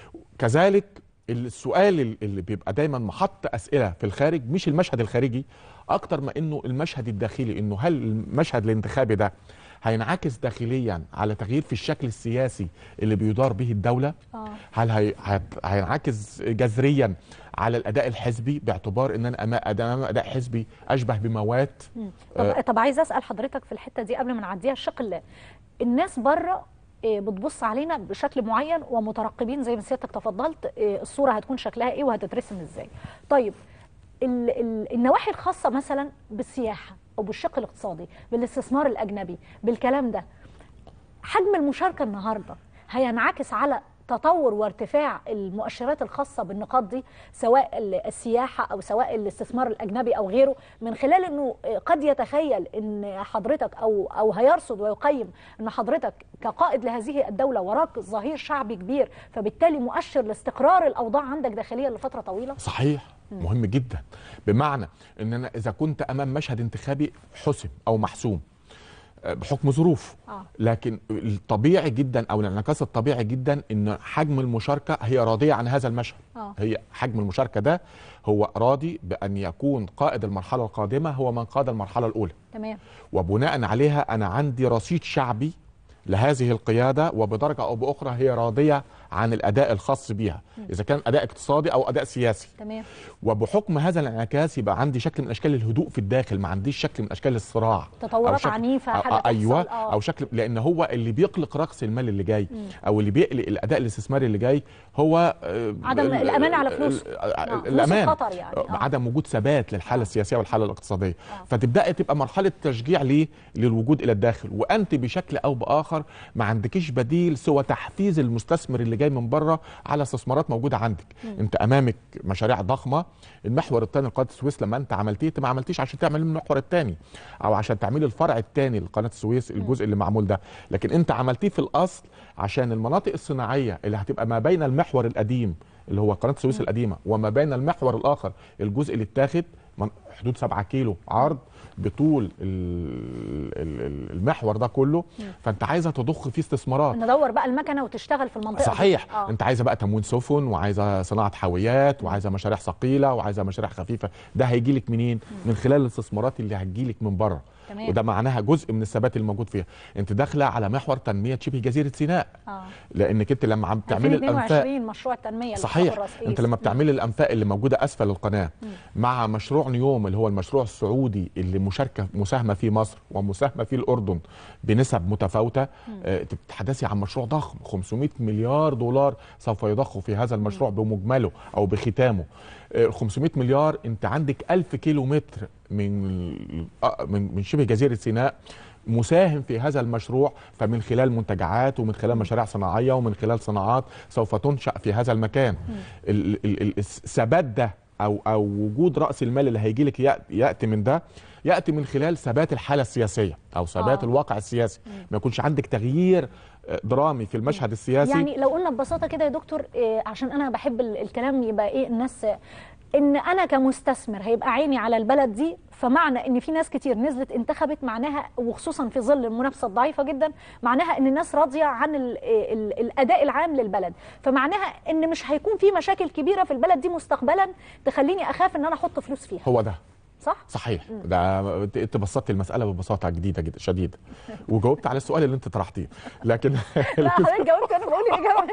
Speaker 19: كذلك السؤال ال- اللي بيبقى دايما محط اسئله في الخارج مش المشهد الخارجي اكتر ما انه المشهد الداخلي انه هل المشهد الانتخابي ده هينعكس داخليا على تغيير في الشكل السياسي اللي بيدار به الدوله
Speaker 1: اه
Speaker 19: هل هي... هت- هينعكس جذريا على الاداء الحزبي باعتبار ان انا أما- امام اداء حزبي اشبه بموات
Speaker 1: مم. طب
Speaker 19: آه.
Speaker 1: طب عايز اسال حضرتك في الحته دي قبل ما نعديها الشق اللي الناس بره إيه، بتبص علينا بشكل معين ومترقبين زي ما سيادتك تفضلت إيه، الصوره هتكون شكلها ايه وهتترسم ازاي طيب ال ال النواحي الخاصه مثلا بالسياحه او بالشق الاقتصادي بالاستثمار الاجنبي بالكلام ده حجم المشاركه النهارده هينعكس على تطور وارتفاع المؤشرات الخاصه بالنقاط دي سواء ال- السياحه او سواء الاستثمار الاجنبي او غيره من خلال انه قد يتخيل ان حضرتك او او هيرصد ويقيم ان حضرتك كقائد لهذه الدوله وراك ظهير شعبي كبير فبالتالي مؤشر لاستقرار الاوضاع عندك داخليا لفتره طويله
Speaker 19: صحيح مهم جدا بمعنى ان انا اذا كنت امام مشهد انتخابي حسم او محسوم آه، بحكم ظروف
Speaker 1: آه.
Speaker 19: لكن الطبيعي جدا او الانعكاس الطبيعي جدا ان حجم المشاركه هي راضيه عن هذا المشهد
Speaker 1: آه.
Speaker 19: هي حجم المشاركه ده هو راضي بان يكون قائد المرحله القادمه هو من قاد المرحله الاولى
Speaker 1: تمام
Speaker 19: وبناء عليها انا عندي رصيد شعبي لهذه القياده وبدرجه او باخرى هي راضيه عن الاداء الخاص بيها اذا كان اداء اقتصادي او اداء سياسي
Speaker 1: تمام
Speaker 19: وبحكم هذا الانعكاس يبقى عندي شكل من اشكال الهدوء في الداخل ما عنديش شكل من اشكال الصراع
Speaker 1: تطورات
Speaker 19: أو شكل-
Speaker 1: عنيفة
Speaker 19: أو-
Speaker 1: حاجة
Speaker 19: ايوه
Speaker 1: تحصل، آه.
Speaker 19: او شكل لان هو اللي بيقلق راس المال اللي جاي
Speaker 1: مم.
Speaker 19: او اللي بيقلق الاداء الاستثماري اللي جاي هو آه،
Speaker 1: عدم
Speaker 19: ال-
Speaker 1: الأمان على
Speaker 19: ال-
Speaker 1: فلوس.
Speaker 19: ال-
Speaker 1: آه، فلوس
Speaker 19: الامان
Speaker 1: الخطر يعني. آه.
Speaker 19: عدم وجود ثبات للحاله السياسيه والحاله الاقتصاديه فتبداي تبقى مرحله تشجيع ليه للوجود الى الداخل وانت بشكل او باخر ما عندكيش بديل سوى تحفيز المستثمر اللي جاي من بره على استثمارات موجوده عندك
Speaker 21: مم.
Speaker 19: انت امامك مشاريع ضخمه المحور الثاني لقناه السويس لما انت عملتيه انت ما عملتيش عشان تعمل المحور الثاني او عشان تعملي الفرع الثاني لقناه السويس الجزء اللي معمول ده لكن انت عملتيه في الاصل عشان المناطق الصناعيه اللي هتبقى ما بين المحور القديم اللي هو قناه السويس القديمه وما بين المحور الاخر الجزء اللي اتاخد من حدود 7 كيلو عرض بطول ال- ال- ال- المحور ده كله فانت عايزه تضخ فيه استثمارات
Speaker 1: ندور بقى المكنه وتشتغل في المنطقه دي.
Speaker 19: صحيح
Speaker 1: آه.
Speaker 19: انت عايزه بقى تموين سفن وعايزه صناعه حاويات وعايزه مشاريع ثقيله وعايزه مشاريع خفيفه ده هيجي لك منين من خلال الاستثمارات اللي هتجي لك من بره
Speaker 1: تمام.
Speaker 19: وده معناها جزء من الثبات الموجود فيها انت داخله على محور تنميه شبه جزيره سيناء
Speaker 1: اه
Speaker 19: لانك انت لما عم تعملي الانفاق
Speaker 1: 2022 مشروع التنميه اللي
Speaker 19: صحيح
Speaker 1: حطه الرئيس.
Speaker 19: انت لما بتعملي الانفاق اللي موجوده اسفل القناه مع مشروع نيوم اللي هو المشروع السعودي اللي مشاركه مساهمه فيه مصر ومساهمه فيه الاردن بنسب متفاوته آه، بتتحدثي عن مشروع ضخم 500 مليار دولار سوف يضخوا في هذا المشروع بمجمله او بختامه آه، 500 مليار انت عندك 1000 كيلو متر من آه، من من شبه جزيره سيناء مساهم في هذا المشروع فمن خلال منتجعات ومن خلال مشاريع صناعيه ومن خلال صناعات سوف تنشا في هذا المكان ال- ال- ال- الثبات ده او او وجود راس المال اللي هيجي لك ياتي من ده ياتي من خلال ثبات الحاله السياسيه او ثبات
Speaker 1: آه.
Speaker 19: الواقع السياسي ما يكونش عندك تغيير آه، درامي في المشهد السياسي
Speaker 1: يعني لو قلنا ببساطه كده يا دكتور إيه عشان انا بحب ال- الكلام يبقى ايه الناس ان انا كمستثمر هيبقى عيني على البلد دي فمعنى ان في ناس كتير نزلت انتخبت معناها وخصوصا في ظل المنافسه الضعيفه جدا معناها ان الناس راضيه عن ال ال الاداء العام للبلد فمعناها ان مش هيكون في مشاكل كبيره في البلد دي مستقبلا تخليني اخاف ان انا احط فلوس فيها
Speaker 19: هو ده
Speaker 1: صح
Speaker 19: صحيح ده انت- انت بسطت المساله ببساطه جديده جدا شديده وجاوبت على السؤال اللي انت طرحتيه لكن
Speaker 1: لا حضرتك جاوبت انا بقول الاجابه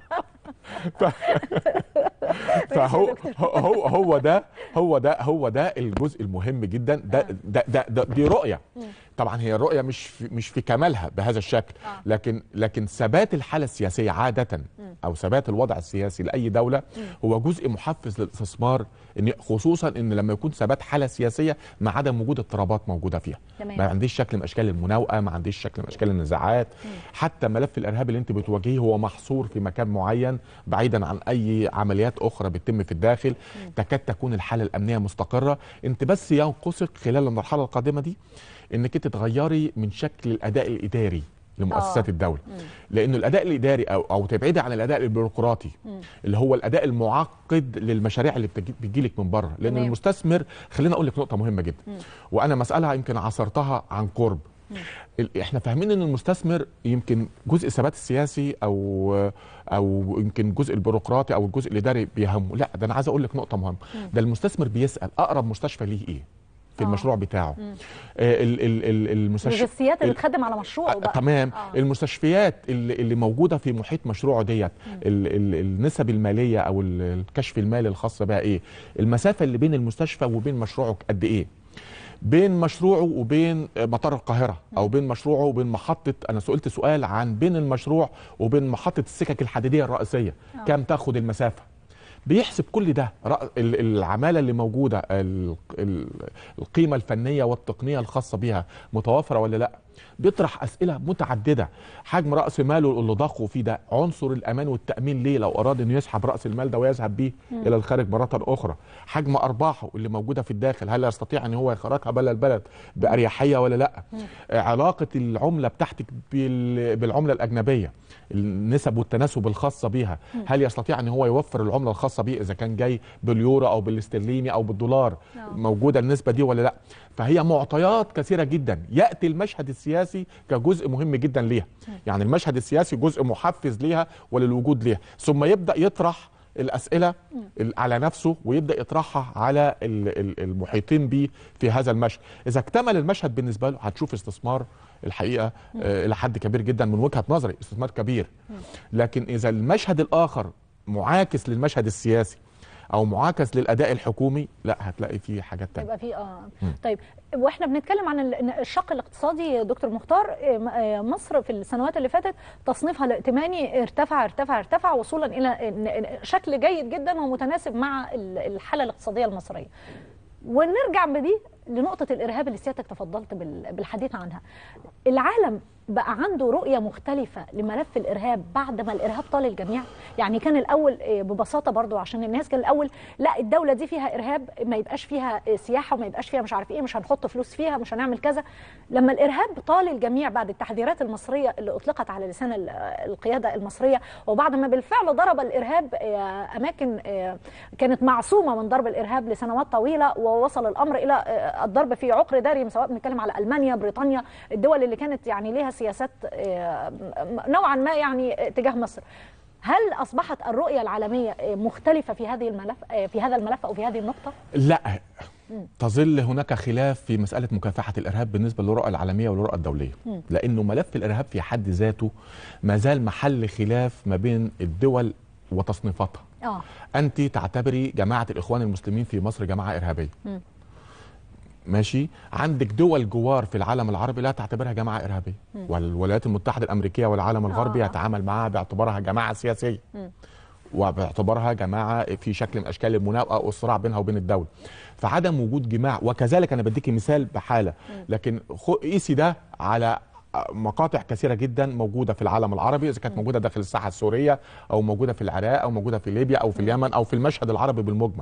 Speaker 19: فهو هو هو ده هو ده هو ده الجزء المهم جدا ده ده ده, ده دي رؤيه طبعا هي الرؤيه مش في مش في كمالها بهذا الشكل لكن لكن ثبات الحاله السياسيه عاده او ثبات الوضع السياسي لاي دوله هو جزء محفز للاستثمار ان خصوصا ان لما يكون ثبات حاله سياسيه مع عدم وجود اضطرابات موجوده فيها
Speaker 21: تمام.
Speaker 19: ما عنديش شكل من اشكال المناوئه ما عنديش شكل من اشكال النزاعات حتى ملف الارهاب اللي انت بتواجهيه هو محصور في مكان معين بعيدا عن اي عمليات اخرى بتتم في الداخل تكاد تكون الحاله الامنيه مستقره انت بس ينقصك خلال المرحله القادمه دي انك انت تغيري من شكل الاداء الاداري لمؤسسات
Speaker 21: آه.
Speaker 19: الدوله لانه الاداء الاداري او او تبعدي عن الاداء البيروقراطي اللي هو الاداء المعقد للمشاريع اللي بتجي- بتجيلك من بره لان
Speaker 21: تمام.
Speaker 19: المستثمر خليني اقول لك نقطه مهمه جدا وانا مساله يمكن عصرتها عن قرب ال- احنا فاهمين ان المستثمر يمكن جزء الثبات السياسي او او يمكن الجزء البيروقراطي او الجزء الاداري بيهمه لا ده انا عايز اقول لك نقطه مهمه
Speaker 21: مم.
Speaker 19: ده المستثمر بيسال اقرب مستشفى ليه ايه في
Speaker 1: آه.
Speaker 19: المشروع بتاعه
Speaker 1: مم.
Speaker 19: آه، ال- ال- ال- المستشفى
Speaker 1: اللوجستيات اللي
Speaker 19: ال-
Speaker 1: بتخدم على مشروعه بقى
Speaker 19: تمام
Speaker 1: آه.
Speaker 19: آه. المستشفيات اللي, اللي موجوده في محيط مشروعه ديت ال- ال- النسب الماليه او ال- الكشف المالي الخاص بها ايه المسافه اللي بين المستشفى وبين مشروعه قد ايه بين مشروعه وبين مطار القاهره او بين مشروعه وبين محطه انا سئلت سؤال عن بين المشروع وبين محطه السكك الحديديه الرئيسيه
Speaker 21: آه.
Speaker 19: كم تاخد المسافه بيحسب كل ده رأ- ال- العماله اللي موجوده ال- ال- القيمه الفنيه والتقنيه الخاصه بها متوافره ولا لا بيطرح اسئله متعدده حجم راس ماله اللي ضخه فيه ده عنصر الامان والتامين ليه لو اراد انه يسحب راس المال ده ويذهب بيه
Speaker 21: مم.
Speaker 19: الى الخارج مره اخرى حجم ارباحه اللي موجوده في الداخل هل يستطيع ان هو يخرجها بلا البلد باريحيه ولا لا آه، علاقه العمله بتاعتك بال- بالعمله الاجنبيه النسب والتناسب الخاصه بيها
Speaker 21: مم.
Speaker 19: هل يستطيع ان هو يوفر العمله الخاصه بيه اذا كان جاي باليورو او بالاسترليني او بالدولار
Speaker 21: نعم.
Speaker 19: موجوده النسبه دي ولا لا فهي معطيات كثيره جدا ياتي المشهد السياسي كجزء مهم جدا ليها يعني المشهد السياسي جزء محفز ليها وللوجود ليها ثم يبدا يطرح الاسئله ال- على نفسه ويبدا يطرحها على ال- ال- المحيطين به في هذا المشهد اذا اكتمل المشهد بالنسبه له هتشوف استثمار الحقيقه آه، الى حد كبير جدا من وجهه نظري استثمار كبير لكن اذا المشهد الاخر معاكس للمشهد السياسي او معاكس للاداء الحكومي لا هتلاقي فيه حاجات تانية
Speaker 1: يبقى في اه
Speaker 19: مم.
Speaker 1: طيب واحنا بنتكلم عن ال- الشق الاقتصادي دكتور مختار آه، م- آه، مصر في السنوات اللي فاتت تصنيفها الائتماني ارتفع ارتفع ارتفع وصولا الى إن- إن- شكل جيد جدا ومتناسب مع ال- الحاله الاقتصاديه المصريه ونرجع بدي لنقطة الإرهاب اللي سيادتك تفضلت بال- بالحديث عنها العالم بقى عنده رؤية مختلفة لملف الإرهاب بعد ما الإرهاب طال الجميع يعني كان الأول آه، ببساطة برضو عشان الناس كان الأول لا الدولة دي فيها إرهاب ما يبقاش فيها آه، سياحة وما يبقاش فيها مش عارف إيه مش هنحط فلوس فيها مش هنعمل كذا لما الإرهاب طال الجميع بعد التحذيرات المصرية اللي أطلقت على لسان ال- آه، القيادة المصرية وبعد ما بالفعل ضرب الإرهاب آه، أماكن آه، كانت معصومة من ضرب الإرهاب لسنوات طويلة ووصل الأمر إلى آه، الضرب في عقر داري سواء بنتكلم على ألمانيا بريطانيا الدول اللي كانت يعني ليها سياسات آه، نوعا ما يعني آه، تجاه مصر هل أصبحت الرؤية العالمية آه، مختلفة في هذه الملف آه، في هذا الملف أو في هذه النقطة؟
Speaker 19: لا
Speaker 1: مم.
Speaker 19: تظل هناك خلاف في مسألة مكافحة الإرهاب بالنسبة للرؤى العالمية والرؤى الدولية
Speaker 1: مم.
Speaker 19: لأنه ملف الإرهاب في حد ذاته ما زال محل خلاف ما بين الدول وتصنيفاتها
Speaker 1: اه
Speaker 19: أنت تعتبري جماعة الإخوان المسلمين في مصر جماعة إرهابية
Speaker 1: مم.
Speaker 19: ماشي عندك دول جوار في العالم العربي لا تعتبرها جماعة إرهابية
Speaker 1: مم.
Speaker 19: والولايات المتحدة الأمريكية والعالم الغربي
Speaker 1: آه.
Speaker 19: يتعامل معها باعتبارها جماعة سياسية
Speaker 1: مم.
Speaker 19: وباعتبارها جماعه في شكل من اشكال المناوئه والصراع بينها وبين الدوله فعدم وجود جماع وكذلك انا بديكي مثال بحاله لكن خو- قيسي ده على مقاطع كثيرة جدا موجودة في العالم العربي إذا كانت موجودة داخل الساحة السورية أو موجودة في العراق أو موجودة في ليبيا أو في اليمن أو في المشهد العربي بالمجمل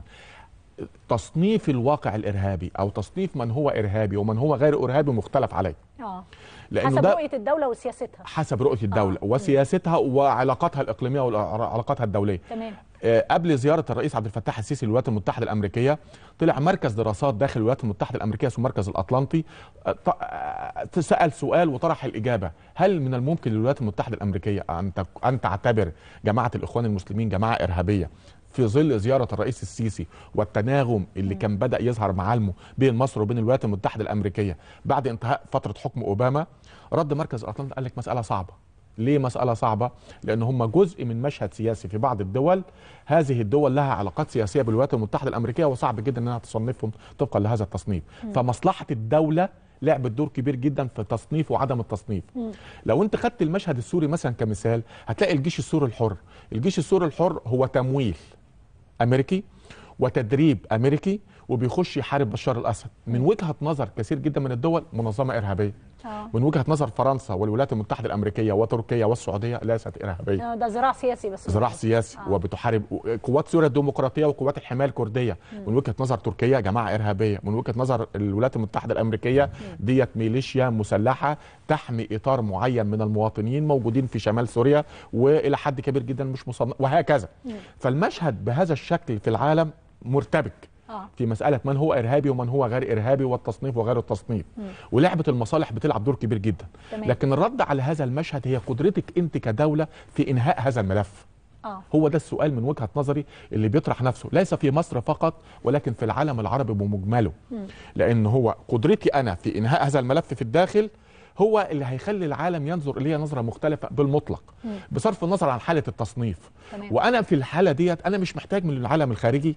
Speaker 19: تصنيف الواقع الإرهابي أو تصنيف من هو إرهابي ومن هو غير إرهابي مختلف عليه
Speaker 1: اه
Speaker 19: لأنه
Speaker 1: حسب
Speaker 19: ده
Speaker 1: رؤية الدولة وسياستها
Speaker 19: حسب رؤية الدولة وسياستها وعلاقاتها الإقليمية وعلاقاتها الدولية
Speaker 1: تمام
Speaker 19: آه، قبل زياره الرئيس عبد الفتاح السيسي للولايات المتحده الامريكيه طلع مركز دراسات داخل الولايات المتحده الامريكيه اسمه المركز الاطلنطي آه، ط- آه، سال سؤال وطرح الاجابه هل من الممكن للولايات المتحده الامريكيه ان تك- ان تعتبر جماعه الاخوان المسلمين جماعه ارهابيه في ظل زياره الرئيس السيسي والتناغم اللي كان بدا يظهر معالمه بين مصر وبين الولايات المتحده الامريكيه بعد انتهاء فتره حكم اوباما رد مركز الاطلنطي قال لك مساله صعبه ليه مسألة صعبة؟ لأن هم جزء من مشهد سياسي في بعض الدول هذه الدول لها علاقات سياسية بالولايات المتحدة الأمريكية وصعب جدا أنها تصنفهم طبقا لهذا التصنيف
Speaker 21: مم.
Speaker 19: فمصلحة الدولة لعبت دور كبير جدا في تصنيف وعدم التصنيف لو انت خدت المشهد السوري مثلا كمثال هتلاقي الجيش السوري الحر الجيش السوري الحر هو تمويل امريكي وتدريب امريكي وبيخش يحارب بشار الاسد من وجهه نظر كثير جدا من الدول منظمه ارهابيه
Speaker 1: آه.
Speaker 19: من وجهه نظر فرنسا والولايات المتحده الامريكيه وتركيا والسعوديه ليست ارهابيه
Speaker 1: آه، ده زراع سياسي بس
Speaker 19: زراع سياسي
Speaker 1: آه.
Speaker 19: وبتحارب قوات سوريا الديمقراطيه وقوات الحمايه الكرديه
Speaker 1: مم.
Speaker 19: من وجهه نظر تركيا جماعه ارهابيه من وجهه نظر الولايات المتحده الامريكيه ديت ميليشيا مسلحه تحمي اطار معين من المواطنين موجودين في شمال سوريا والى حد كبير جدا مش مصنف وهكذا
Speaker 1: مم.
Speaker 19: فالمشهد بهذا الشكل في العالم مرتبك
Speaker 1: آه.
Speaker 19: في مسألة من هو إرهابي ومن هو غير إرهابي والتصنيف وغير التصنيف
Speaker 1: مم.
Speaker 19: ولعبة المصالح بتلعب دور كبير جدا
Speaker 1: تمام.
Speaker 19: لكن الرد على هذا المشهد هي قدرتك أنت كدولة في إنهاء هذا الملف
Speaker 1: اه
Speaker 19: هو ده السؤال من وجهة نظري اللي بيطرح نفسه ليس في مصر فقط ولكن في العالم العربي بمجمله
Speaker 1: مم.
Speaker 19: لأن هو قدرتي أنا في إنهاء هذا الملف في الداخل هو اللي هيخلي العالم ينظر إليه نظرة مختلفة بالمطلق
Speaker 1: مم.
Speaker 19: بصرف النظر عن حالة التصنيف
Speaker 1: تمام.
Speaker 19: وأنا في الحالة ديت أنا مش محتاج من العالم الخارجي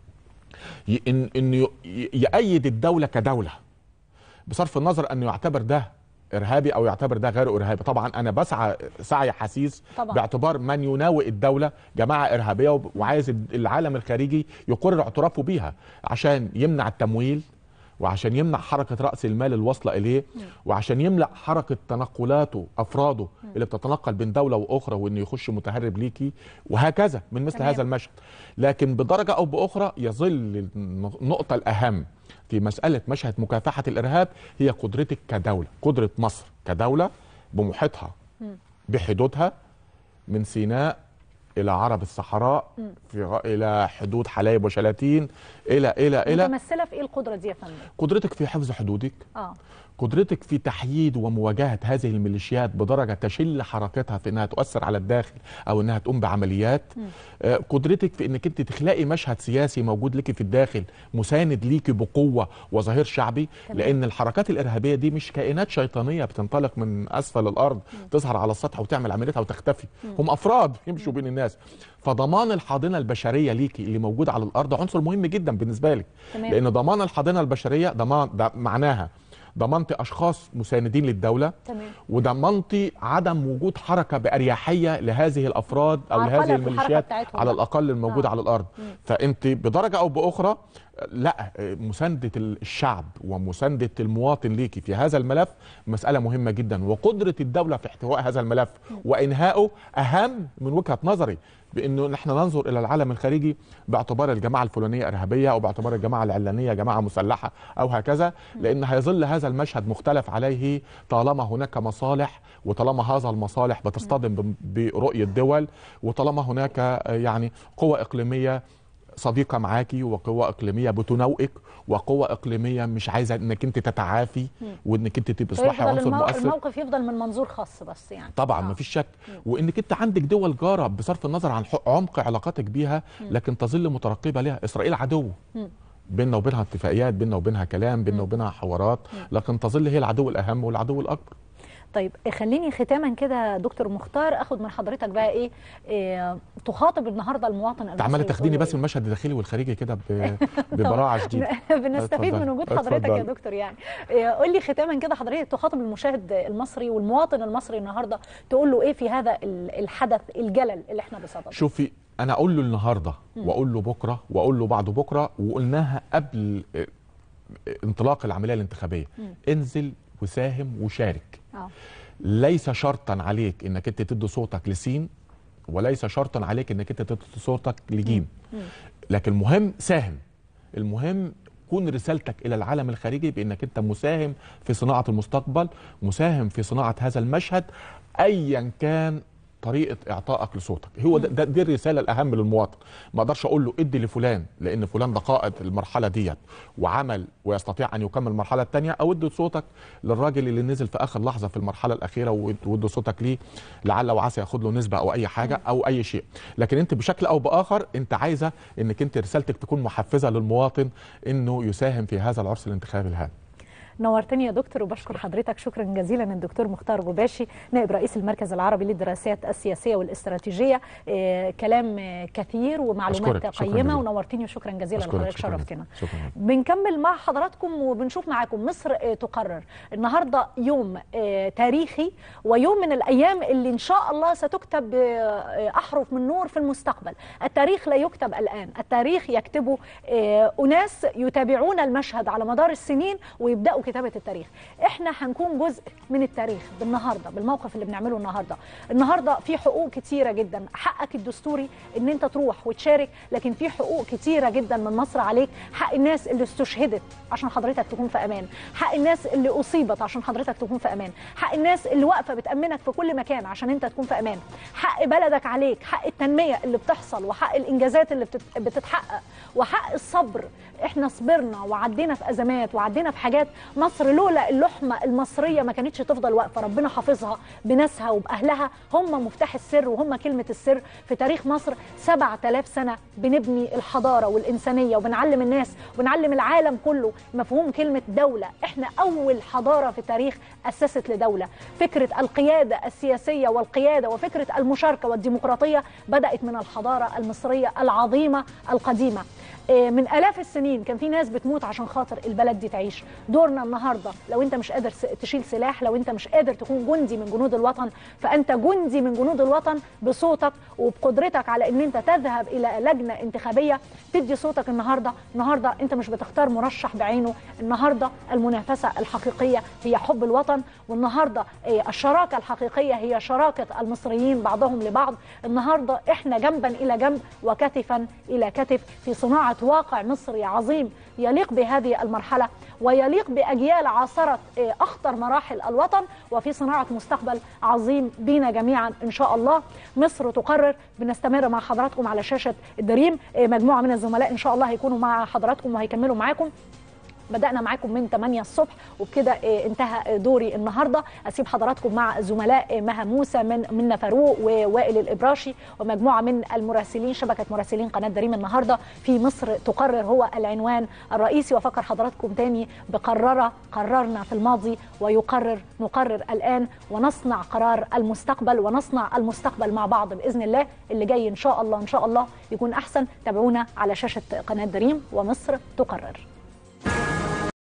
Speaker 19: ي- إن إنه ي- يأيد الدولة كدولة بصرف النظر أنه يعتبر ده إرهابي أو يعتبر ده غير إرهابي طبعا أنا بسعى سعي حسيس
Speaker 1: طبعا.
Speaker 19: باعتبار من يناوئ الدولة جماعة إرهابية وب- وعايز العالم الخارجي يقرر اعترافه بيها عشان يمنع التمويل وعشان يمنع حركة رأس المال الواصلة إليه وعشان يمنع حركة تنقلاته أفراده اللي بتتنقل بين دولة وأخرى وإنه يخش متهرب ليكي وهكذا من مثل
Speaker 1: تمام.
Speaker 19: هذا المشهد لكن بدرجة أو بأخرى يظل النقطة الأهم في مسألة مشهد مكافحة الإرهاب هي قدرتك كدولة قدرة مصر كدولة بمحيطها
Speaker 1: مم.
Speaker 19: بحدودها من سيناء الى عرب الصحراء
Speaker 1: مم.
Speaker 19: في غ- الى حدود حلايب وشلاتين الى الى الى
Speaker 1: متمثلة في ايه القدرة دي يا فندم؟
Speaker 19: قدرتك في حفظ حدودك
Speaker 1: اه
Speaker 19: قدرتك في تحييد ومواجهه هذه الميليشيات بدرجه تشل حركتها في انها تؤثر على الداخل او انها تقوم بعمليات آه، قدرتك في انك انت تخلقي مشهد سياسي موجود لك في الداخل مساند ليكي بقوه وظهير شعبي
Speaker 21: تمام.
Speaker 19: لان الحركات الارهابيه دي مش كائنات شيطانيه بتنطلق من اسفل الارض تظهر على السطح وتعمل عملياتها وتختفي
Speaker 21: مم.
Speaker 19: هم افراد يمشوا بين الناس فضمان الحاضنه البشريه ليكي اللي موجوده على الارض عنصر مهم جدا بالنسبه لك
Speaker 21: تمام.
Speaker 19: لان ضمان الحاضنه البشريه ضمان ده معناها ضمنت اشخاص مساندين للدوله
Speaker 1: تمام
Speaker 19: وضمنت عدم وجود حركه باريحيه لهذه الافراد او
Speaker 1: عرقلة
Speaker 19: لهذه
Speaker 1: في الحركة
Speaker 19: الميليشيات
Speaker 1: بتاعتهم
Speaker 19: على
Speaker 1: بقى.
Speaker 19: الاقل الموجوده
Speaker 1: آه.
Speaker 19: على الارض
Speaker 1: مم.
Speaker 19: فانت بدرجه او باخرى لا مسانده الشعب ومسانده المواطن ليكي في هذا الملف مساله مهمه جدا وقدره الدوله في احتواء هذا الملف وانهائه اهم من وجهه نظري بانه نحن ننظر الى العالم الخارجي باعتبار الجماعه الفلانيه ارهابيه او باعتبار الجماعه العلانيه جماعه مسلحه او هكذا لان هيظل هذا المشهد مختلف عليه طالما هناك مصالح وطالما هذا المصالح بتصطدم ب- برؤيه دول وطالما هناك آه، يعني قوى اقليميه صديقه معاكي وقوى اقليميه بتناوئك وقوى اقليميه مش عايزه انك انت تتعافي
Speaker 1: مم.
Speaker 19: وانك انت تبقى تصبحي
Speaker 1: فيفضل
Speaker 19: عنصر
Speaker 1: المو...
Speaker 19: مؤثر
Speaker 1: الموقف يفضل من منظور خاص بس يعني
Speaker 19: طبعا ما فيش شك وانك انت عندك دول جاره بصرف النظر عن حق- عمق علاقاتك بيها
Speaker 1: مم.
Speaker 19: لكن تظل مترقبه لها اسرائيل عدو
Speaker 1: مم.
Speaker 19: بيننا وبينها اتفاقيات بيننا وبينها كلام بيننا وبينها حوارات لكن تظل هي العدو الاهم والعدو الاكبر
Speaker 1: طيب خليني ختاما كده دكتور مختار اخد من حضرتك بقى ايه, إيه تخاطب النهارده المواطن
Speaker 19: انت عماله
Speaker 1: المصري
Speaker 19: تاخديني
Speaker 1: وتقول
Speaker 19: بس من المشهد الداخلي والخارجي كده ب- ببراعه شديده
Speaker 1: بنستفيد
Speaker 19: اتفضل.
Speaker 1: من وجود حضرتك يا
Speaker 19: اتفضل.
Speaker 1: دكتور يعني إيه، قول لي ختاما كده حضرتك تخاطب المشاهد المصري والمواطن المصري النهارده تقول له ايه في هذا ال- الحدث الجلل اللي احنا بصدده
Speaker 19: شوفي انا اقول له النهارده
Speaker 1: مم.
Speaker 19: واقول له بكره واقول له بعد بكره وقلناها قبل اه، انطلاق العمليه الانتخابيه
Speaker 21: مم.
Speaker 19: انزل وساهم وشارك
Speaker 1: اه
Speaker 19: ليس شرطا عليك انك انت تدي صوتك لسين وليس شرطا عليك انك انت تدي صوتك لجيم لكن المهم ساهم المهم كون رسالتك الى العالم الخارجي بانك انت مساهم في صناعه المستقبل مساهم في صناعه هذا المشهد ايا كان طريقه اعطائك لصوتك هو ده, ده دي الرساله الاهم للمواطن ما اقدرش اقول له ادي لفلان لان فلان ده قائد المرحله ديت وعمل ويستطيع ان يكمل المرحله الثانيه او ادي صوتك للراجل اللي نزل في اخر لحظه في المرحله الاخيره واد- وادي صوتك ليه لعل وعسى ياخد له نسبه او اي حاجه او اي شيء لكن انت بشكل او باخر انت عايزه انك انت رسالتك تكون محفزه للمواطن انه يساهم في هذا العرس الانتخابي الهام
Speaker 1: نورتني يا دكتور وبشكر حضرتك شكرا جزيلا الدكتور مختار غباشي نائب رئيس المركز العربي للدراسات السياسيه والاستراتيجيه آه، كلام آه، كثير ومعلومات
Speaker 19: أشكرك. شكراً
Speaker 1: قيمه
Speaker 19: جزيلاً.
Speaker 1: ونورتني وشكرا جزيلا
Speaker 19: أشكرك.
Speaker 1: لحضرتك
Speaker 19: شكراً
Speaker 1: شرفتنا
Speaker 19: شكرا
Speaker 1: بنكمل مع حضراتكم وبنشوف معاكم مصر آه، تقرر النهارده يوم آه، تاريخي ويوم من الايام اللي ان شاء الله ستكتب آه، آه، احرف من نور في المستقبل التاريخ لا يكتب الان التاريخ يكتبه آه، اناس يتابعون المشهد على مدار السنين ويبداوا كتابه التاريخ احنا هنكون جزء من التاريخ بالنهارده بالموقف اللي بنعمله النهارده النهارده في حقوق كتيره جدا حقك الدستوري ان انت تروح وتشارك لكن في حقوق كتيره جدا من مصر عليك حق الناس اللي استشهدت عشان حضرتك تكون في امان حق الناس اللي اصيبت عشان حضرتك تكون في امان حق الناس اللي واقفه بتامنك في كل مكان عشان انت تكون في امان حق بلدك عليك حق التنميه اللي بتحصل وحق الانجازات اللي بتت- بتتحقق وحق الصبر احنا صبرنا وعدينا في ازمات وعدينا في حاجات مصر لولا اللحمه المصريه ما كانتش تفضل واقفه ربنا حافظها بناسها وباهلها هم مفتاح السر وهم كلمه السر في تاريخ مصر 7000 سنه بنبني الحضاره والانسانيه وبنعلم الناس وبنعلم العالم كله مفهوم كلمه دوله احنا اول حضاره في التاريخ اسست لدوله فكره القياده السياسيه والقياده وفكره المشاركه والديمقراطيه بدات من الحضاره المصريه العظيمه القديمه إيه، من الاف السنين كان في ناس بتموت عشان خاطر البلد دي تعيش دورنا النهارده لو انت مش قادر س- تشيل سلاح لو انت مش قادر تكون جندي من جنود الوطن فانت جندي من جنود الوطن بصوتك وبقدرتك على ان انت تذهب الى لجنه انتخابيه تدي صوتك النهارده النهارده انت مش بتختار مرشح بعينه النهارده المنافسه الحقيقيه هي حب الوطن والنهارده إيه، الشراكه الحقيقيه هي شراكه المصريين بعضهم لبعض النهارده احنا جنبا الى جنب وكتفا الى كتف في صناعه واقع مصري عظيم يليق بهذه المرحله ويليق باجيال عاصرت إيه، اخطر مراحل الوطن وفي صناعه مستقبل عظيم بينا جميعا ان شاء الله مصر تقرر بنستمر مع حضراتكم على شاشه الدريم إيه، مجموعه من الزملاء ان شاء الله هيكونوا مع حضراتكم وهيكملوا معاكم بدانا معاكم من 8 الصبح وبكده آه، انتهى دوري النهارده اسيب حضراتكم مع زملاء مها موسى من منا فاروق ووائل الابراشي ومجموعه من المراسلين شبكه مراسلين قناه دريم النهارده في مصر تقرر هو العنوان الرئيسي وافكر حضراتكم تاني بقرر قررنا في الماضي ويقرر نقرر الان ونصنع قرار المستقبل ونصنع المستقبل مع بعض باذن الله اللي جاي ان شاء الله ان شاء الله يكون احسن تابعونا على شاشه قناه دريم ومصر تقرر